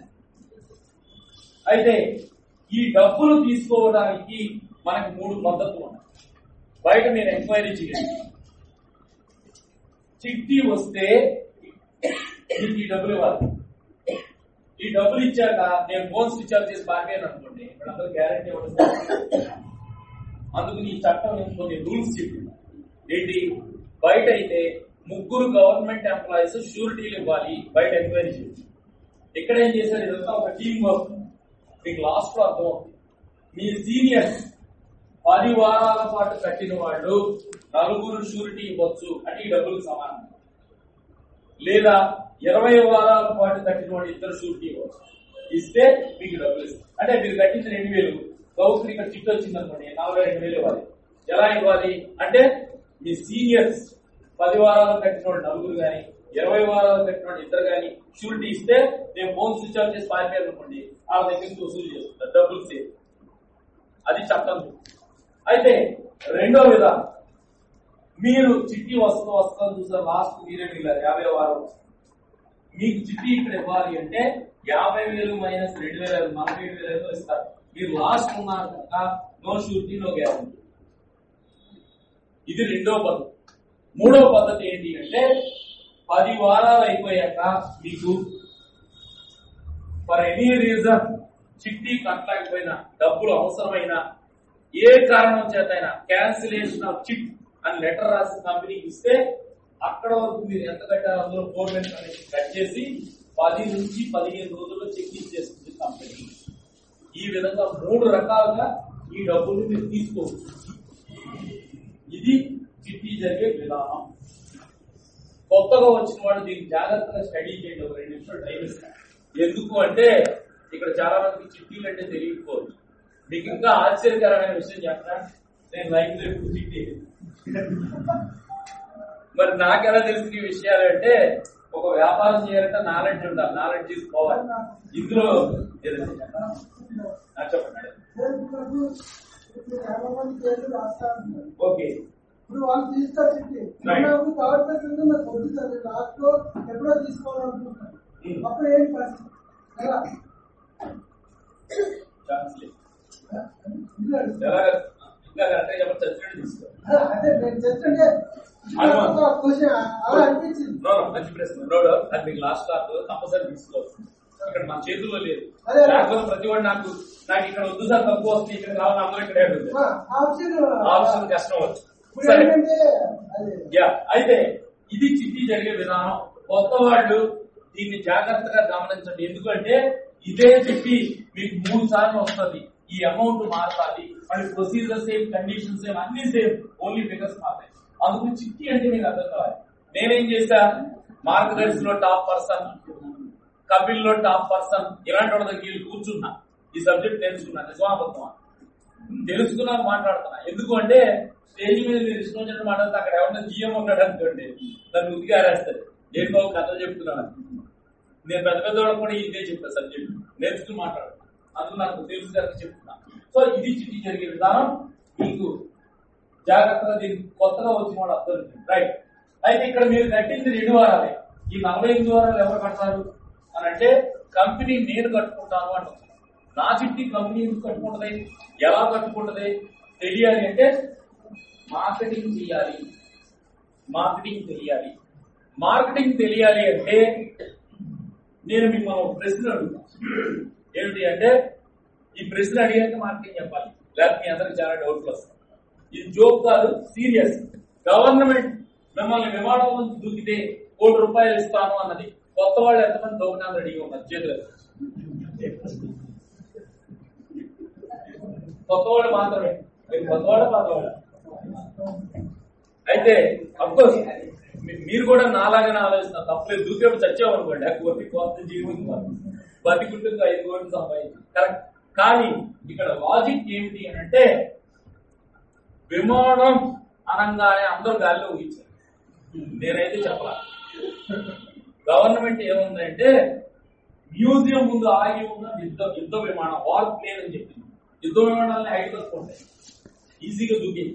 అయితే ఈ డబ్బులు తీసుకోవడానికి మనకి మూడు పద్ధతులు ఉన్నాయి బయట మీరు ఎంక్వైరీ చేయండి చిట్టి వస్తే నీకు ఈ డబ్బులు ఇవ్వాలి ఈ డబ్బులు ఇచ్చాక నేను ఫోన్ స్విచ్ ఆఫ్ చేసి పారిపోయాను అనుకోండి ఇక్కడ అందరూ గ్యారెంటీ ఇవ్వడం అందుకు ఈ చట్టం ఏం కొన్ని రూల్స్ చెప్పింది ఏంటి బయట అయితే ముగ్గురు గవర్నమెంట్ ఎంప్లాయీస్ షూరిటీలు ఇవ్వాలి బయట ఎంక్వైరీ చేసి ఇక్కడ ఏం చేశారు ఇదంతా ఒక టీం వర్క్ మీకు లాస్ట్ లో అర్థం అవుతుంది. మీ సీనియర్స్ పది వారాల పాటు కట్టిన వాళ్ళు నలుగురు షూరిటీ ఇవ్వచ్చు అంటే ఈ డబ్బులకు సమానం లేదా ఇరవై వారాల పాటు కట్టిన వాడు ఇద్దరు షూరిటీ ఇవ్వచ్చు ఇస్తే మీకు డబ్బులు ఇస్తారు అంటే మీరు కట్టించిన రెండు వేలు గౌకులు ఇక్కడ చిట్టు వచ్చింది అనుకోండి నలభై రెండు వేలు ఇవ్వాలి ఎలా ఇవ్వాలి అంటే మీ సీనియర్స్ పది వారాలు కట్టిన వాడు నలుగురు కానీ ఇరవై వారాలు కట్టిన వాడు ఇద్దరు కానీ షూరిటీ ఇస్తే నేను ఫోన్ స్విచ్ ఆఫ్ చేసి పారిపోయాను అనుకోండి వాళ్ళ దగ్గర నుంచి వసూలు చేస్తారు డబ్బులు సేవ్ అది చట్టం అయితే రెండో విధానం మీరు చిట్టి వస్తూ వస్తుందని చూసారు లాస్ట్ మీరే మిగిలారు యాభై వారం మీకు చిట్టి ఇక్కడ ఇవ్వాలి అంటే యాభై వేలు మైనస్ రెండు వేల ఐదు నలభై ఏడు వేల ఐదు ఇస్తారు మీరు లాస్ట్ ఉన్నారు కనుక నో షూరిటీ నో గ్యారంటీ ఇది రెండో పద్ధతి మూడో పద్ధతి ఏంటి అంటే పది వారాలు అయిపోయాక మీకు ఫర్ ఎనీ రీజన్ చిట్టి కట్టలేకపోయినా డబ్బులు అవసరమైన ఏ కారణం చేతైనా క్యాన్సిలేషన్ ఆఫ్ చిట్ అని లెటర్ రాసి కంపెనీకి ఇస్తే అక్కడ వరకు మీరు ఎంత కట్టారో అందులో ఫోర్ కనెక్షన్ కట్ చేసి పది నుంచి పదిహేను రోజుల్లో చెక్ ఇచ్చేస్తుంది కంపెనీ ఈ విధంగా మూడు రకాలుగా ఈ డబ్బులు మీరు తీసుకోవచ్చు ఇది చిట్టి జరిగే విధానం కొత్తగా వచ్చిన వాళ్ళు దీన్ని జాగ్రత్తగా స్టడీ చేయండి ఒక రెండు నిమిషాలు టైం ఇస్తాను ఎందుకు అంటే ఇక్కడ చాలా మందికి చిట్టీలు అంటే తెలియకపోవచ్చు మీకు ఇంకా ఆశ్చర్యకరమైన విషయం చెప్పనా నేను లైఫ్ లో ఎప్పుడు చిట్టి మరి నాకెలా తెలిసిన ఈ విషయాలు అంటే ఒక వ్యాపారం చేయాలంటే నాలెడ్జ్ ఉండాలి నాలెడ్జ్ తీసుకోవాలి ఇందులో ఏదండి నాకు చెప్పండి
ఇప్పుడు చాలా మంది పేర్లు రాస్తా ఉన్నారు
ఓకే
ఇప్పుడు వాళ్ళు తీస్తారు చిట్టి
Right.
నాకు పవర్ ప్రెస్ నాకు వద్దు సార్ లాస్ట్ లో ఎప్పుడో తీసుకోవాలనుకుంటున్నాను
Hmm.
అప్పుడు ఏంటి పరిస్థితి ఎలా
ఛాన్స్ లేదు
ఇది అడుగుతా.
ఎలా ఇంకా కరెక్ట్గా చెప్పండి చచ్చినట్టు తీసుకో
అదే నేను జస్ట్ అంటే
అనుమానం.
క్వశ్చన్ అలా అనిపించింది
నో నో మంచి ప్రశ్న నో డౌట్ అది మీకు లాస్ట్ స్టార్ట్ కంపల్సరీ తీసుకోవచ్చు ఇక్కడ మన చేతుల్లో లేదు
అదే, అదే.
లేకపోతే ప్రతి వాడు నాకు నాకు ఇక్కడ వద్దు సార్ తక్కువ వస్తుంది ఇక్కడ కావాలి అందరూ ఇక్కడే ఉంటుంది
ఆ, ఆప్షన్
ఆప్షన్ కష్టం వచ్చు
ఇప్పుడు
సరే
ఏంటంటే అది
యా అయితే ఇది చిట్టి జరిగే విధానం కొత్త వాళ్ళు దీన్ని జాగ్రత్తగా గమనించండి ఎందుకంటే ఇదే చిట్టి మీకు మూడు సార్లు వస్తుంది ఈ అమౌంట్ మారుతుంది మళ్ళీ ప్రొసీజర్ సేమ్ కండిషన్ సేమ్ అన్ని సేమ్ ఓన్లీ ఫిగర్స్ మారుతాయి అందుకు చిట్టి అంటే మీకు అర్థం కావాలి నేనేం చేశా మార్గదర్శిలో టాప్ పర్సన్ కపిల్ లో టాప్ పర్సన్ ఇలాంటి వాళ్ళ దగ్గర వెళ్ళి కూర్చున్నా ఈ సబ్జెక్ట్ తెలుసుకున్నా నిజమాబద్ధమా తెలుసుకున్నాక మాట్లాడుతున్నా ఎందుకు అంటే స్టేజ్ మీద మీరు ఇష్టం వచ్చినట్టు మాట్లాడితే అక్కడ ఎవరైనా జిఎం ఉన్నాడు అనుకోండి దాన్ని ఉతికి ఆరేస్తారు ఏం బాబు కథలు చెప్తున్నాను నేను పెద్ద పెద్ద వాళ్ళకి కూడా ఇదే చెప్పాను సబ్జెక్ట్ నేర్చుకుని మాట్లాడు అందుకు నాకు తెలుసు కనుక చెప్తున్నా సో ఇది చిట్టి జరిగే విధానం మీకు జాగ్రత్తగా దీన్ని కొత్తగా వచ్చిన వాళ్ళు అర్థం రైట్ అయితే ఇక్కడ మీరు కట్టింది రెండు వారాలే ఈ నలభై ఎనిమిది వారాలు ఎవరు కడతారు అని అంటే కంపెనీ నేను కట్టుకుంటాను అంటుంది నా చిట్టి కంపెనీ ఎందుకు కట్టుకుంటది ఎలా కట్టుకుంటది తెలియాలి అంటే మార్కెటింగ్ చేయాలి మార్కెటింగ్ తెలియాలి మార్కెటింగ్ తెలియాలి అంటే నేను మిమ్మల్ని ఒక ప్రశ్న అడుగుతాను ఏమిటి అంటే ఈ ప్రశ్న అడిగాక మార్కెటింగ్ చెప్పాలి లేకపోతే మీ అందరికి చాలా డౌట్లు వస్తాయి ఇది జోక్ కాదు సీరియస్ గవర్నమెంట్ మిమ్మల్ని విమానం నుంచి దూకితే కోటి రూపాయలు ఇస్తాను అన్నది కొత్త వాళ్ళు ఎంతమంది దోకడానికి రెడీగా ఉన్నారు చేతులు కొత్త వాళ్ళు మాత్రమే మీరు కొత్త వాళ్ళు పాత వాళ్ళు అయితే అఫ్కోర్స్ మీరు కూడా నాలాగానే ఆలోచిస్తున్నారు తప్పలేదు దూకేపు చచ్చావు అనుకోండి ఆ కోటి కొత్త జీవం బతికుంటుంది ఐదు కోట్లు సంపాదించి కరెక్ట్ కానీ ఇక్కడ లాజిక్ ఏమిటి అని అంటే విమానం అనగానే అందరూ గాలిలో ఊహించారు నేనైతే చెప్పలా గవర్నమెంట్ ఏముందంటే మ్యూజియం ముందు ఆగి ఉన్న యుద్ధ యుద్ధ విమానం వార్ ప్లేన్ అని చెప్పింది యుద్ధ విమానాలని హైట్ వస్తుంటాయి ఈజీగా దూకేయచ్చు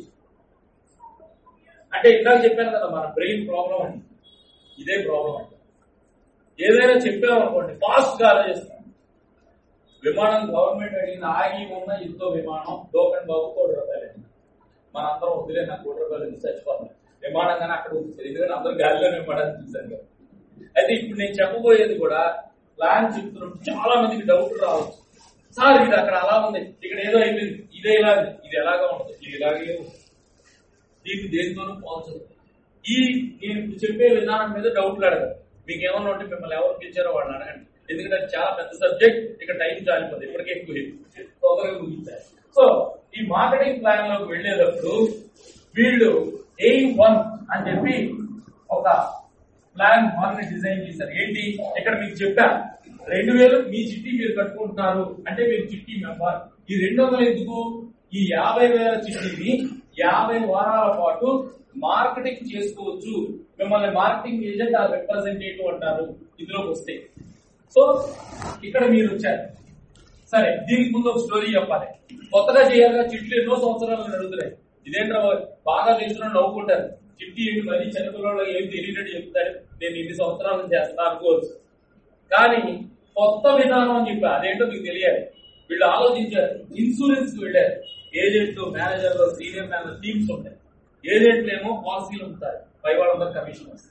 అంటే ఇందాక చెప్పాను కదా మన బ్రెయిన్ ప్రాబ్లం అని ఇదే ప్రాబ్లం అంటే ఏదైనా చెప్పామనుకోండి ఫాస్ట్ గా ఆలోచిస్తాం విమానం గవర్నమెంట్ అడిగిన ఆగి ఉన్న యుద్ధ విమానం టోకెన్ బాబు కోటి రూపాయలు మనందరం వదిలే నాకు కోటి రూపాయలు ఇచ్చి చచ్చిపోతాం విమానం కానీ అక్కడ ఉంచారు ఎందుకంటే అందరూ గాలిలో విమానాన్ని చూశారు కదా అయితే ఇప్పుడు నేను చెప్పబోయేది కూడా ప్లాన్ చెప్తున్నప్పుడు చాలా మందికి డౌట్ రావచ్చు సార్ ఇది అక్కడ అలా ఉంది ఇక్కడ ఏదో అయిపోయింది ఇదే ఇలా ఉంది. ఇది ఎలాగా ఉండదు ఇది ఇలాగే ఉంది దీనికి దేనితోనూ పోల్చదు ఈ నేను ఇప్పుడు చెప్పే విధానం మీద డౌట్లు అడగదు మీకు ఏమన్నా ఉంటే మిమ్మల్ని ఎవరికి ఇచ్చారో వాళ్ళని అడగండి ఎందుకంటే అది చాలా పెద్ద సబ్జెక్ట్ ఇక టైం చాలిపోతుంది ఇప్పటికే ఎక్కువ తొందరగా ముగించారు సో ఈ మార్కెటింగ్ ప్లాన్ లోకి వెళ్ళేటప్పుడు వీళ్ళు ఎయిమ్ వన్ అని చెప్పి ఒక ప్లాన్ వన్ ని డిజైన్ చేశారు ఏంటి ఇక్కడ మీకు చెప్పా రెండు వేలు మీ చిట్టి మీరు కట్టుకుంటున్నారు అంటే మీరు చిట్టి మెంబర్ ఈ రెండు వందలు ఎందుకు ఈ యాభై వేల చిట్టిని యాభై వారాల పాటు మార్కెటింగ్ చేసుకోవచ్చు మిమ్మల్ని మార్కెటింగ్ ఏజెంట్ ఆ రిప్రజెంటేటివ్ అంటారు ఇందులోకి వస్తే సో ఇక్కడ మీరు వచ్చారు సరే దీనికి ముందు ఒక స్టోరీ చెప్పాలి కొత్తగా చేయాలిగా చిట్లు ఎన్నో సంవత్సరాలు నడుగుతున్నాయి ఇదేంట్రా బాగా తెలిసిన నవ్వుకుంటారు చిట్టి ఏంటి మరీ చిన్నపిల్లలు ఏం తెలియనట్టు చెప్తాడు నేను ఇన్ని సంవత్సరాలు చేస్తా అనుకోవచ్చు కానీ కొత్త విధానం అని చెప్పి అదేంటో మీకు తెలియాలి వీళ్ళు ఆలోచించారు ఇన్సూరెన్స్ కి వెళ్ళారు ఏజెంట్లు మేనేజర్లు సీనియర్ మేనేజర్ టీమ్స్ ఉంటాయి ఏజెంట్లు ఏమో పాలసీలు ఉంటారు పై వాళ్ళందరూ కమిషన్ వస్తారు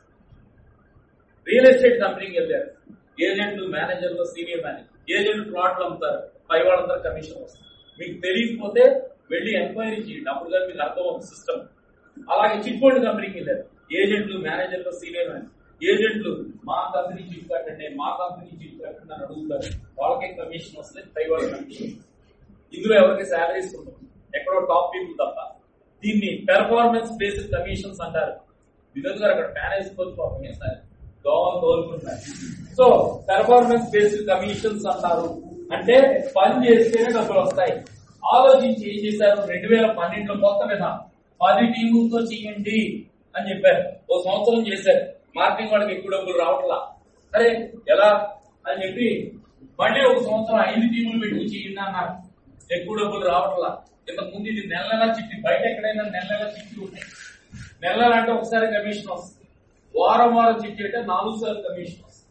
రియల్ ఎస్టేట్ కంపెనీకి వెళ్ళారు ఏజెంట్లు మేనేజర్లు సీనియర్ మేనేజర్ ఏజెంట్ ప్లాట్లు అమ్ముతారు పై వాళ్ళందరూ కమిషన్ వస్తారు మీకు తెలియకపోతే వెళ్ళి ఎంక్వైరీ చేయండి అప్పుడు కానీ మీకు అర్థం అవుతుంది సిస్టమ్ అలాగే చిట్ ఫండ్ కంపెనీకి వెళ్ళారు ఏజెంట్లు మేనేజర్లు సీనియర్ మేనేజర్ ఏజెంట్లు మా కంపెనీ చిట్ కట్టండి మా కంపెనీ చిట్ కట్టండి అని అడుగుతారు వాళ్ళకే కమిషన్ వస్తుంది పై వాళ్ళ కమిషన్ ఇందులో ఎవరికి శాలరీస్ ఉండవు ఎక్కడో టాప్ పీపుల్ తప్ప దీన్ని పెర్ఫార్మెన్స్ బేస్డ్ కమిషన్స్ అంటారు వినోద్ గారు అక్కడ ఫ్యాన్ వేసుకోవచ్చు పాపం ఏం సార్ దోమలు తోలుకుంటున్నారు సో పెర్ఫార్మెన్స్ బేస్డ్ కమిషన్స్ అంటారు అంటే పని చేస్తేనే డబ్బులు వస్తాయి ఆలోచించి ఏం చేశారు రెండు వేల పన్నెండులో కొత్త విధానం పది టీములతో చేయండి అని చెప్పారు ఓ సంవత్సరం చేశారు మార్కెటింగ్ వాళ్ళకి ఎక్కువ డబ్బులు రావట్లా అరే ఎలా అని చెప్పి మళ్ళీ ఒక సంవత్సరం ఐదు టీములు పెట్టుకు చేయండి అన్నారు ఎక్కువ డబ్బులు రావట్లా ఇంతకు ముందు ఇది నెల నెల చిట్టి బయట ఎక్కడైనా నెల నెల చిట్టి ఉంటాయి నెల నెల అంటే ఒకసారి కమిషన్ వస్తుంది వారం వారం చిట్టి అంటే నాలుగు సార్లు కమిషన్ వస్తుంది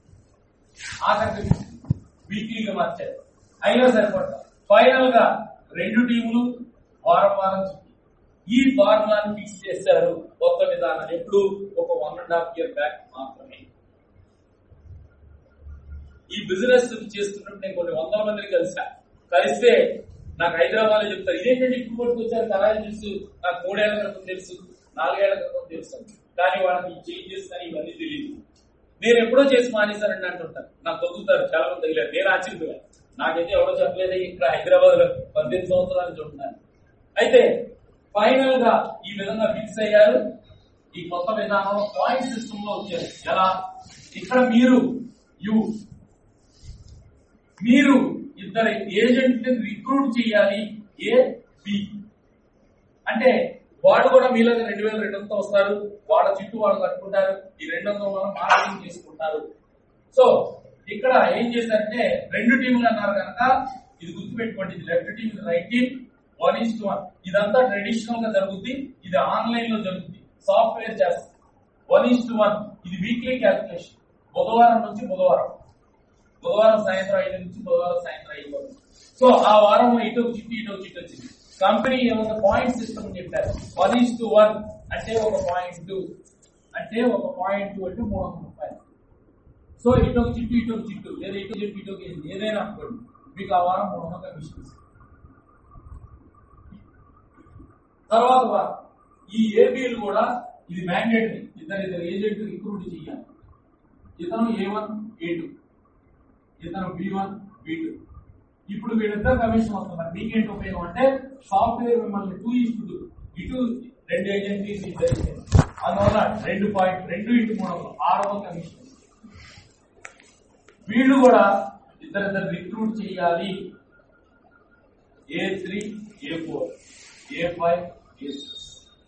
ఆఖరికి వీక్లీగా మార్చారు అయినా సరిపడతా ఫైనల్ గా రెండు టీములు వారం వారం చిట్టి ఈ ఫార్ములాని ఫిక్స్ చేశారు కొత్త విధానం ఎప్పుడు ఒక one and half year back మాత్రమే ఈ బిజినెస్ చేస్తున్నప్పుడు నేను కొన్ని వందల మందిని కలిసా కలిస్తే నాకు హైదరాబాద్ లో చెప్తారు ఇదేంటంటే ఇప్పుడు పట్టుకొచ్చారు కళాయి తెలుసు నాకు మూడేళ్ల క్రితం తెలుసు నాలుగేళ్ల క్రితం తెలుసు కానీ వాళ్ళకి ఈ చేంజెస్ కానీ ఇవన్నీ తెలియదు నేను ఎప్పుడో చేసి మానేశానండి అంటుంటాను నాకు తగ్గుతారు చాలా మంది తగిలారు నేను ఆశ్చర్యపోయాను నాకైతే ఎవరో చెప్పలేదు ఇక్కడ హైదరాబాద్ లో పద్దెనిమిది సంవత్సరాల నుంచి ఉంటున్నాను అయితే ఫైనల్ గా ఈ విధంగా ఫిక్స్ అయ్యారు ఈ కొత్త విధానం పాయింట్ సిస్టమ్ లో వచ్చారు ఎలా ఇక్కడ మీరు యు మీరు ఇద్దరు ఏజెంట్ ని రిక్రూట్ చేయాలి ఏ బి అంటే వాడు కూడా మీలాగా రెండు వేల రెండు వందలు వస్తారు వాళ్ళ చుట్టూ వాళ్ళు కట్టుకుంటారు ఈ రెండు వందల మనం మార్కెటింగ్ చేసుకుంటారు సో ఇక్కడ ఏం చేశారంటే రెండు టీంలు అన్నారు కనుక ఇది గుర్తుపెట్టుకోండి ఇది లెఫ్ట్ టీం ఇది right team one is one ఇదంతా ట్రెడిషనల్ గా జరుగుద్ది ఇది ఆన్లైన్ లో జరుగుద్ది సాఫ్ట్వేర్ చేస్తుంది వన్ ఇస్ వన్ ఇది వీక్లీ క్యాల్కులేషన్ బుధవారం నుంచి బుధవారం బుధవారం సాయంత్రం ఐదు నుంచి బుధవారం సాయంత్రం ఐదు వరకు సో ఆ వారం ఇటు ఒక చిట్టి ఇటు ఒక చిట్టి వచ్చింది కంపెనీ ఏమన్నా పాయింట్ సిస్టమ్ చెప్పారు వన్ ఈస్ టు వన్ అంటే ఒక పాయింట్ టూ అంటే ఒక పాయింట్ టూ అంటే మూడు వందల రూపాయలు సో ఇటు ఒక చిట్టు ఇటు ఒక చిట్టు లేదా ఇటు చిట్టు ఇటు ఒక ఎనిమిది, ఏదైనా అనుకోండి మీకు ఆ వారం మూడు వందల కమిషన్ ఇస్తుంది. తర్వాత వారం ఈ ఏబీలు కూడా ఇది మ్యాండేటరీ ఇద్దరు ఇద్దరు ఏజెంట్ రిక్రూట్ చేయాలి ఇతను ఏ వన్ ఏ టూ ఇతను బి వన్ బి టూ ఇప్పుడు వీళ్ళిద్దరు కమిషన్ వస్తున్నారు మీకేంటి ఉపయోగం అంటే సాఫ్ట్వేర్ మిమ్మల్ని టూ ఇస్ టూ ఇటు రెండు ఏజెన్సీస్ ఇద్దరు అందువల్ల రెండు పాయింట్ రెండు ఇంటూ మూడు వందలు ఆరు వందల కమిషన్ వీళ్ళు కూడా ఇద్దరిద్దరు రిక్రూట్ చేయాలి A three A four A five A six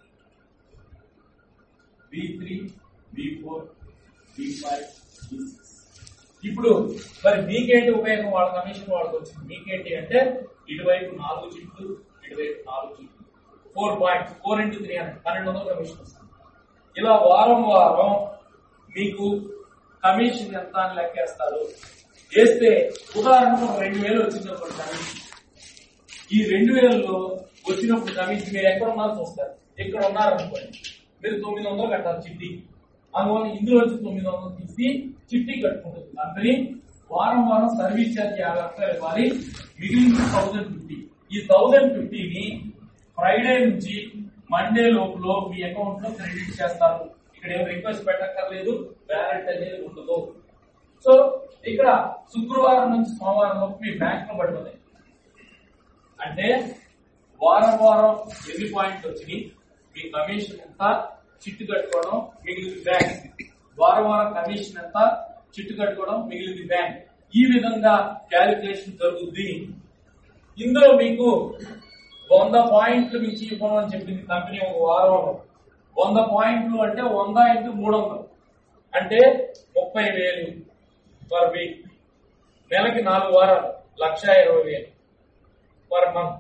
B three B four B five B six ఇప్పుడు మరి మీకేంటి ఉపయోగం వాళ్ళ కమిషన్ వాళ్ళకి వచ్చింది మీకేంటి అంటే ఇటువైపు నాలుగు చిట్లు ఇటువైపు నాలుగు చిట్లు four point four into three hundred పన్నెండు వందల కమిషన్ వస్తుంది ఇలా వారం వారం మీకు కమిషన్ ఎంత అని లెక్కేస్తారు వేస్తే ఉదాహరణకు ఒక రెండు వేలు వచ్చింది ఒక కమిషన్ ఈ రెండు వేలలో వచ్చినప్పుడు కమిషన్ మీరు ఎక్కడ ఉన్నారు చూస్తారు ఇక్కడ ఉన్నారు అనుకోండి మీరు తొమ్మిది వందలు కట్టాలి చిట్టి అందువల్ల ఇందులో నుంచి తొమ్మిది వందలు తీసి చిట్టి కట్టుకుంటుంది కంపెనీ వారం వారం సర్వీస్ ఛార్జ్ యాభై రూపాయలు ఇవ్వాలి మిగిలిన థౌసండ్ ఫిఫ్టీ ఈ థౌసండ్ ఫిఫ్టీని ఫ్రైడే నుంచి మండే లోపల మీ అకౌంట్ లో క్రెడిట్ చేస్తారు ఇక్కడ ఏం రిక్వెస్ట్ పెట్టక్కర్లేదు బ్యాలెట్ అనేది ఉండదు సో ఇక్కడ శుక్రవారం నుంచి సోమవారం లోపు మీ బ్యాంక్ లో పడుతుంది అంటే వారం వారం ఎన్ని పాయింట్లు వచ్చినాయి మీ కమిషన్ ఎంత చిట్టు కట్టుకోవడం మిగిలింది బ్యాంక్ వారం వారం కమిషన్ ఎంత చిట్టు కట్టుకోవడం మిగిలింది బ్యాంక్ ఈ విధంగా క్యాలిక్యులేషన్ జరుగుద్ది ఇందులో మీకు వంద పాయింట్లు మించి ఇవ్వమని చెప్పింది కంపెనీ ఒక వారంలో వంద పాయింట్లు అంటే వంద ఇంటూ మూడు వందలు అంటే ముప్పై వేలు పర్ వీక్ నెలకి నాలుగు వారాలు లక్ష ఇరవై వేలు పర్ మంత్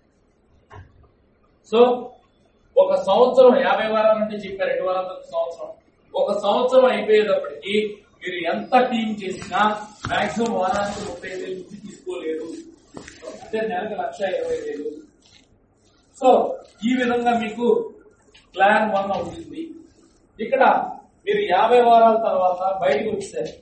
సో ఒక సంవత్సరం యాభై వారాలు అంటే చెప్పారు రెండు వారాల ఒక సంవత్సరం ఒక సంవత్సరం అయిపోయేటప్పటికి మీరు ఎంత టీం చేసినా మాక్సిమం వారానికి ముప్పై వేలు నుంచి తీసుకోలేరు అంటే నెలకు లక్ష ఇరవై వేలు సో ఈ విధంగా మీకు ప్లాన్ వన్ అవుతుంది ఇక్కడ మీరు యాభై వారాల తర్వాత బయటకు వచ్చారు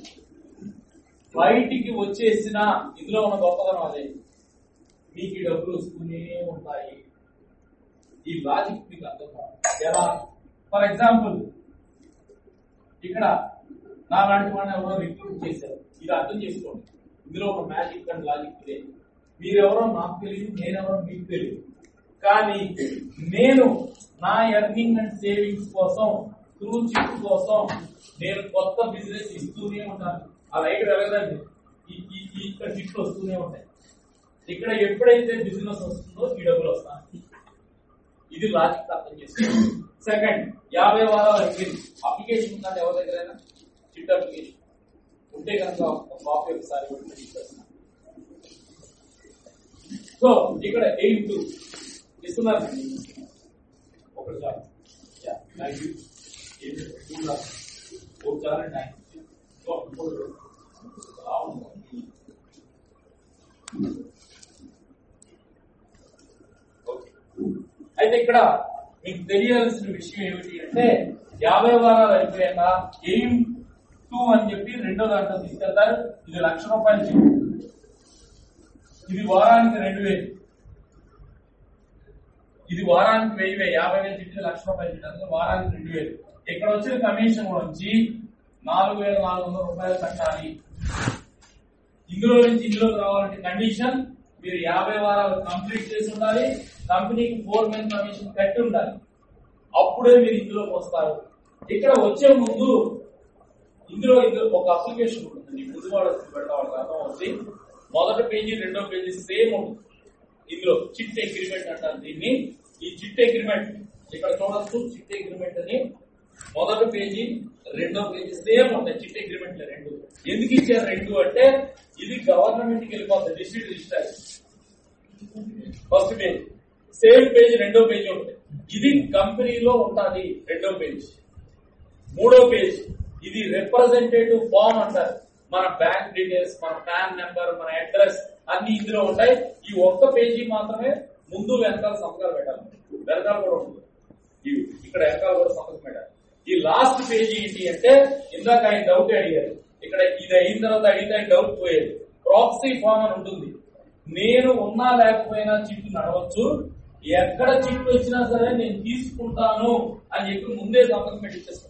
బయటికి వచ్చేసిన ఇందులో ఉన్న గొప్పతనం అదే మీకు ఈ డబ్బులు వస్తూనే ఉంటాయి ఈ లాజిక్ మీకు అర్థం కావాలి ఎలా ఫర్ ఎగ్జాంపుల్ ఇక్కడ నా లాంటి వాడిని ఎవరో రిక్రూట్ చేశారు ఇది అర్థం చేసుకోండి ఇందులో ఒక మ్యాజిక్ అండ్ లాజిక్ ఇదే మీరెవరో నాకు తెలియదు నేనెవరో మీకు తెలియదు కానీ నేను నా ఎర్నింగ్ అండ్ సేవింగ్స్ కోసం త్రూ చిప్ కోసం నేను కొత్త బిజినెస్ ఇస్తూనే ఉంటాను ఆ లైట్ వెలగదండి ఈ ఈ- ఈ ఇక్కడ చిట్లు వస్తూనే ఉంటాయి ఇక్కడ ఎప్పుడైతే బిజినెస్ వస్తుందో ఈ డబ్బులు వస్తాయి ఇది లాజిక్ అర్థం చేసుకోండి సెకండ్ యాభై వారాలు అయిపోయింది అప్లికేషన్ ఉందంటే ఎవరి దగ్గరైనా చిట్ అప్లికేషన్ ఉంటే కనుక ఒక కాపీ ఒకసారి పెట్టి ఇచ్చేస్తాను సో ఇక్కడ ఎయిమ్ టూ ఇస్తున్నారు ఒకటి చాలు యా థ్యాంక్ యూ ఒక చాలు థ్యాంక్ యూ సో ఇప్పుడు రావును ఓకే అయితే ఇక్కడ మీకు తెలియాల్సిన విషయం ఏమిటి అంటే యాభై వారాలు అయిపోయాక ఎయిమ్ టూ అని చెప్పి రెండో దాంట్లో తీసుకెళ్తారు ఇది లక్ష రూపాయలు చెక్ ఇది వారానికి రెండు వేలు ఇది వారానికి వెయ్యి వేలు యాభై వేలు చెప్తే లక్ష రూపాయలు చెప్తారు వారానికి రెండు వేలు ఇక్కడ వచ్చిన కమిషన్ నుంచి నాలుగు వేల నాలుగు వందల రూపాయలు కట్టాలి ఇందులో నుంచి ఇందులోకి రావాలంటే కండిషన్ మీరు యాభై వారాలు కంప్లీట్ చేసి ఉండాలి కంపెనీకి ఫోర్ మంత్ కమిషన్ కట్టి ఉండాలి అప్పుడే మీరు ఇందులోకి వస్తారు ఇక్కడ వచ్చే ముందు ఇందులో ఇందులో ఒక అప్లికేషన్ ఉంటుంది ముందు వాడు పెడతా వాళ్ళకి అర్థం అవుతుంది మొదటి పేజీ రెండో పేజీ సేమ్ ఉంటుంది ఇందులో చిట్ అగ్రిమెంట్ అంటారు దీన్ని ఈ చిట్ అగ్రిమెంట్ ఇక్కడ చూడొచ్చు చిట్ అగ్రిమెంట్ అని మొదటి పేజీ రెండో పేజీ సేమ్ ఉంటాయి చిట్ అగ్రిమెంట్ రెండు ఎందుకు ఇచ్చారు రెండు అంటే ఇది గవర్నమెంట్ కి వెళ్ళిపోతుంది district register first page same page రెండో పేజీ ఉంటుంది ఇది కంపెనీలో ఉండాలి రెండో పేజ్ మూడో పేజ్ ఇది రిప్రజెంటేటివ్ ఫామ్ అంటారు మన బ్యాంక్ డీటెయిల్స్ మన పాన్ నెంబర్ మన అడ్రస్ అన్ని ఇందులో ఉంటాయి ఈ ఒక్క పేజీ మాత్రమే ముందు వెనకాల సంతకాలు పెట్టాలి వెనకాల కూడా ఉంటుంది ఇవి ఇక్కడ వెనకాల కూడా సంతకం పెట్టాలి ఈ లాస్ట్ పేజీ ఏంటి అంటే ఇందాక ఆయన డౌట్ అడిగారు ఇక్కడ ఇది అయిన తర్వాత అడిగితే ఆయన డౌట్ పోయేది ప్రాక్సీ ఫామ్ అని ఉంటుంది నేను ఉన్నా లేకపోయినా చిట్టు నడవచ్చు ఎక్కడ చిట్టు వచ్చినా సరే నేను తీసుకుంటాను అని చెప్పి ముందే సంతకం పెట్టించేసుకుంటాడు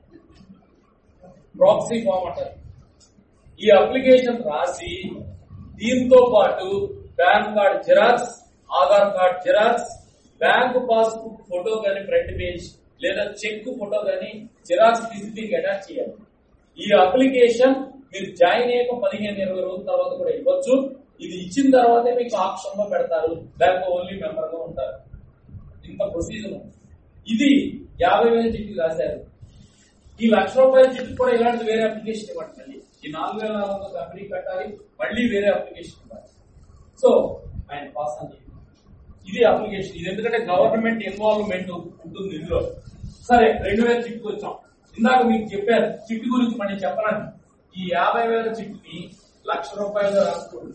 ప్రాక్సీ ఫామ్ అంటారు ఈ అప్లికేషన్ రాసి దీంతో పాటు PAN card xerox Aadhaar card xerox bank passbook photo గాని ఫ్రంట్ పేజ్ లేదా చెక్ ఫోటో గాని జిరాక్స్ తీసి దీనికి అటాచ్ చేయాలి ఈ అప్లికేషన్ మీరు జాయిన్ అయ్యాక పదిహేను ఇరవై రోజుల తర్వాత కూడా ఇవ్వచ్చు ఇది ఇచ్చిన తర్వాతే మీకు ఆప్షన్ లో పెడతారు బ్యాంక్ ఓన్లీ మెంబర్ గా ఉంటారు ఇంత ప్రొసీజర్ ఉంది. ఇది యాభై వేల చిట్టి రాశారు ఈ లక్ష రూపాయల చిట్టు కూడా ఇలాంటి వేరే అప్లికేషన్ ఇవ్వండి మళ్ళీ ఈ నాలుగు వేల నాలుగు వందల కంపెనీ కట్టాలి మళ్ళీ వేరే అప్లికేషన్ ఇవ్వాలి సో ఆయన పాస్ అని చెప్పి. ఇది అప్లికేషన్ ఇది ఎందుకంటే గవర్నమెంట్ ఇన్వాల్వ్మెంట్ ఉంటుంది ఇందులో సరే రెండు వేల చిట్టుకు వచ్చాం ఇందాక మీకు చెప్పారు చిట్టు గురించి మళ్ళీ చెప్పనండి ఈ యాభై వేల చిట్టుని లక్ష రూపాయలు రాసుకోండి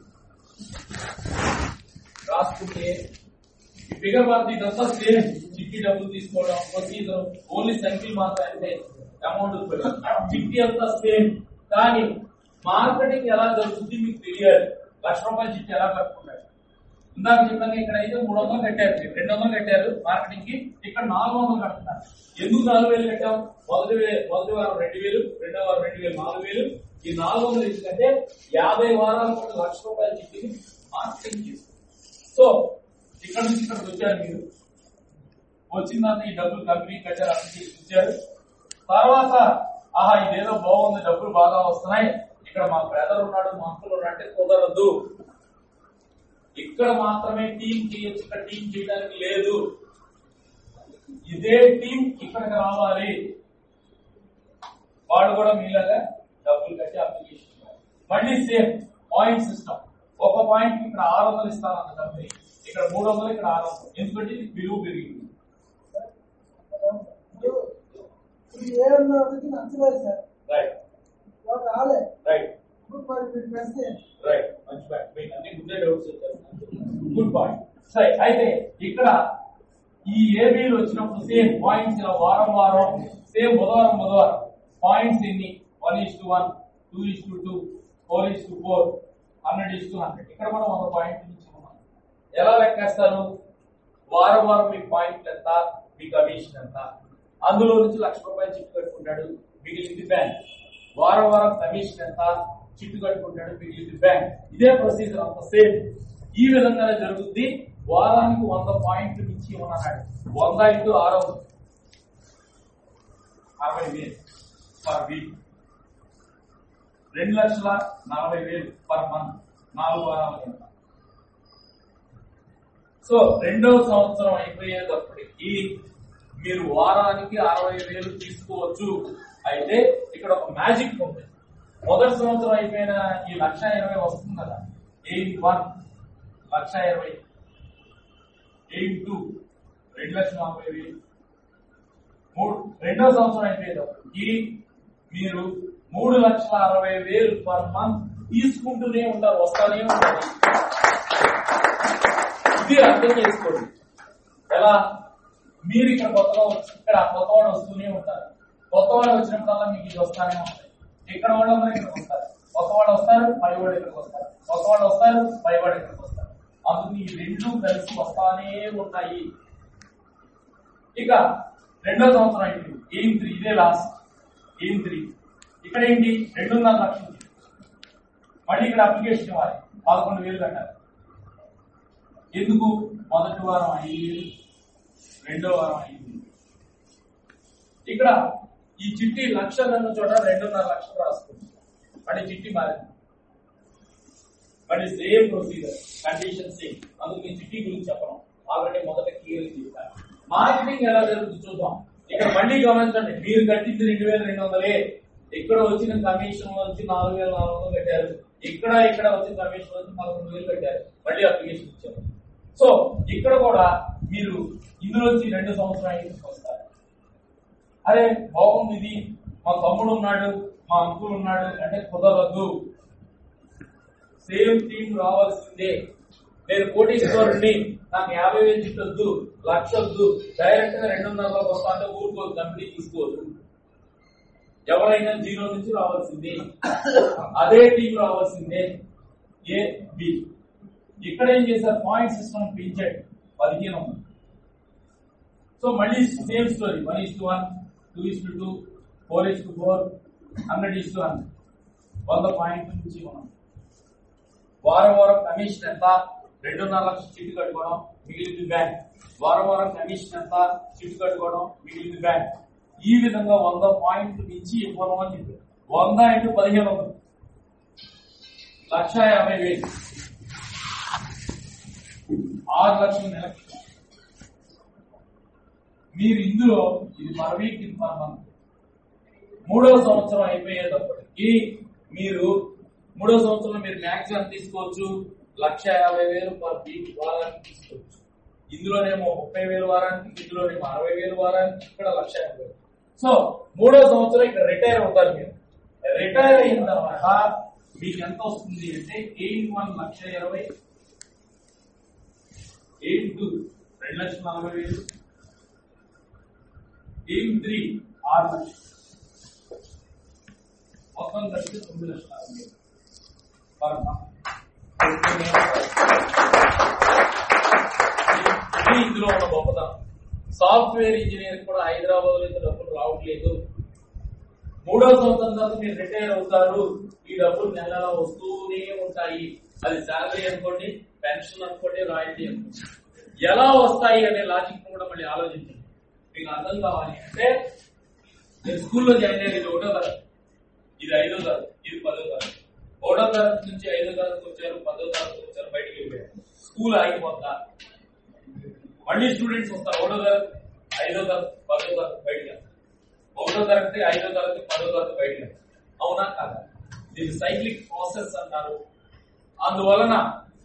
రాసుకుంటే ఈ ఫిగర్ వాళ్ళది ఇదంతా సేమ్ చిట్టి డబ్బులు తీసుకోవడం ప్రొసీజర్ ఓన్లీ సంఖ్యలు మాత్రం అంటే అమౌంట్ చిట్టి అంతా సేమ్ కానీ మార్కెటింగ్ ఎలా జరుగుతుంది మీకు తెలియాలి లక్ష రూపాయల చిట్టి ఎలా కట్టుకుంటారు ఇందాక చెప్పాను ఇక్కడ అయితే మూడు వందలు కట్టారు మీరు రెండు వందలు కట్టారు మార్కెటింగ్ కి ఇక్కడ నాలుగు వందలు కడుతున్నారు ఎందుకు నాలుగు వేలు కట్టాం మొదటి వే మొదటి వారం రెండు వేలు రెండో వారం రెండు వేలు నాలుగు వేలు ఈ నాలుగు వందలు ఎందుకంటే యాభై వారాల పాటు లక్ష రూపాయల చిట్టిని మార్కెటింగ్ చేస్తారు సో ఇక్కడ నుంచి ఇక్కడికి వచ్చారు మీరు వచ్చిన తర్వాత ఈ డబ్బులు కంపెనీ కట్టారు అన్ని ఇచ్చారు తర్వాత ఆహా ఇదేదో బాగుంది డబ్బులు బాగా వస్తున్నాయి ఇక్కడ మా బ్రదర్ ఉన్నాడు మా అంకుల్ ఉన్నాడు అంటే కుదరదు ఇక్కడ మాత్రమే టీం చేయొచ్చు ఇక్కడ టీం చేయడానికి లేదు ఇదే టీం ఇక్కడికి రావాలి వాడు కూడా మీలాగా డబ్బులు కట్టి అప్లికేషన్ ఇవ్వాలి. మళ్ళీ సేమ్ పాయింట్ సిస్టమ్ ఒక పాయింట్ ఇక్కడ ఆరు వందలు ఇస్తానన్న కంపెనీ ఇక్కడ మూడు వందలు ఇక్కడ ఆరు వందలు ఎందుకంటే ఇది విలువ పెరిగింది
ఇప్పుడు ఇప్పుడు ఏమన్నా ఒకటి నచ్చలేదు సార్
రైట్
వాడు రాలే
రైట్
ఇప్పుడు మరి మీరు ప్రెస్ చేయండి
రైట్ మంచి పాయింట్ మీకు అన్ని గుడ్డే డౌట్స్ వచ్చారు గుడ్ పాయింట్ సరే అయితే ఇక్కడ ఈ ఏబీలు వచ్చినప్పుడు సేమ్ పాయింట్స్ ఇలా వారం వారం సేమ్ బుధవారం బుధవారం పాయింట్స్ ఎన్ని one is to one two is to two four is to four hundred is to hundred ఇక్కడ కూడా వంద పాయింట్ నుంచి ఉన్నాం ఎలా లెక్కేస్తారు వారం వారం మీ పాయింట్ ఎంత మీ కమిషన్ ఎంత అందులో నుంచి లక్ష రూపాయలు చిట్టు కట్టుకుంటాడు మిగిలింది బ్యాంక్ వారం వారం కమిషన్ ఎంత చిట్టు కట్టుకుంటాడు మిగిలింది బ్యాంక్ ఇదే ప్రొసీజర్ అంత సేమ్ ఈ విధంగానే జరుగుద్ది వారానికి వంద పాయింట్లు మించి ఇవ్వనన్నాడు వంద ఇంటూ ఆరు వందలు. అరవై వేలు పర్ వీక్ రెండు లక్షల నలభై వేలు పర్ మంత్ నాలుగు వారాల కింద సో రెండవ సంవత్సరం అయిపోయేటప్పటికి మీరు వారానికి అరవై వేలు తీసుకోవచ్చు అయితే ఇక్కడ ఒక మ్యాజిక్ ఉంది మొదటి సంవత్సరం అయిపోయిన ఈ లక్ష ఇరవై వస్తుంది కదా ఎయిట్ వన్ లక్ష ఇరవై ఎయిట్ టూ రెండు లక్షల నలభై వేలు మూడు రెండవ సంవత్సరం అయిపోయేటప్పటికి మీరు మూడు లక్షల అరవై వేలు పర్ మంత్ తీసుకుంటూనే ఉంటారు వస్తానే ఉంటారు ఇది అర్థం చేసుకోండి ఎలా మీరు ఇక్కడ కొత్తగా వచ్చి ఇక్కడ కొత్త వాడు వస్తూనే ఉంటారు కొత్త వాడు వచ్చినప్పుడల్లా మీకు ఇది వస్తానే ఉంటాయి ఇక్కడ వాళ్ళందరూ ఇక్కడికి వస్తారు కొత్త వాడు వస్తారు పై వాడు ఇక్కడికి వస్తారు కొత్త వాడు వస్తారు పై వాడు ఇక్కడికి వస్తారు అందుకు ఈ రెండు కలిసి వస్తానే ఉంటాయి ఇక రెండో సంవత్సరం అయిపోయింది ఏం త్రీ ఇదే లాస్ట్ ఏం త్రీ ఇక్కడ ఏంటి రెండున్నర లక్షలు మళ్ళీ ఇక్కడ అప్లికేషన్ ఇవ్వాలి పదకొండు వేలు కట్టాలి ఎందుకు మొదటి వారం ఐదు వేలు రెండో వారం ఐదు వేలు ఇక్కడ ఈ చిట్టి లక్ష ఉన్న చోట రెండున్నర లక్షలు రాసుకుంది మళ్ళీ చిట్టి మారింది మళ్ళీ సేమ్ ప్రొసీజర్ కండిషన్ సేమ్ అందుకు నేను చిట్టి గురించి చెప్పను ఆల్రెడీ మొదట క్లియర్ చెప్పాను మార్కెటింగ్ ఎలా జరుగుతుంది చూద్దాం ఇక్కడ మళ్ళీ గమనించండి మీరు కట్టింది రెండు వేల రెండు వందలే ఇక్కడ వచ్చిన కమిషన్ వచ్చి నాలుగు వేల నాలుగు వందలు కట్టారు ఇక్కడ ఇక్కడ వచ్చిన కమిషన్ వచ్చి పదకొండు వేలు కట్టారు మళ్ళీ అప్లికేషన్ ఇచ్చారు సో ఇక్కడ కూడా మీరు ఇందులోంచి రెండు సంవత్సరాలు తీసుకొస్తారు అరే బాగుంది ఇది మా తమ్ముడు ఉన్నాడు మా అంకుల్ ఉన్నాడు అంటే కుదరదు సేమ్ టీం రావాల్సిందే నేను కోటీశ్వరుణ్ణి నాకు యాభై వేలు చిట్టొద్దు లక్ష వద్దు డైరెక్ట్ గా రెండున్నరలోకి వస్తా అంటే ఊరుకోదు కంపెనీ తీసుకోదు ఎవరైనా జీరో నుంచి రావాల్సిందే అదే టీం రావాల్సిందే ఏ బి ఇక్కడ ఏం చేశారు పాయింట్ సిస్టమ్ పెంచాడు పదిహేను ఉంది సో మళ్ళీ same story one is to one two is to two four is to four hundred is to hundred వంద పాయింట్ నుంచి మనం వారం వారం కమిషన్ ఎంత రెండున్నర లక్షల చిట్టు కట్టుకోవడం మిగిలింది బ్యాంక్ వారం వారం కమిషన్ ఎంత చిట్టు కట్టుకోవడం మిగిలింది బ్యాంక్ ఈ విధంగా వంద పాయింట్ నుంచి ఇవ్వడం అని చెప్పారు వంద ఇంటూ పదిహేను వందలు లక్ష యాభై వేలు ఆరు లక్షల నెలకి మీరు ఇందులో ఇది పర్ వీక్ ఇది పర్ మంత్ మూడవ సంవత్సరం అయిపోయేటప్పటికి మీరు మూడవ సంవత్సరంలో మీరు మ్యాక్సిమం తీసుకోవచ్చు లక్ష యాభై వేలు పర్ వీక్ వారానికి తీసుకోవచ్చు ఇందులోనేమో ముప్పై వేలు వారానికి ఇందులోనేమో అరవై వేలు వారానికి ఇక్కడ లక్ష యాభై వేలు సో మూడవ సంవత్సరం ఇక్కడ రిటైర్ అవుతారు మీరు రిటైర్ అయిన తర్వాత మీకు ఎంత వస్తుంది అంటే ఎయిట్ వన్ లక్ష ఇరవై ఎయిట్ టూ రెండు లక్షల నలభై వేలు ఎయిట్ త్రీ ఆరు లక్షలు మొత్తం కలిసి తొమ్మిది లక్షల పర్ మంత్. ఇది ఇందులో ఉన్న గొప్పతనం సాఫ్ట్వేర్ ఇంజనీర్ కూడా హైదరాబాద్ లో ఇంత డబ్బులు రావట్లేదు మూడో సంవత్సరం తర్వాత మీరు రిటైర్ అవుతారు ఈ డబ్బులు నెల నెలా వస్తూనే ఉంటాయి అది శాలరీ అనుకోండి పెన్షన్ అనుకోండి రాయల్టీ అనుకోండి ఎలా వస్తాయి అనే లాజిక్ కూడా మళ్ళీ ఆలోచించండి మీకు అర్థం కావాలి అంటే నేను స్కూల్లో జాయిన్ అయ్యేది ఇది ఒకటో తరగతి ఇది ఐదో తరగతి ఇది పదో తరగతి ఒకటో తరగతి నుంచి ఐదో తరగతి వచ్చారు పదో తరగతి వచ్చారు బయటికి వెళ్ళిపోయారు స్కూల్ ఆగిపోతా మళ్ళీ స్టూడెంట్స్ వస్తారు ఒకటో తరగతి ఐదో తరగతి పదో తరగతి బయటికి వెళ్తారు. ఒకటో తరగతి ఐదో తరగతి పదో తరగతి బయటికి వెళ్తారు. అవునా కాదా దీన్ని సైక్లిక్ ప్రాసెస్ అంటారు అందువలన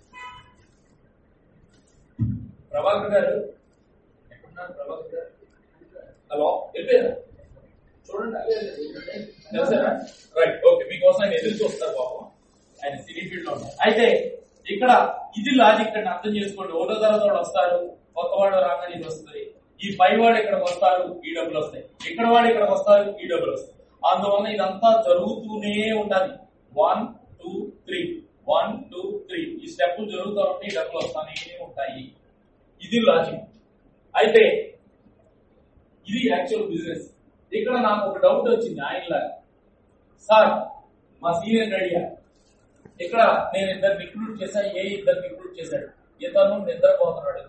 ప్రభాకర్ గారు ఎక్కడున్నారు ప్రభాకర్ గారు హలో వెళ్ళిపోయారా చూడండి తెలుసారా రైట్ ఓకే మీకోసం ఆయన ఎదురు చూస్తారు పాపం ఆయన సినీ ఫీల్డ్ లో ఉన్నారు అయితే ఇక్కడ ఇది లాజిక్ అండి అర్థం చేసుకోండి ఒకటో తరగతి వాడు వస్తారు కొత్త వాడు రాగానే ఇది వస్తుంది ఈ పై వాడు ఇక్కడికి వస్తారు ఈ డబ్బులు వస్తాయి ఇక్కడ వాడు ఇక్కడికి వస్తారు ఈ డబ్బులు వస్తాయి అందువల్ల ఇదంతా జరుగుతూనే ఉండాలి one two three one two three ఈ స్టెప్ జరుగుతూ ఉంటే ఈ డబ్బులు వస్తానే ఉంటాయి ఇది లాజిక్ అయితే ఇది యాక్చువల్ బిజినెస్ ఇక్కడ నాకు ఒక డౌట్ వచ్చింది ఆయనలాగా సార్ మా సీనియర్ అడిగా ఇక్కడ నేను ఇద్దరు రిక్రూట్ చేశా ఏ ఇద్దరు రిక్రూట్ చేశాడు ఇతను నిద్రపోతున్నాడు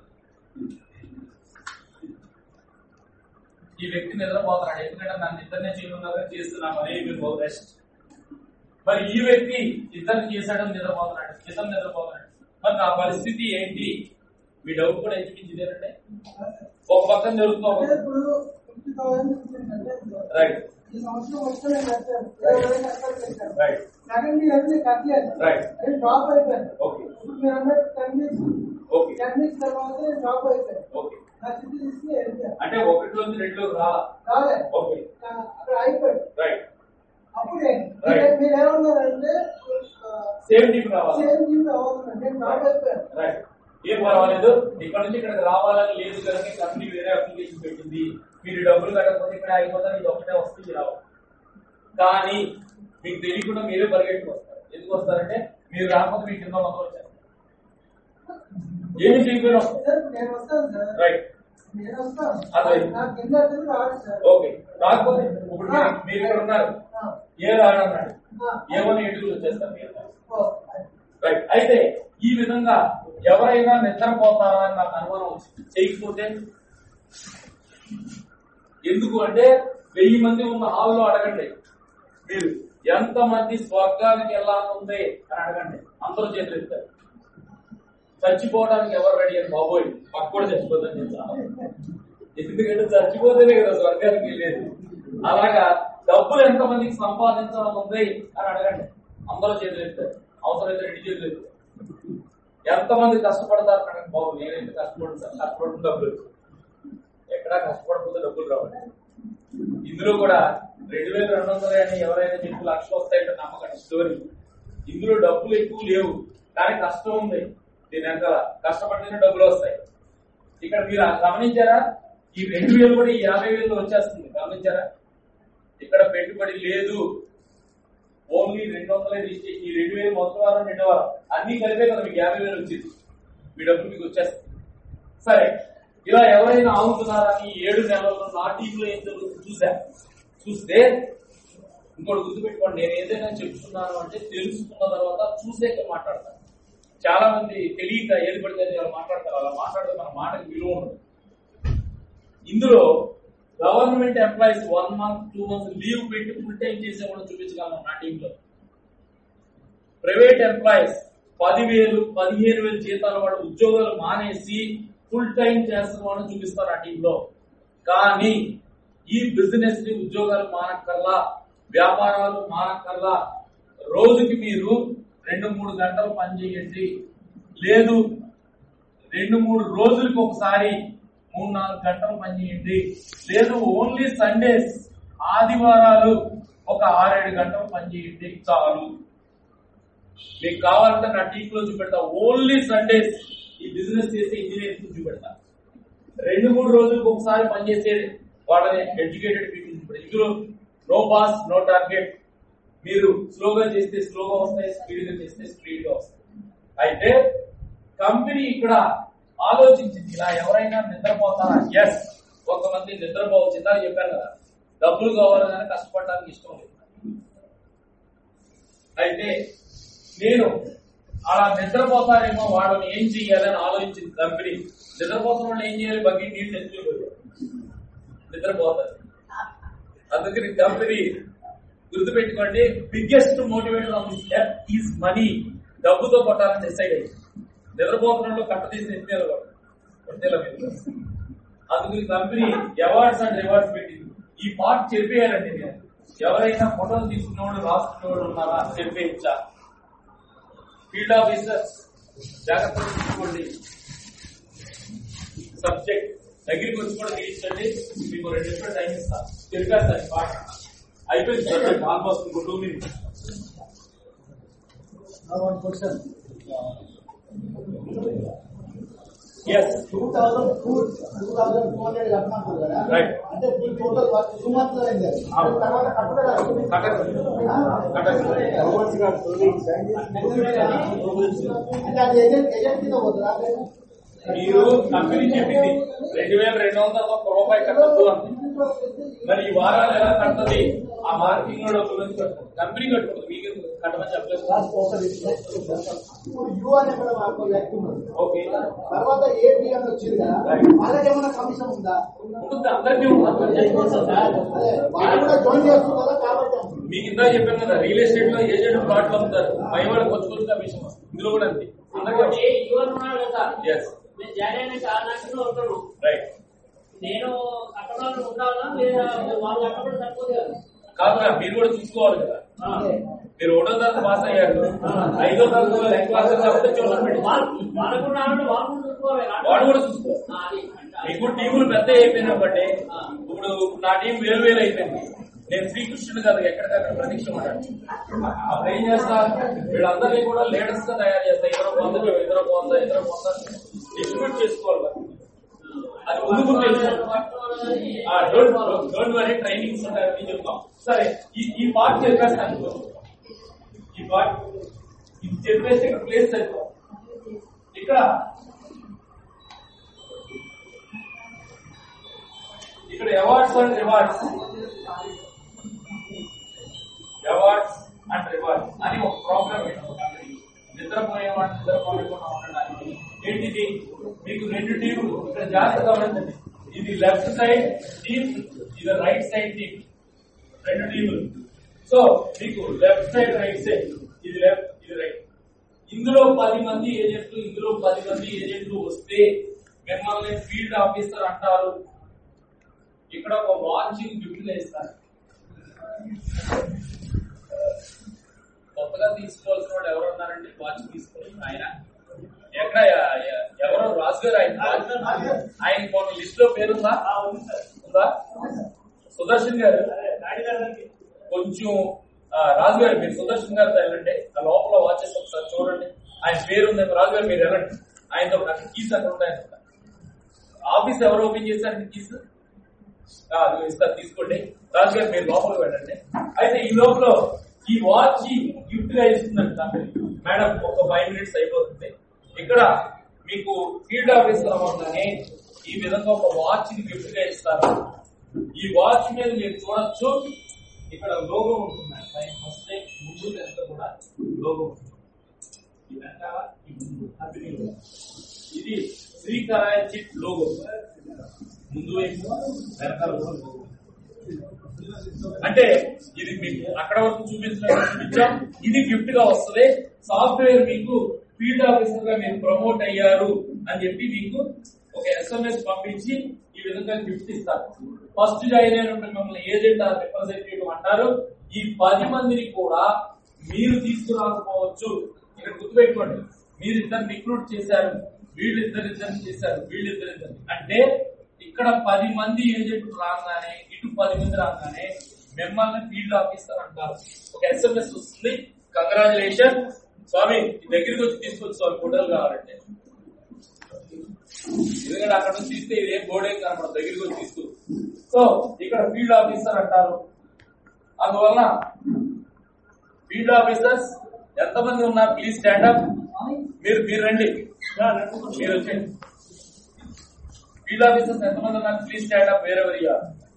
ఈ వ్యక్తి నిద్రపోతున్నాడు ఎందుకంటే నన్ను ఇద్దరినే చేయమన్నారా చేస్తున్నా మరి మీరు రెస్ట్ మరి ఈ వ్యక్తి ఇద్దరు చేశాడని నిద్రపోతున్నాడు ఇతను నిద్రపోతున్నాడు మరి నా పరిస్థితి ఏంటి మీ డౌట్ కూడా ఎందుకు ఇదేనంటే ఒక పక్కన జరుగుతూ
అంటే ఇప్పుడు ఫిఫ్టీ థౌసండ్ ఇచ్చిందంటే
రైట్
ఈ సంవత్సరం మొత్తం నేను కట్టాను ఇరవై వేలు కట్టాలి పెట్టాను
రైట్
సెకండ్ ఇయర్ నేను కట్టలేదు
Right.
అది డ్రాప్ అయిపోయాను
ఓకే
ఇప్పుడు మీరు అన్నట్టు ten weeks
okay
ten weeks తర్వాత నేను డ్రాప్ అయిపోయాను
ఓకే
నా స్థితి తీసుకుని వెళ్ళిపోయాను
అంటే ఒకటిలోంచి రెండులోకి రాలా
రాలే
ఓకే
నా- అక్కడ అయిపోయాడు
రైట్
అప్పుడు ఏంటి?
Right.
మీరు- మీరు ఏమన్నారంటే
సేమ్ టీమ్ రావాలి
సేమ్ టీమ్ రావాలన్నారు నేను డ్రాప్ అయిపోయాను
రైట్ ఏం పర్వాలేదు ఇక్కడ నుంచి ఇక్కడికి రావాలని లేదు కనుక ఈ కంపెనీ వేరే అప్లికేషన్ పెట్టింది మీరు డబ్బులు కట్టకపోతే ఇక్కడ అయిపోతారు ఇది ఒకటే వస్తుంది రావు కానీ మీకు తెలియకుండా మీరే పరిగెట్టుకు వస్తారు ఎందుకు వస్తారంటే మీరు రాకపోతే మీకు కింద మొత్తం వచ్చారు ఏమి చేయకపోయినా వస్తారు
సార్ నేను వస్తాను సార్
రైట్
నేను వస్తాను
అదే.
నా కింద అతను రాడు సార్
ఓకే రాకపోతే ఇప్పుడు మీరు- మీరు ఇక్కడ ఉన్నారు
ఆ,
ఏ రాడన్నాడు
ఆ.
ఏమని ఎటుకు వచ్చేస్తారు మీరు
ఓ,
రైట్ అయితే ఈ విధంగా ఎవరైనా నిద్రపోతారా అని నాకు అనుమానం వచ్చింది చేయకపోతే ఎందుకు అంటే వెయ్యి మంది ఉన్న హాల్లో అడగండి మీరు ఎంత మంది స్వర్గానికి వెళ్ళాలనుంది అని అడగండి అందరూ చేతులు ఎత్తారు చచ్చిపోవడానికి ఎవరు రెడీ అని బాబోయ్ పక్క కూడా చచ్చిపోతాను చెప్తాను ఎందుకంటే చచ్చిపోతేనే కదా స్వర్గానికి వెళ్ళేది అలాగా డబ్బులు ఎంత మందికి సంపాదించడం ఉంది అని అడగండి అందరూ చేతులు ఎత్తారు అవసరమైతే రెండు చేతులు ఎత్తారు ఎంతమంది కష్టపడతారు అడగండి బాబు నేనైతే కష్టపడను సార్ కష్టపడిన డబ్బులు ఎక్కడా కష్టపడకపోతే డబ్బులు రావాలి ఇందులో కూడా రెండు వేల రెండు వందలు అని ఎవరైనా చెప్పి లక్షలు వస్తాయంటే నమ్మకండి స్టోరీ ఇందులో డబ్బులు ఎక్కువ లేవు కానీ కష్టం ఉంది దీని వెనకాల కష్టపడితేనే డబ్బులు వస్తాయి ఇక్కడ మీరు గమనించారా ఈ రెండు వేలు కూడా ఈ యాభై వేలు వచ్చేస్తుంది గమనించారా ఇక్కడ పెట్టుబడి లేదు ఓన్లీ రెండు వందలే తీసి ఈ రెండు వేలు మొదటి వారం రెండో వారం అన్ని కలిపే కదా మీకు యాభై వేలు వచ్చింది మీ డబ్బులు మీకు వచ్చేస్తుంది సరే ఇలా ఎవరైనా ఆగుతున్నారని ఈ ఏడు నెలల్లో నా టీంలో ఏం జరుగుతుంది చూసా చూస్తే ఇంకోటి గుర్తుపెట్టుకోండి నేను ఏదైనా చెప్తున్నాను అంటే తెలుసుకున్న తర్వాత చూసాక మాట్లాడతాను చాలా మంది తెలియక ఏది పడితే అది అలా మాట్లాడతారు అలా మాట్లాడితే మన మాటకి విలువ ఉండదు ఇందులో government employees one month two months leave పెట్టి ఫుల్ టైం చేసే కూడా చూపించగలను నా టీంలో ప్రైవేట్ ఎంప్లాయీస్ పదివేలు పదిహేను వేలు జీతాల వాడు ఉద్యోగాలు మానేసి ఫుల్ టైం చేస్తున్న వాళ్ళని చూపిస్తారు ఆ టీంలో కానీ ఈ బిజినెస్ ని ఉద్యోగాలు మానక్కర్లా వ్యాపారాలు మానక్కర్లా రోజుకి మీరు రెండు మూడు గంటలు పని చేయండి లేదు రెండు మూడు రోజులకు ఒకసారి మూడు నాలుగు గంటలు పని చేయండి లేదు ఓన్లీ సండేస్ ఆదివారాలు ఒక ఆరేడు గంటలు పని చేయండి చాలు మీకు కావాలంటే నా టీమ్ లో చూపెడతా ఓన్లీ సండేస్ ఈ బిజినెస్ చేసే ఇంజనీర్స్ చూపెడతా రెండు మూడు రోజులకు ఒకసారి పనిచేసే వాళ్ళని ఎడ్యుకేటెడ్ పీపుల్ చూపెడతా ఇందులో నో పాస్ నో టార్గెట్ మీరు స్లోగా చేస్తే స్లోగా వస్తాయి స్పీడ్ గా చేస్తే స్పీడ్ గా వస్తాయి అయితే కంపెనీ ఇక్కడ ఆలోచించింది ఇలా ఎవరైనా నిద్రపోతారా ఎస్ కొంతమంది నిద్రపోవచ్చు ఇందాక చెప్పాను కదా డబ్బులు కావాలని కష్టపడడానికి ఇష్టం లేదు అయితే నేను అలా నిద్రపోతారేమో వాళ్ళని ఏం చెయ్యాలని ఆలోచించింది కంపెనీ నిద్రపోతున్న వాళ్ళు ఏం చేయాలి బగ్గి నీళ్ళు తెచ్చుకోలేదు నిద్రపోతారు అందుకని కంపెనీ గుర్తుపెట్టుకోండి biggest motivator of this earth is money డబ్బుతో కొట్టాలని డిసైడ్ అయ్యి నిద్రపోతున్న కట్ట తీసి ఎత్తేల కొట్టేల మీద అందుకని కంపెనీ అవార్డ్స్ అండ్ రివార్డ్స్ పెట్టింది ఈ పార్ట్ చెప్పేయాలండి నేను ఎవరైనా ఫోటోలు తీసుకునేవాడు రాసుకునేవాడు ఉన్నారా అని చెప్పేయచ్చా ఫీల్డ్ ఆఫీసర్స్ జాగ్రత్తగా తీసుకోండి సబ్జెక్ట్ దగ్గరికి వచ్చి కూడా తీయించండి మీకు రెండు నిమిషాలు టైం ఇస్తా చెప్పారు సార్ ఈ పాట అయిపోయింది సబ్జెక్ట్ ఆల్మోస్ట్ ఇంకో two minutes
Now one question.
Yes
two thousand two two thousand two hundred కట్టమంటారు కదా
Right.
అంటే ఇప్పుడు టోటల్ టూ మంత్స్ అయింది అది.
అవును.
తర్వాత కట్టలేదు అంటే అది ఏజెంట్ ఏజెంట్ కింద పోతుందా
మీరు కంపెనీ చెప్పింది రెండు వేల రెండు వందల ఒక్క రూపాయి కట్టద్దు అంది మరి ఈ వారాలు ఎలా కట్టది ఆ మార్కెటింగ్ లో డబ్బులు నుంచి కట్టుకోండి కంపెనీ కట్టుకోండి మీకు ఎందుకు కట్టమని చెప్పలేదు
ఇప్పుడు యూ అనే కూడా మాకు వ్యక్తి ఉన్నది
ఓకే
తర్వాత ఏపీ అని వచ్చింది కదా
Right.
వాళ్ళకి ఏమైనా కమిషన్ ఉందా
ఉంటుంది అందరికీ ఉంటుంది
అదే వాళ్ళు కూడా జాయిన్ చేస్తున్నారు కదా కాబట్టి అంటున్నాను.
మీకు ఇందా చెప్పాను కదా రియల్ ఎస్టేట్ లో ఏజెంట్ ప్లాట్లు అమ్ముతారు పై వాళ్ళకి వచ్చి వచ్చి కమిషన్ వస్తుంది. ఇందులో కూడా అంతే అందరికీ
యువర్ ఉన్నాడు కదా
ఎస్
నేను జాయిన్ అయిన కారణంగా ఉంటాడు
రైట్
నేను కట్టడాలు ఉండాలా లేదా వాళ్ళు కట్టడం తక్కువ కదా
కాదు మీరు కూడా చూసుకోవాలి కదా మీరు ఒకటో తరగతి పాస్ అయ్యారు ఐదో తరగతిలో లెక్క క్లాస్ కాబట్టి ట్యూషన్ పెట్టి
వాళ్ళకు ఉన్నాడు వాళ్ళు కూడా చూసుకోవాలి
వాడు కూడా చూసుకోవాలి
ఆ, అది అంట.
మీకు టీములు పెద్ద అయిపోయినప్పటి ఇప్పుడు నా టీం వేలు వేలు అయిపోయింది నేను శ్రీకృష్ణుడు కదా ఎక్కడికక్కడ ప్రదీక్ష ఉంటాను అప్పుడు ఏం చేస్తా వీళ్ళందరినీ కూడా లీడర్స్ గా తయారు చేస్తా ఇద్దరు పొంద ఇద్దరు పొంద ఇద్దరు పొంద డిస్ట్రిబ్యూట్ చేసుకోవాలి మరి. అది ముందు ముందు తెలుసు డోంట్ డోంట్ వరీ ట్రైనింగ్స్ ఉంటాయని చెప్తాం సరే ఈ ఈ పార్ట్ చెప్పేస్తాను ఇప్పుడు. ఈ పార్ట్ ఇది చెప్పేసి ఇక్కడ ప్లేస్ సరిపో ఇక్కడ ఇక్కడ awards and rewards awards and rewards అని ఒక ప్రోగ్రామ్ నిద్రపోయేవాడు నిద్రపోకుండా ఉండడానికి ఏంటిది మీకు రెండు టీములు ఇక్కడ జాగ్రత్తగా ఉండండి ఇది లెఫ్ట్ సైడ్ టీమ్ ఇది రైట్ సైడ్ టీమ్ రెండు టీములు సో మీకు లెఫ్ట్ సైడ్ రైట్ సైడ్ ఇది లెఫ్ట్ ఇది రైట్ ఇందులో పది మంది ఏజెంట్లు ఇందులో పది మంది ఏజెంట్లు వస్తే మిమ్మల్ని ఫీల్డ్ ఆఫీసర్ అంటారు ఇక్కడ ఒక వాచింగ్ గిఫ్ట్ ఇస్తారు కొత్తగా తీసుకోవాల్సిన వాడు ఎవరు ఉన్నారండి వాచ్ తీసుకోవాలి ఆయన ఎక్కడ ఎ- ఎ- ఎవరో రాజు గారు ఆయన watch- ఆయన కొన్ని లిస్ట్ లో పేరుందా ఉందా సుదర్శన్ గారు కొంచెం ఆ, రాజు గారు మీరు సుదర్శన్ గారితో వెళ్ళండి ఆ లోపల వాచెస్ ఒకసారి చూడండి ఆయన పేరు ఉంది రాజు గారు మీరు వెళ్ళండి ఆయనతో అక్కడ కీస్ అక్కడ ఉంటాయి ఆఫీస్ ఎవరు ఓపెన్ చేశారు కీస్ అది ఇస్తారు తీసుకోండి రాజు గారు మీరు లోపలికి వెళ్ళండి అయితే ఈ లోపల ఈ వాచ్ గిఫ్ట్ గా ఇస్తుందండి కంపెనీ మేడం ఒక ఫైవ్ మినిట్స్ అయిపోతుంది ఇక్కడ మీకు ఫీల్డ్ ఆఫీసర్ అవ్వగానే ఈ విధంగా ఒక వాచ్ ని గిఫ్ట్ గా ఇస్తారు ఈ వాచ్ మీద మీరు చూడొచ్చు ఇక్కడ లోగో ఉంటుంది పైన వస్తే ముందు వెనక కూడా లోగో ఉంటుంది ఈ వెనకాల ఈ ముందు కంపెనీ logo. ఇది శ్రీకరాయ చిట్ లోగో ముందు వైపు వెనకాల కూడా లోగో అంటే ఇది మీకు అక్కడ వరకు చూపించడం చూపించాం ఇది గిఫ్ట్ గా వస్తుంది సాఫ్ట్వేర్ మీకు ఫీల్డ్ ఆఫీసర్ గా మీరు ప్రమోట్ అయ్యారు అని చెప్పి మీకు ఒక ఎస్ఎంఎస్ పంపించి ఈ విధంగా గిఫ్ట్ ఇస్తారు ఫస్ట్ జాయిన్ అయినప్పుడు మిమ్మల్ని ఏజెంట్ ఆర్ రిప్రజెంటేటివ్ అంటారు ఈ పది మందిని కూడా మీరు తీసుకురాకపోవచ్చు ఇక్కడ గుర్తుపెట్టుకోండి మీరు ఇద్దరు రిక్రూట్ చేశారు వీళ్ళు ఇద్దరు ఇద్దరు చేశారు వీళ్ళు ఇద్దరు ఇద్దరు అంటే ఇక్కడ పది మంది ఏజెంట్ రాగానే ఇటు పది మంది రాగానే మిమ్మల్ని ఫీల్డ్ ఆఫీసర్ అంటారు ఒక ఎస్ఎంఎస్ వస్తుంది కంగ్రాచులేషన్ స్వామి ఈ దగ్గరికి వచ్చి తీసుకొచ్చి స్వామి ఫోటోలు కావాలంటే ఎందుకంటే అక్కడ నుంచి తీస్తే ఇది ఏం బోర్డే కనపడదు దగ్గరికి వచ్చి తీసుకో సో ఇక్కడ ఫీల్డ్ ఆఫీసర్ అంటారు అందువల్ల ఫీల్డ్ ఆఫీసర్స్ ఎంతమంది ఉన్నారు ప్లీజ్ స్టాండ్ అప్ మీరు మీరు రండి మీరు వచ్చేయండి ఫీల్డ్ ఆఫీసర్స్ ఎంతమంది ఉన్నారు ప్లీజ్ స్టాండ్ అప్ వేరే ఎవరి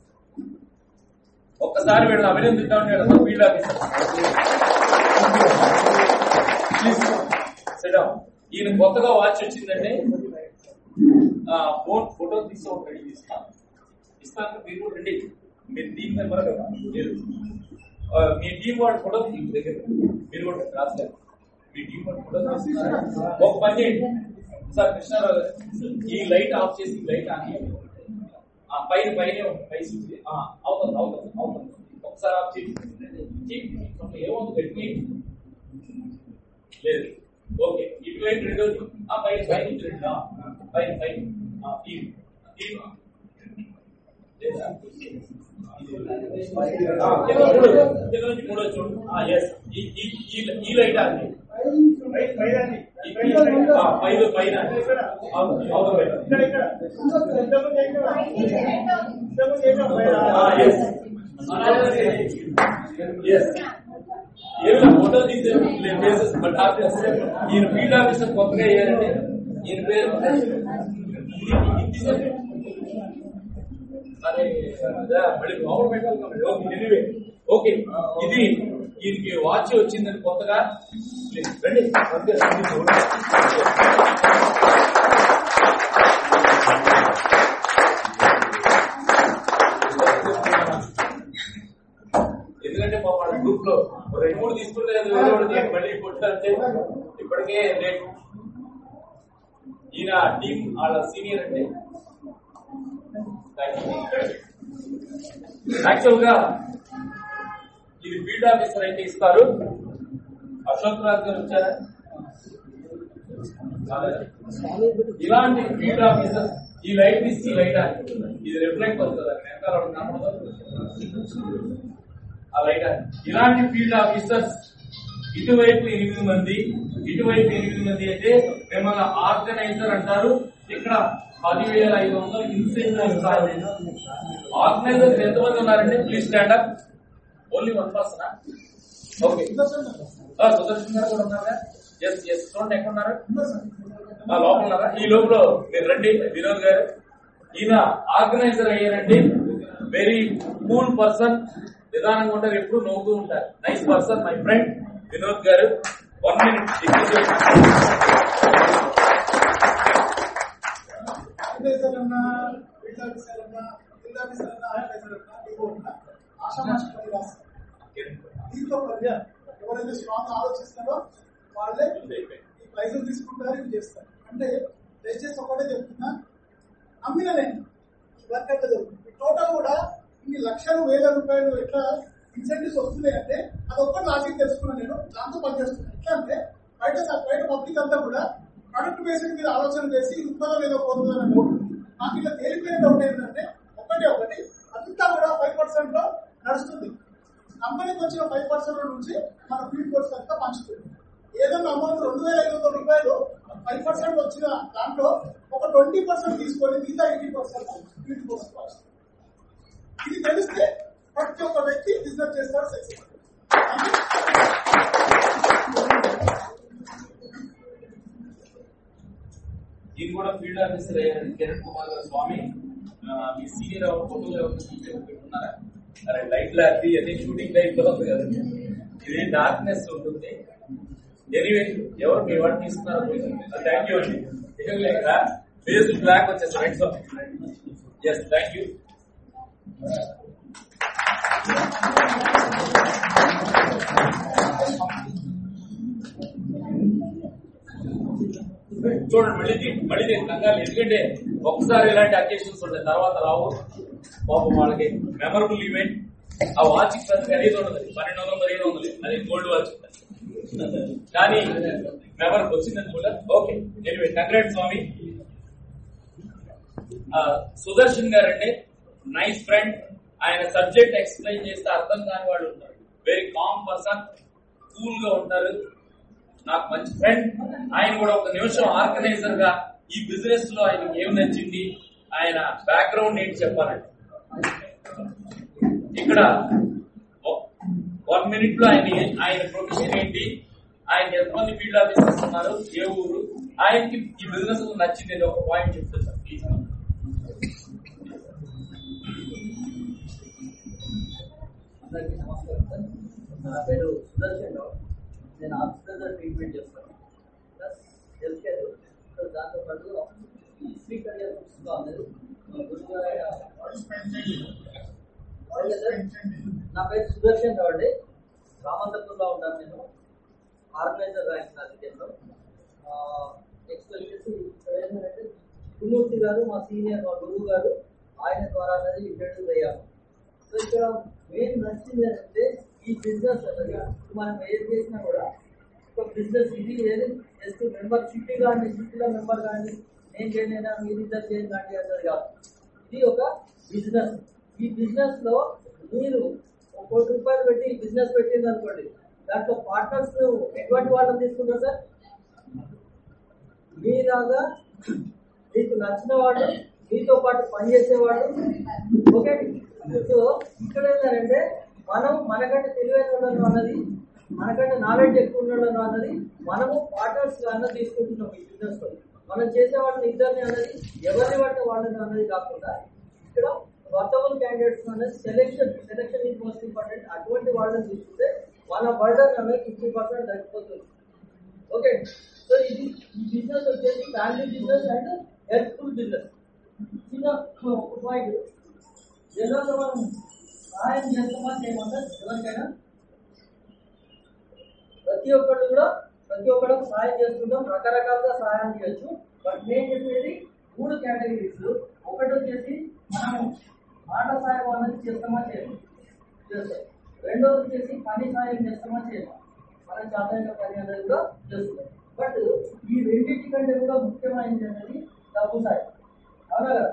ఒక్కసారి వీళ్ళని అభినందిద్దాం ఫీల్డ్ ఆఫీసర్ ప్లీజ్ సిడౌన్ ఈయన కొత్తగా వాచ్ వచ్చిందండి ఆ, ఫోన్ ఫోటో తీసి ఒక రెడీ ఇస్తాను ఇస్తాను మీరు కూడా రండి మీరు టీం మెంబర్ కదా మీరు ఆ, మీ టీం వాడు ఫోటో తీసి దగ్గర మీరు కూడా రాస్తారు మీ టీం వాడు ఫోటో తీస్తున్నారు. ఒక పని చేయండి సార్ కృష్ణారావు గారు, ఈ లైట్ ఆఫ్ చేసి ఈ లైట్ ఆన్ చేయండి ఆ పైన పైన ఉంది పై స్విచ్ ఆ, అవుతుంది అవుతుంది అవుతుంది ఒకసారి ఆఫ్ చేసి చేయండి. ఏమవుతుంది గట్టి లేదు ఓకే ఇటువైపు రెండు ఆ పైన పైన నుంచి రెండు ఆ, పైన పైన ఆ, ఈ ఈ లేదా? ఆ, కింద మూడు కింద నుంచి మూడో చూడు ఆ ఎస్ ఈ ఈ ఈ- ఈ లైట్ ఆన్ పైన పైన అవును అవును పైన Ah, yes. yes. ఏమైనా ఫోటో తీసే ప్లేసెస్ బట్ ఆఫీస్ ఈయన ఫీల్డ్ ఆఫీసర్ కొత్తగా అయ్యారండి ఈయన పేరు ఇది తీసేయండి. అరే అదే, మళ్ళీ లోపల పెట్టాలి కాబట్టి. ఓకే ఎనీవే ఓకే ఇది ఈయనకి వాచ్ వచ్చిందని కొత్తగా ప్లీజ్ రండి రండి, రండి. ఎందుకంటే మా వాళ్ళ గ్రూప్ లో రెండు మూడు తీసుకుంటే అది వేరే వాడు నేను మళ్ళీ కొట్టాలంటే ఇప్పటికే లేట్ ఈయన టీం వాళ్ళ సీనియర్ అంటే యాక్చువల్ గా ఇది ఫీల్డ్ ఆఫీసర్ అయితే ఇస్తారు అశోక్ రాజ్ గారు వచ్చారా రాలేదా? ఇలాంటి ఫీల్డ్ ఆఫీసర్ ఈ లైట్ తీసి ఈ లైట్ ఆన్. ఇది రిఫ్లెక్ట్ అవుతుంది అక్కడ వెనకాల ఒకటి కనపడదు ఆ లైట్ ఆన్. ఇలాంటి ఫీల్డ్ ఆఫీసర్స్ ఇటువైపు ఎనిమిది మంది ఇటువైపు ఎనిమిది మంది అయితే మిమ్మల్ని ఆర్గనైజర్ అంటారు ఇక్కడ పదివేల ఐదు వందలు ఇన్సెంటివ్ ఇస్తారు ఆర్గనైజర్స్ ఎంతమంది ఉన్నారంటే please stand up only one person okay Sudarshan గారు కూడా ఉన్నారా ఎస్ ఎస్ చూడండి ఎక్కడ ఉన్నారు ఆ, లోపల ఉన్నారా ఈ లోపల మీరు రండి వినోద్ గారు ఈయన ఆర్గనైజర్ అయ్యారండి వెరీ కూల్ పర్సన్ నిదానంగా ఉంటారు ఎప్పుడు నవ్వుతూ ఉంటారు nice person my friend Vinod గారు వన్ మినిట్
ఆఫీసర్ అన్నా ఫీల్డ్ ఆఫీసర్ అన్నా ఫీల్డ్ ఆఫీసర్ అన్నా ఆఫీసర్ అన్నా డిపో అన్నా ఆషామాషి పని రాస్తారు దీంతో ప్రజ ఎవరైతే స్ట్రాంగ్ ఆలోచిస్తారో వాళ్ళే ఈ ప్రైజులు తీసుకుంటారు ఇవి చేస్తారు అంటే దయచేసి ఒకటే చెప్తున్నా అమ్మిన నేను ఈ వర్క్ ఎట్లా జరుగుతుంది టోటల్ కూడా ఇన్ని లక్షలు వేల రూపాయలు ఎట్లా ఇన్సెంటివ్స్ వస్తున్నాయి అంటే అది ఒక్కటి లాజిక్ తెలుసుకున్నాను నేను దాంతో పనిచేస్తున్నాను ఎట్లా అంటే బయట బయట పబ్లిక్ అంతా కూడా ప్రొడక్ట్ బేసిక్ మీద ఆలోచన చేసి ఇది ఉంటుందో లేదో పోతుందో అని డౌట్ ఉంది. నాకు ఇలా తేలిపోయిన డౌట్ ఏంటంటే ఒకటే ఒకటి అంతా కూడా ఫైవ్ పర్సెంట్ లో నడుస్తుంది కంపెనీకి వచ్చిన ఫైవ్ పర్సెంట్ నుంచి మన ఫీల్డ్ కోర్స్ అంతా పంచుతుంది ఏదైనా అమౌంట్ రెండు వేల ఐదు వందల రూపాయలు ఫైవ్ పర్సెంట్ వచ్చిన దాంట్లో ఒక ట్వంటీ పర్సెంట్ తీసుకొని మిగతా ఎయిటీ పర్సెంట్ ఫీల్డ్ కోర్స్ పంచుతుంది ఇది తెలిస్తే ప్రతి ఒక్క వ్యక్తి బిజినెస్ చేస్తారు సక్సెస్
ఈయన కూడా ఫీల్డ్ ఆఫీసర్ అయ్యారండి కిరణ్ కుమార్ గారు స్వామి ఆ, మీ సీనియర్ ఎవరు ఫోటోలు ఎవరు చూసే ఉన్నారా అరే లైట్ లాంటి అన్ని షూటింగ్ లైట్ లో ఉంది కదా ఇది డార్క్నెస్ ఉంటుంది ఎనీవే ఎవరు మీ వాడు తీసుకున్నారు థ్యాంక్ యూ అండి ఏం లేక ఫేస్ బ్లాక్ వచ్చేసి రైట్ ఎస్ థ్యాంక్ యూ చూడండి మళ్ళీ తీ- మళ్ళీ నేను కంగారు ఎందుకంటే ఒకసారి ఇలాంటి అకేషన్స్ ఉంటాయి తర్వాత రావు పాపం వాళ్ళకి మెమరబుల్ ఈవెంట్ ఆ వాచ్ పెద్ద ఖరీదు ఉండదు పన్నెండు వందలు పదిహేను వందలు అది గోల్డ్ వాచ్ కానీ మెమర్ వచ్చిందని కూడా ఓకే ఎనివే కంగ్రాట్ స్వామి ఆ, సుదర్శన్ గారు అంటే నైస్ ఫ్రెండ్ ఆయన సబ్జెక్ట్ ఎక్స్ప్లెయిన్ చేస్తే అర్థం కాని వాళ్ళు ఉంటారు వెరీ కామ్ పర్సన్ కూల్ గా ఉంటారు నాకు మంచి ఫ్రెండ్ ఆయన కూడా ఒక నిమిషం ఆర్గనైజర్ గా ఈ బిజినెస్ లో ఆయనకి ఏం నచ్చింది ఆయన బ్యాక్గ్రౌండ్ ఏంటి చెప్పాలండి ఇక్కడ ఒ- వన్ మినిట్ లో ఆయన ఆయన ప్రొఫెషన్ ఏంటి ఆయన ఎంతమంది ఫీల్డ్ ఆఫీసర్స్ ఉన్నారు ఏ ఊరు ఆయనకి ఈ బిజినెస్ నచ్చింది అని ఒక పాయింట్ చెప్తారు సార్ ప్లీజ్
అందరికీ నమస్కారం సార్ నా పేరు సుదర్శన్ రావు నేను ఆఫీసర్ ట్రీట్మెంట్ చేస్తాను ప్లస్ హెల్త్ కేర్ సో దాంతో పాటు హిస్టరీ కరియర్ బుక్స్లో అందరూ మా గురువు గారు ఓకే సార్ నా పేరు సుదర్శన్ రావు అండి రామంతపూర్లో ఉంటాను నేను ఆర్గనైజర్ ర్యాంక్ నా దగ్గరలో నెక్స్ట్ వచ్చేసి ఇక్కడ ఏంటంటే గురుమూర్తి గారు మా సీనియర్ మా గురువు గారు ఆయన ద్వారా అనేది ఇంట్రడ్యూస్ అయ్యాము సో ఇక్కడ మెయిన్ నచ్చింది ఏంటంటే ఈ బిజినెస్ అనేది మనం ఏది చేసినా కూడా ఒక బిజినెస్ ఇది ఏది జస్ట్ మెంబర్ చిట్టి కానీ చిట్టిలో మెంబర్ కానీ నేను చేయలేనా మీరు ఇద్దరు చేయండి కానీ అన్నది కాదు ఇది ఒక బిజినెస్ ఈ బిజినెస్ లో మీరు ఒక కోటి రూపాయలు పెట్టి ఈ బిజినెస్ పెట్టింది అనుకోండి దాంట్లో పార్ట్నర్స్ ఎటువంటి వాళ్ళని తీసుకుంటారు సార్ మీలాగా మీకు నచ్చిన వాడు మీతో పాటు పనిచేసేవాడు ఓకే సో ఇక్కడ ఏంటంటే మనం మనకంటే తెలివైన వాళ్ళను అన్నది మనకంటే నాలెడ్జ్ ఎక్కువ ఉండడం అన్నది మనము పార్ట్నర్స్ అన్నది తీసుకుంటున్నాం ఈ బిజినెస్ లో మనం చేసే వాళ్ళని ఇద్దరిని అన్నది ఎవరిని పడితే వాళ్ళని అన్నది కాకుండా ఇక్కడ వర్తబుల్ క్యాండిడేట్స్ అనేది selection selection is most important అటువంటి వాళ్ళని తీసుకుంటే మన బర్డన్ అనేది ఫిఫ్టీ పర్సెంట్ తగ్గిపోతుంది ఓకే సో ఇది ఈ బిజినెస్ వచ్చేసి family business and helpful business చిన్న ఒక పాయింట్ జనరల్గా మనం సహాయం చేస్తామా చేయమంటారు ఎవరికైనా ప్రతి ఒక్కళ్ళు కూడా ప్రతి ఒక్కరు సహాయం చేస్తుంటాం రకరకాలుగా సహాయం చేయొచ్చు బట్ నేను చెప్పేది మూడు కేటగిరీస్ ఒకటి వచ్చేసి మనం మాట సాయం అనేది చేస్తామా చేయము చేస్తాం రెండోది వచ్చేసి పని సాయం చేస్తామా చేయమా మనం సాధారణ పని అనేది కూడా చేస్తాం బట్ ఈ రెండింటి కంటే కూడా ముఖ్యమైనది అనేది డబ్బు సాయం అవునా కదా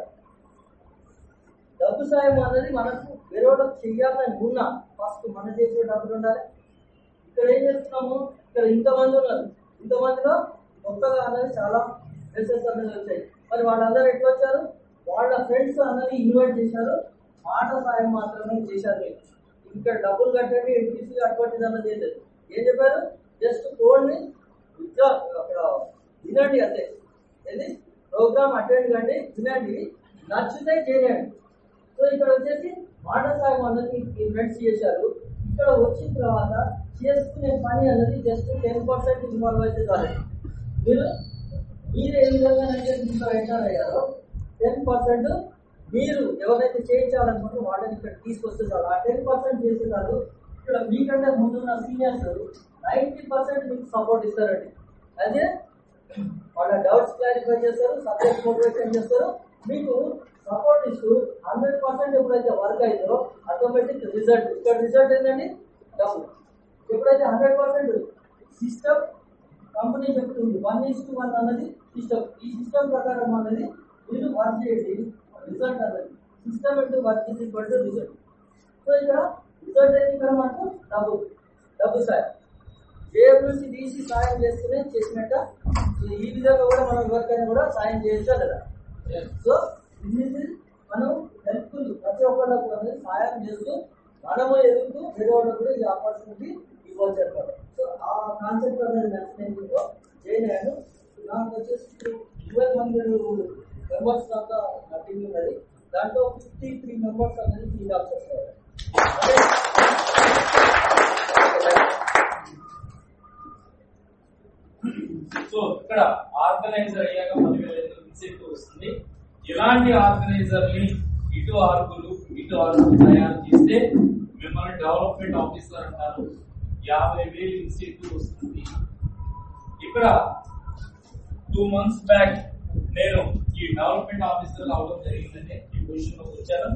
డబ్బు సాయం అనేది మనకు వేరే వాళ్ళకి చెయ్యాలని ఉన్నా ఫస్ట్ మన చేతిలో డబ్బులు ఉండాలి ఇక్కడ ఏం చేస్తున్నాము ఇక్కడ ఇంతమంది ఉన్నారు ఇంతమందిలో కొత్తగా అనేది చాలా మెసేజ్ అనేది వచ్చాయి మరి వాళ్ళందరూ ఎట్లా వచ్చారు వాళ్ళ ఫ్రెండ్స్ అనేది ఇన్వైట్ చేశారు మాట సాయం మాత్రమే చేశారు మీరు ఇక్కడ డబ్బులు కట్టండి ఎంపీసీ అటువంటిది అన్నది ఏం లేదు ఏం చెప్పారు జస్ట్ కోడ్ని విత్డ్రా అక్కడ వినండి అంతే ఏది ప్రోగ్రామ్ అటెండ్ కండి వినండి నచ్చితే చేయండి సో ఇక్కడ వచ్చేసి మాట సాయం అన్నది మీ ఫ్రెండ్స్ చేశారు ఇక్కడ వచ్చిన తర్వాత చేసుకునే పని అన్నది జస్ట్ టెన్ పర్సెంట్ ఇన్వాల్వ్ అయితే చాలు మీరు మీరు ఏ విధంగా అయితే దీంట్లో ఎంటర్ అయ్యారో టెన్ పర్సెంట్ మీరు ఎవరైతే చేయించాలనుకుంటే వాళ్ళని ఇక్కడ తీసుకొస్తే చాలు ఆ టెన్ పర్సెంట్ చేసే చాలు ఇక్కడ మీకంటే ముందున్న సీనియర్స్ నైంటీ పర్సెంట్ మీకు సపోర్ట్ ఇస్తారండి అదే వాళ్ళ డౌట్స్ క్లారిఫై చేస్తారు సబ్జెక్ట్ మోటివేషన్ చేస్తారు మీకు సపోర్ట్ ఇస్తూ హండ్రెడ్ పర్సెంట్ ఎప్పుడైతే వర్క్ అయిందో ఆటోమేటిక్ రిజల్ట్ ఇక్కడ రిజల్ట్ ఏంటండి డబ్బు ఎప్పుడైతే హండ్రెడ్ పర్సెంట్ సిస్టమ్ కంపెనీ చెప్తుంది వన్ ఇస్ టు వన్ అన్నది సిస్టమ్ ఈ సిస్టమ్ ప్రకారం అన్నది మీరు వర్క్ చేయండి రిజల్ట్ అన్నది system into work is equal to result so ఇక్కడ రిజల్ట్ ఏంటి ఇక్కడ మనకు డబ్బు డబ్బు సార్ జేబు నుంచి తీసి సాయం చేస్తూనే చేసినట్ట సో ఈ విధంగా కూడా మనం ఎవరికైనా కూడా సాయం చేయొచ్చా లేదా సో ఇది మనం హెల్ప్ఫుల్ ప్రతి ఒక్కళ్ళకు అనేది సాయం చేస్తూ మనము ఎదుగుతూ వేరే వాళ్ళకు కూడా ఈ ఆపర్చునిటీ ఇవ్వచ్చు అనమాట సో ఆ కాన్సెప్ట్ అనేది నచ్చిన జాయిన్ అయ్యాను నాకు వచ్చేసి ట్వెల్వ్ హండ్రెడ్ మెంబర్స్ దాకా నా టీం ఉన్నది దాంట్లో ఫిఫ్టీ త్రీ మెంబర్స్ అనేది ఫీల్ ఆఫీసర్స్
సో ఇక్కడ ఆర్గనైజర్ అయ్యాక పదివేల ఇన్సెంటివ్ వస్తుంది ఇలాంటి ఆర్గనైజర్ ని ఇటు ఆరుగురు ఇటు ఆరుగురు తయారు చేస్తే మిమ్మల్ని డెవలప్మెంట్ ఆఫీసర్ అంటారు యాభై వేలు ఇన్సెంటివ్ వస్తుంది ఇక్కడ టూ మంత్స్ బ్యాక్ నేను ఈ డెవలప్మెంట్ ఆఫీసర్ అవడం జరిగిందండి ఈ పొజిషన్ లోకి వచ్చాను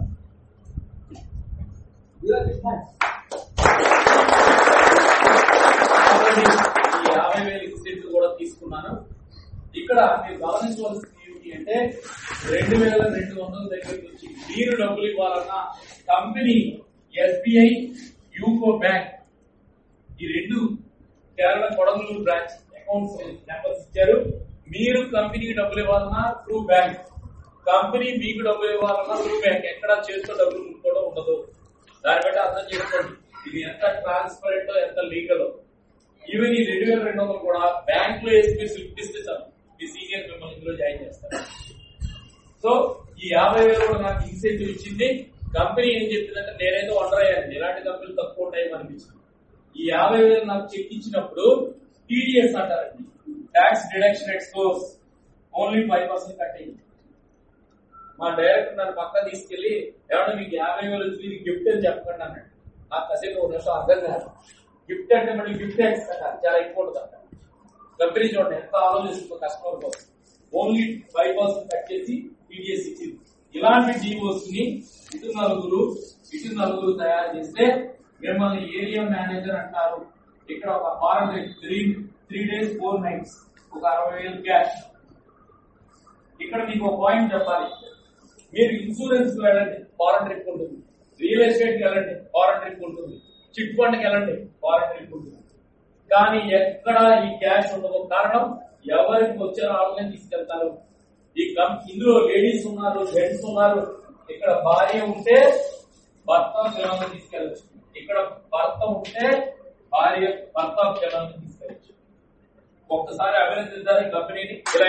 కాబట్టి ఈ యాభై వేలు ఇన్సెంటివ్ కూడా తీసుకున్నాను ఇక్కడ మీరు గమనించవలసింది ఏంటి అంటే రెండు వేల రెండు వందల దగ్గర నుంచి మీరు డబ్బులు ఇవ్వాలన్నా కంపెనీ ఎస్బీఐ యూకో బ్యాంక్ ఈ రెండు Kerala Kodungallur branch accounts numbers ఇచ్చారు మీరు కంపెనీకి డబ్బులు ఇవ్వాలన్నా త్రూ బ్యాంక్ కంపెనీ మీకు డబ్బులు ఇవ్వాలన్నా త్రూ బ్యాంక్ ఎక్కడ చేతితో డబ్బులు ముట్టుకోవడం ఉండదు దాన్ని బట్టి అర్థం చేసుకోండి ఇది ఎంత ట్రాన్స్పరెంట్ ఎంత లీగల్ ఈవెన్ ఈ రెండు వేల రెండు వందలు కూడా బ్యాంక్ లో వేసి మీరు స్లిప్ ఇస్తే చాలు మీ సీనియర్ మిమ్మల్ని ఇందులో జాయిన్ చేస్తారు సో ఈ యాభై వేలు కూడా నాకు ఇన్సెంటివ్ ఇచ్చింది కంపెనీ ఏం చెప్పిందంటే నేనైతే వండర్ అయ్యాను ఎలాంటి కంపెనీలు తక్కువ టైం అనిపించింది ఈ యాభై వేలు నాకు చెక్ ఇచ్చినప్పుడు టీడీఎస్ అంటారండి ట్యాక్స్ డిడక్షన్ ఎక్స్పోర్స్ ఓన్లీ ఫైవ్ పర్సెంట్ కట్టింగ్ మా డైరెక్టర్ నన్ను పక్క తీసుకెళ్లి ఏమన్నా మీకు యాభై వేలు వచ్చి ఇది గిఫ్ట్ అని చెప్పకండి అన్నాడు నాకు కాసేపు ఒక నిమిషం అర్థం కాదు గిఫ్ట్ అంటే మళ్ళీ గిఫ్ట్ ట్యాక్స్ కట్టాలి చాలా ఇంపార్టెంట్ అంట కంపెనీ చూడండి ఎంత ఆలోచిస్తుందో కస్టమర్ కోసం ఓన్లీ ఫైవ్ పర్సెంట్ కట్ చేసి టీడీఎస్ ఇచ్చింది ఇలాంటి డివోస్ ని ఇటు నలుగురు ఇటు నలుగురు తయారు చేస్తే మిమ్మల్ని ఏరియా మేనేజర్ అంటారు ఇక్కడ ఒక వారం three three days four nights ఒక అరవై వేలు క్యాష్ ఇక్కడ మీకు ఒక పాయింట్ చెప్పాలి మీరు ఇన్సూరెన్స్ వెళ్ళండి ఫారెన్ ట్రిప్ ఉంటుంది రియల్ ఎస్టేట్ కి వెళ్ళండి ఫారెన్ ట్రిప్ ఉంటుంది చిట్ ఫండ్ కి వెళ్ళండి ఫారెన్ ట్రిప్ ఉంటుంది కానీ ఎక్కడ ఈ క్యాష్ ఉండదు కారణం ఎవరికి వచ్చిన వాళ్ళని తీసుకెళ్తారు ఈ కం ఇందులో లేడీస్ ఉన్నారు జెంట్స్ ఉన్నారు ఇక్కడ భార్య ఉంటే భర్త పిల్లల్ని తీసుకెళ్ళచ్చు ఇక్కడ భర్త ఉంటే భార్య భర్త పిల్లల్ని తీసుకెళ్ళచ్చు ఒక్కసారి అభినందించాలి ఈ కంపెనీని ఇలా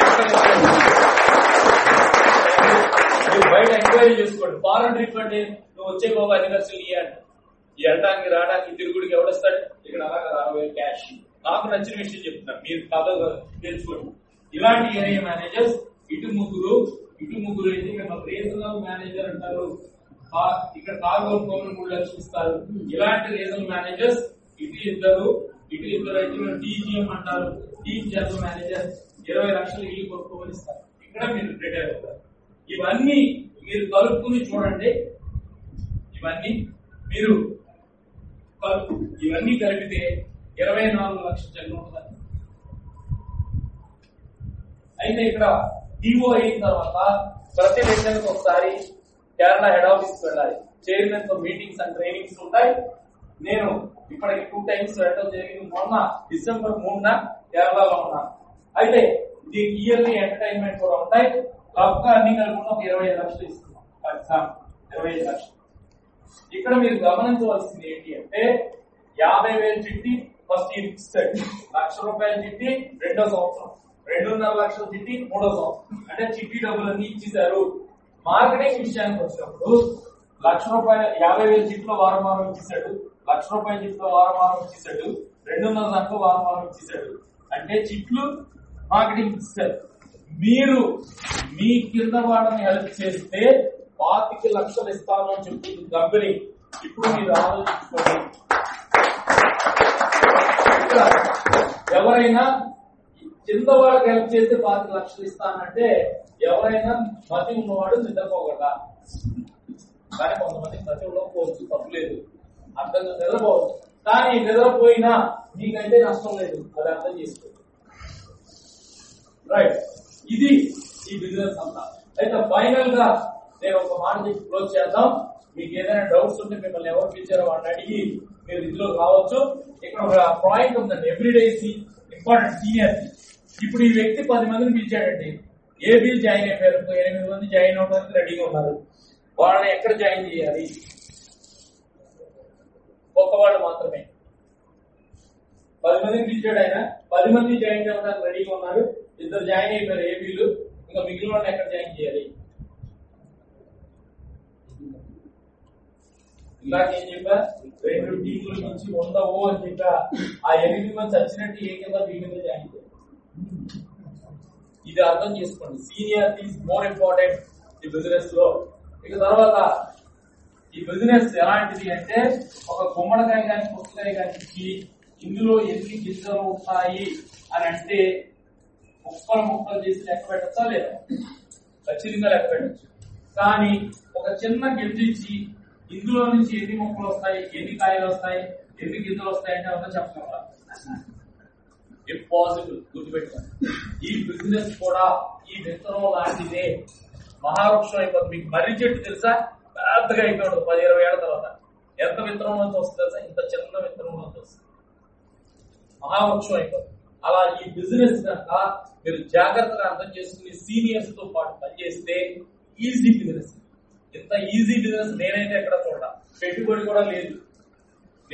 ఎంకరేజ్ మీరు బయట ఎంక్వైరీ చేసుకోండి ఫారెన్ ట్రిప్ అంటే నువ్వు వచ్చే ఒక ఐదు లక్షలు ఇవ్వండి ఈ వెళ్ళడానికి రావడానికి తిరుగుడికి ఎవడొస్తాడు ఇక్కడ అలాగా రాబోయే క్యాష్ నాకు నచ్చిన విషయం చెప్తున్నా మీరు కథ తెలుసుకోండి ఇలాంటి ఏరియా మేనేజర్స్ ఇటు ముగ్గురు ఇటు ముగ్గురు అయితే మిమ్మల్ని రీజనల్ మేనేజర్ అంటారు ఆ- ఇక్కడ కారు కొనుక్కోమని మూడు లక్షలు ఇస్తారు ఇలాంటి రీజనల్ మేనేజర్స్ ఇటు ఇద్దరు ఇటు ఇద్దరు అయితే మీరు టీజీఎం అంటారు టీమ్ జనరల్ మేనేజర్ ఇరవై లక్షలు ఇల్లు కొనుక్కోమని ఇస్తారు ఇక్కడ మీరు రిటైర్ అవుతారు ఇవన్నీ మీరు కలుపుకుని చూడండి ఇవన్నీ మీరు కలుపు ఇవన్నీ కలిపితే ఇరవై నాలుగు లక్షల జన్మ ఉంటుంది అయితే ఇక్కడ డిఓ అయిన తర్వాత ప్రతి లెక్చర్కి ఒకసారి కేరళ హెడ్ ఆఫీస్ వెళ్ళాలి చైర్మన్ తో మీటింగ్స్ అండ్ ట్రైనింగ్స్ ఉంటాయి నేను ఇప్పటికి టూ టైమ్స్ వెళ్ళడం జరిగింది మొన్న డిసెంబర్ మూడున కేరళలో ఉన్నాను అయితే దీనికి ఇయర్లీ ఎంటర్టైన్మెంట్ కూడా ఉంటాయి రఫ్గా అన్ని కలుపుకున్న ఒక ఇరవై ఐదు లక్షలు ఇస్తున్నాం ఎగ్జామ్ ఇరవై ఐదు లక్షలు ఇక్కడ మీరు గమనించవలసింది ఏంటి అంటే యాభై వేల చిట్టి ఫస్ట్ ఇయర్ ఇస్తాడు లక్ష రూపాయల చిట్టి రెండో సంవత్సరం రెండున్నర లక్షల చిట్టి మూడో సంవత్సరం అంటే చిట్టి డబ్బులన్నీ ఇచ్చేశారు మార్కెటింగ్ విషయానికి వచ్చినప్పుడు లక్ష రూపాయల యాభై వేల చిట్లో వారం వారం ఇచ్చేసాడు లక్ష రూపాయల చిట్లో వారం వారం ఇచ్చేసాడు రెండున్నర దాంట్లో వారం వారం ఇచ్చేసాడు అంటే చిట్లు మార్కెటింగ్ ఇస్తారు మీరు మీ కింద వాళ్ళని హెల్ప్ చేస్తే పాతిక లక్షలు ఇస్తాను అని చెప్తుంది కంపెనీ ఇప్పుడు మీరు ఆలోచించుకోండి ఇక్కడ ఎవరైనా కింద వాళ్ళకి హెల్ప్ చేస్తే పాతిక లక్షలు ఇస్తానంటే ఎవరైనా మతి ఉన్నవాడు నిద్రపోగలరా కానీ కొంతమంది మతి ఉండకపోవచ్చు తప్పులేదు అర్థం నిద్రపోవచ్చు కానీ నిద్రపోయినా మీకైతే నష్టం లేదు అది అర్థం చేసుకోండి రైట్ ఇది ఈ బిజినెస్ అంతా అయితే ఫైనల్ గా నేను ఒక మాట చెప్పి క్లోజ్ చేద్దాం మీకు ఏదైనా డౌట్స్ ఉంటే మిమ్మల్ని ఎవరు పిలిచారో వాళ్ళని అడిగి మీరు ఇందులో రావచ్చు ఇక్కడ ఒక పాయింట్ ఉందండి ఎవ్రీడే ఇంపార్టెంట్ సీనియర్ ఇప్పుడు ఈ వ్యక్తి పది మందిని పిలిచాడండి ఏ బిల్ జాయిన్ అయిపోయారు ఇంకో ఎనిమిది మంది జాయిన్ అవడానికి రెడీగా ఉన్నారు వాళ్ళని ఎక్కడ జాయిన్ చేయాలి ఒక్క వాళ్ళు మాత్రమే పది మందిని పిలిచాడు ఆయన పది మంది జాయిన్ అవ్వడానికి రెడీగా ఉన్నారు ఇద్దరు జాయిన్ అయిపోయారు ఏపీలు ఇంకా మిగిలిన వాళ్ళని ఎక్కడ జాయిన్ చేయాలి ఇందాక ఏం చెప్పా రెండు టీముల నుంచి ఉండవు అని చెప్పా ఆ ఎనిమిది మంది చచ్చినట్టు ఏ కింద మీ కింద జాయిన్ చేయాలి ఇది అర్థం చేసుకోండి సీనియారిటీ ఇస్ మోర్ ఇంపార్టెంట్ ఈ బిజినెస్ లో ఇక తర్వాత ఈ బిజినెస్ ఎలాంటిది అంటే ఒక గుమ్మడికాయ కానీ పుస్తకాయ కానీ ఇచ్చి ఇందులో ఎన్ని గింజలు ఉంటాయి అని అంటే ముక్కలు ముక్కలు చేసి లెక్క పెట్టచ్చా లేదా ఖచ్చితంగా లెక్క పెట్టచ్చు కానీ ఒక చిన్న గింజ ఇచ్చి ఇందులో నుంచి ఎన్ని మొక్కలు వస్తాయి ఎన్ని కాయలు వస్తాయి ఎన్ని గింజలు వస్తాయి అంటే అంతా చెప్పగలరా ఇంపాసిబుల్ గుర్తుపెట్టుకోండి ఈ బిజినెస్ కూడా ఈ విత్తనం లాంటిదే మహావృక్షం అయిపోతుంది మీకు మర్రి చెట్టు తెలుసా పెద్దగా అయిపోయాడు పది ఇరవై ఏళ్ళ తర్వాత ఎంత విత్తనం నుంచి వస్తుంది తెలుసా ఇంత చిన్న విత్తనం నుంచి వస్తుంది మహావృక్షం అయిపోతుంది అలా ఈ బిజినెస్ కనుక మీరు జాగ్రత్తగా అర్థం చేసుకుని సీనియర్స్ తో పాటు పనిచేస్తే ఈజీ బిజినెస్ ఇంత ఈజీ బిజినెస్ నేనైతే ఎక్కడ చూడ పెట్టుబడి కూడా లేదు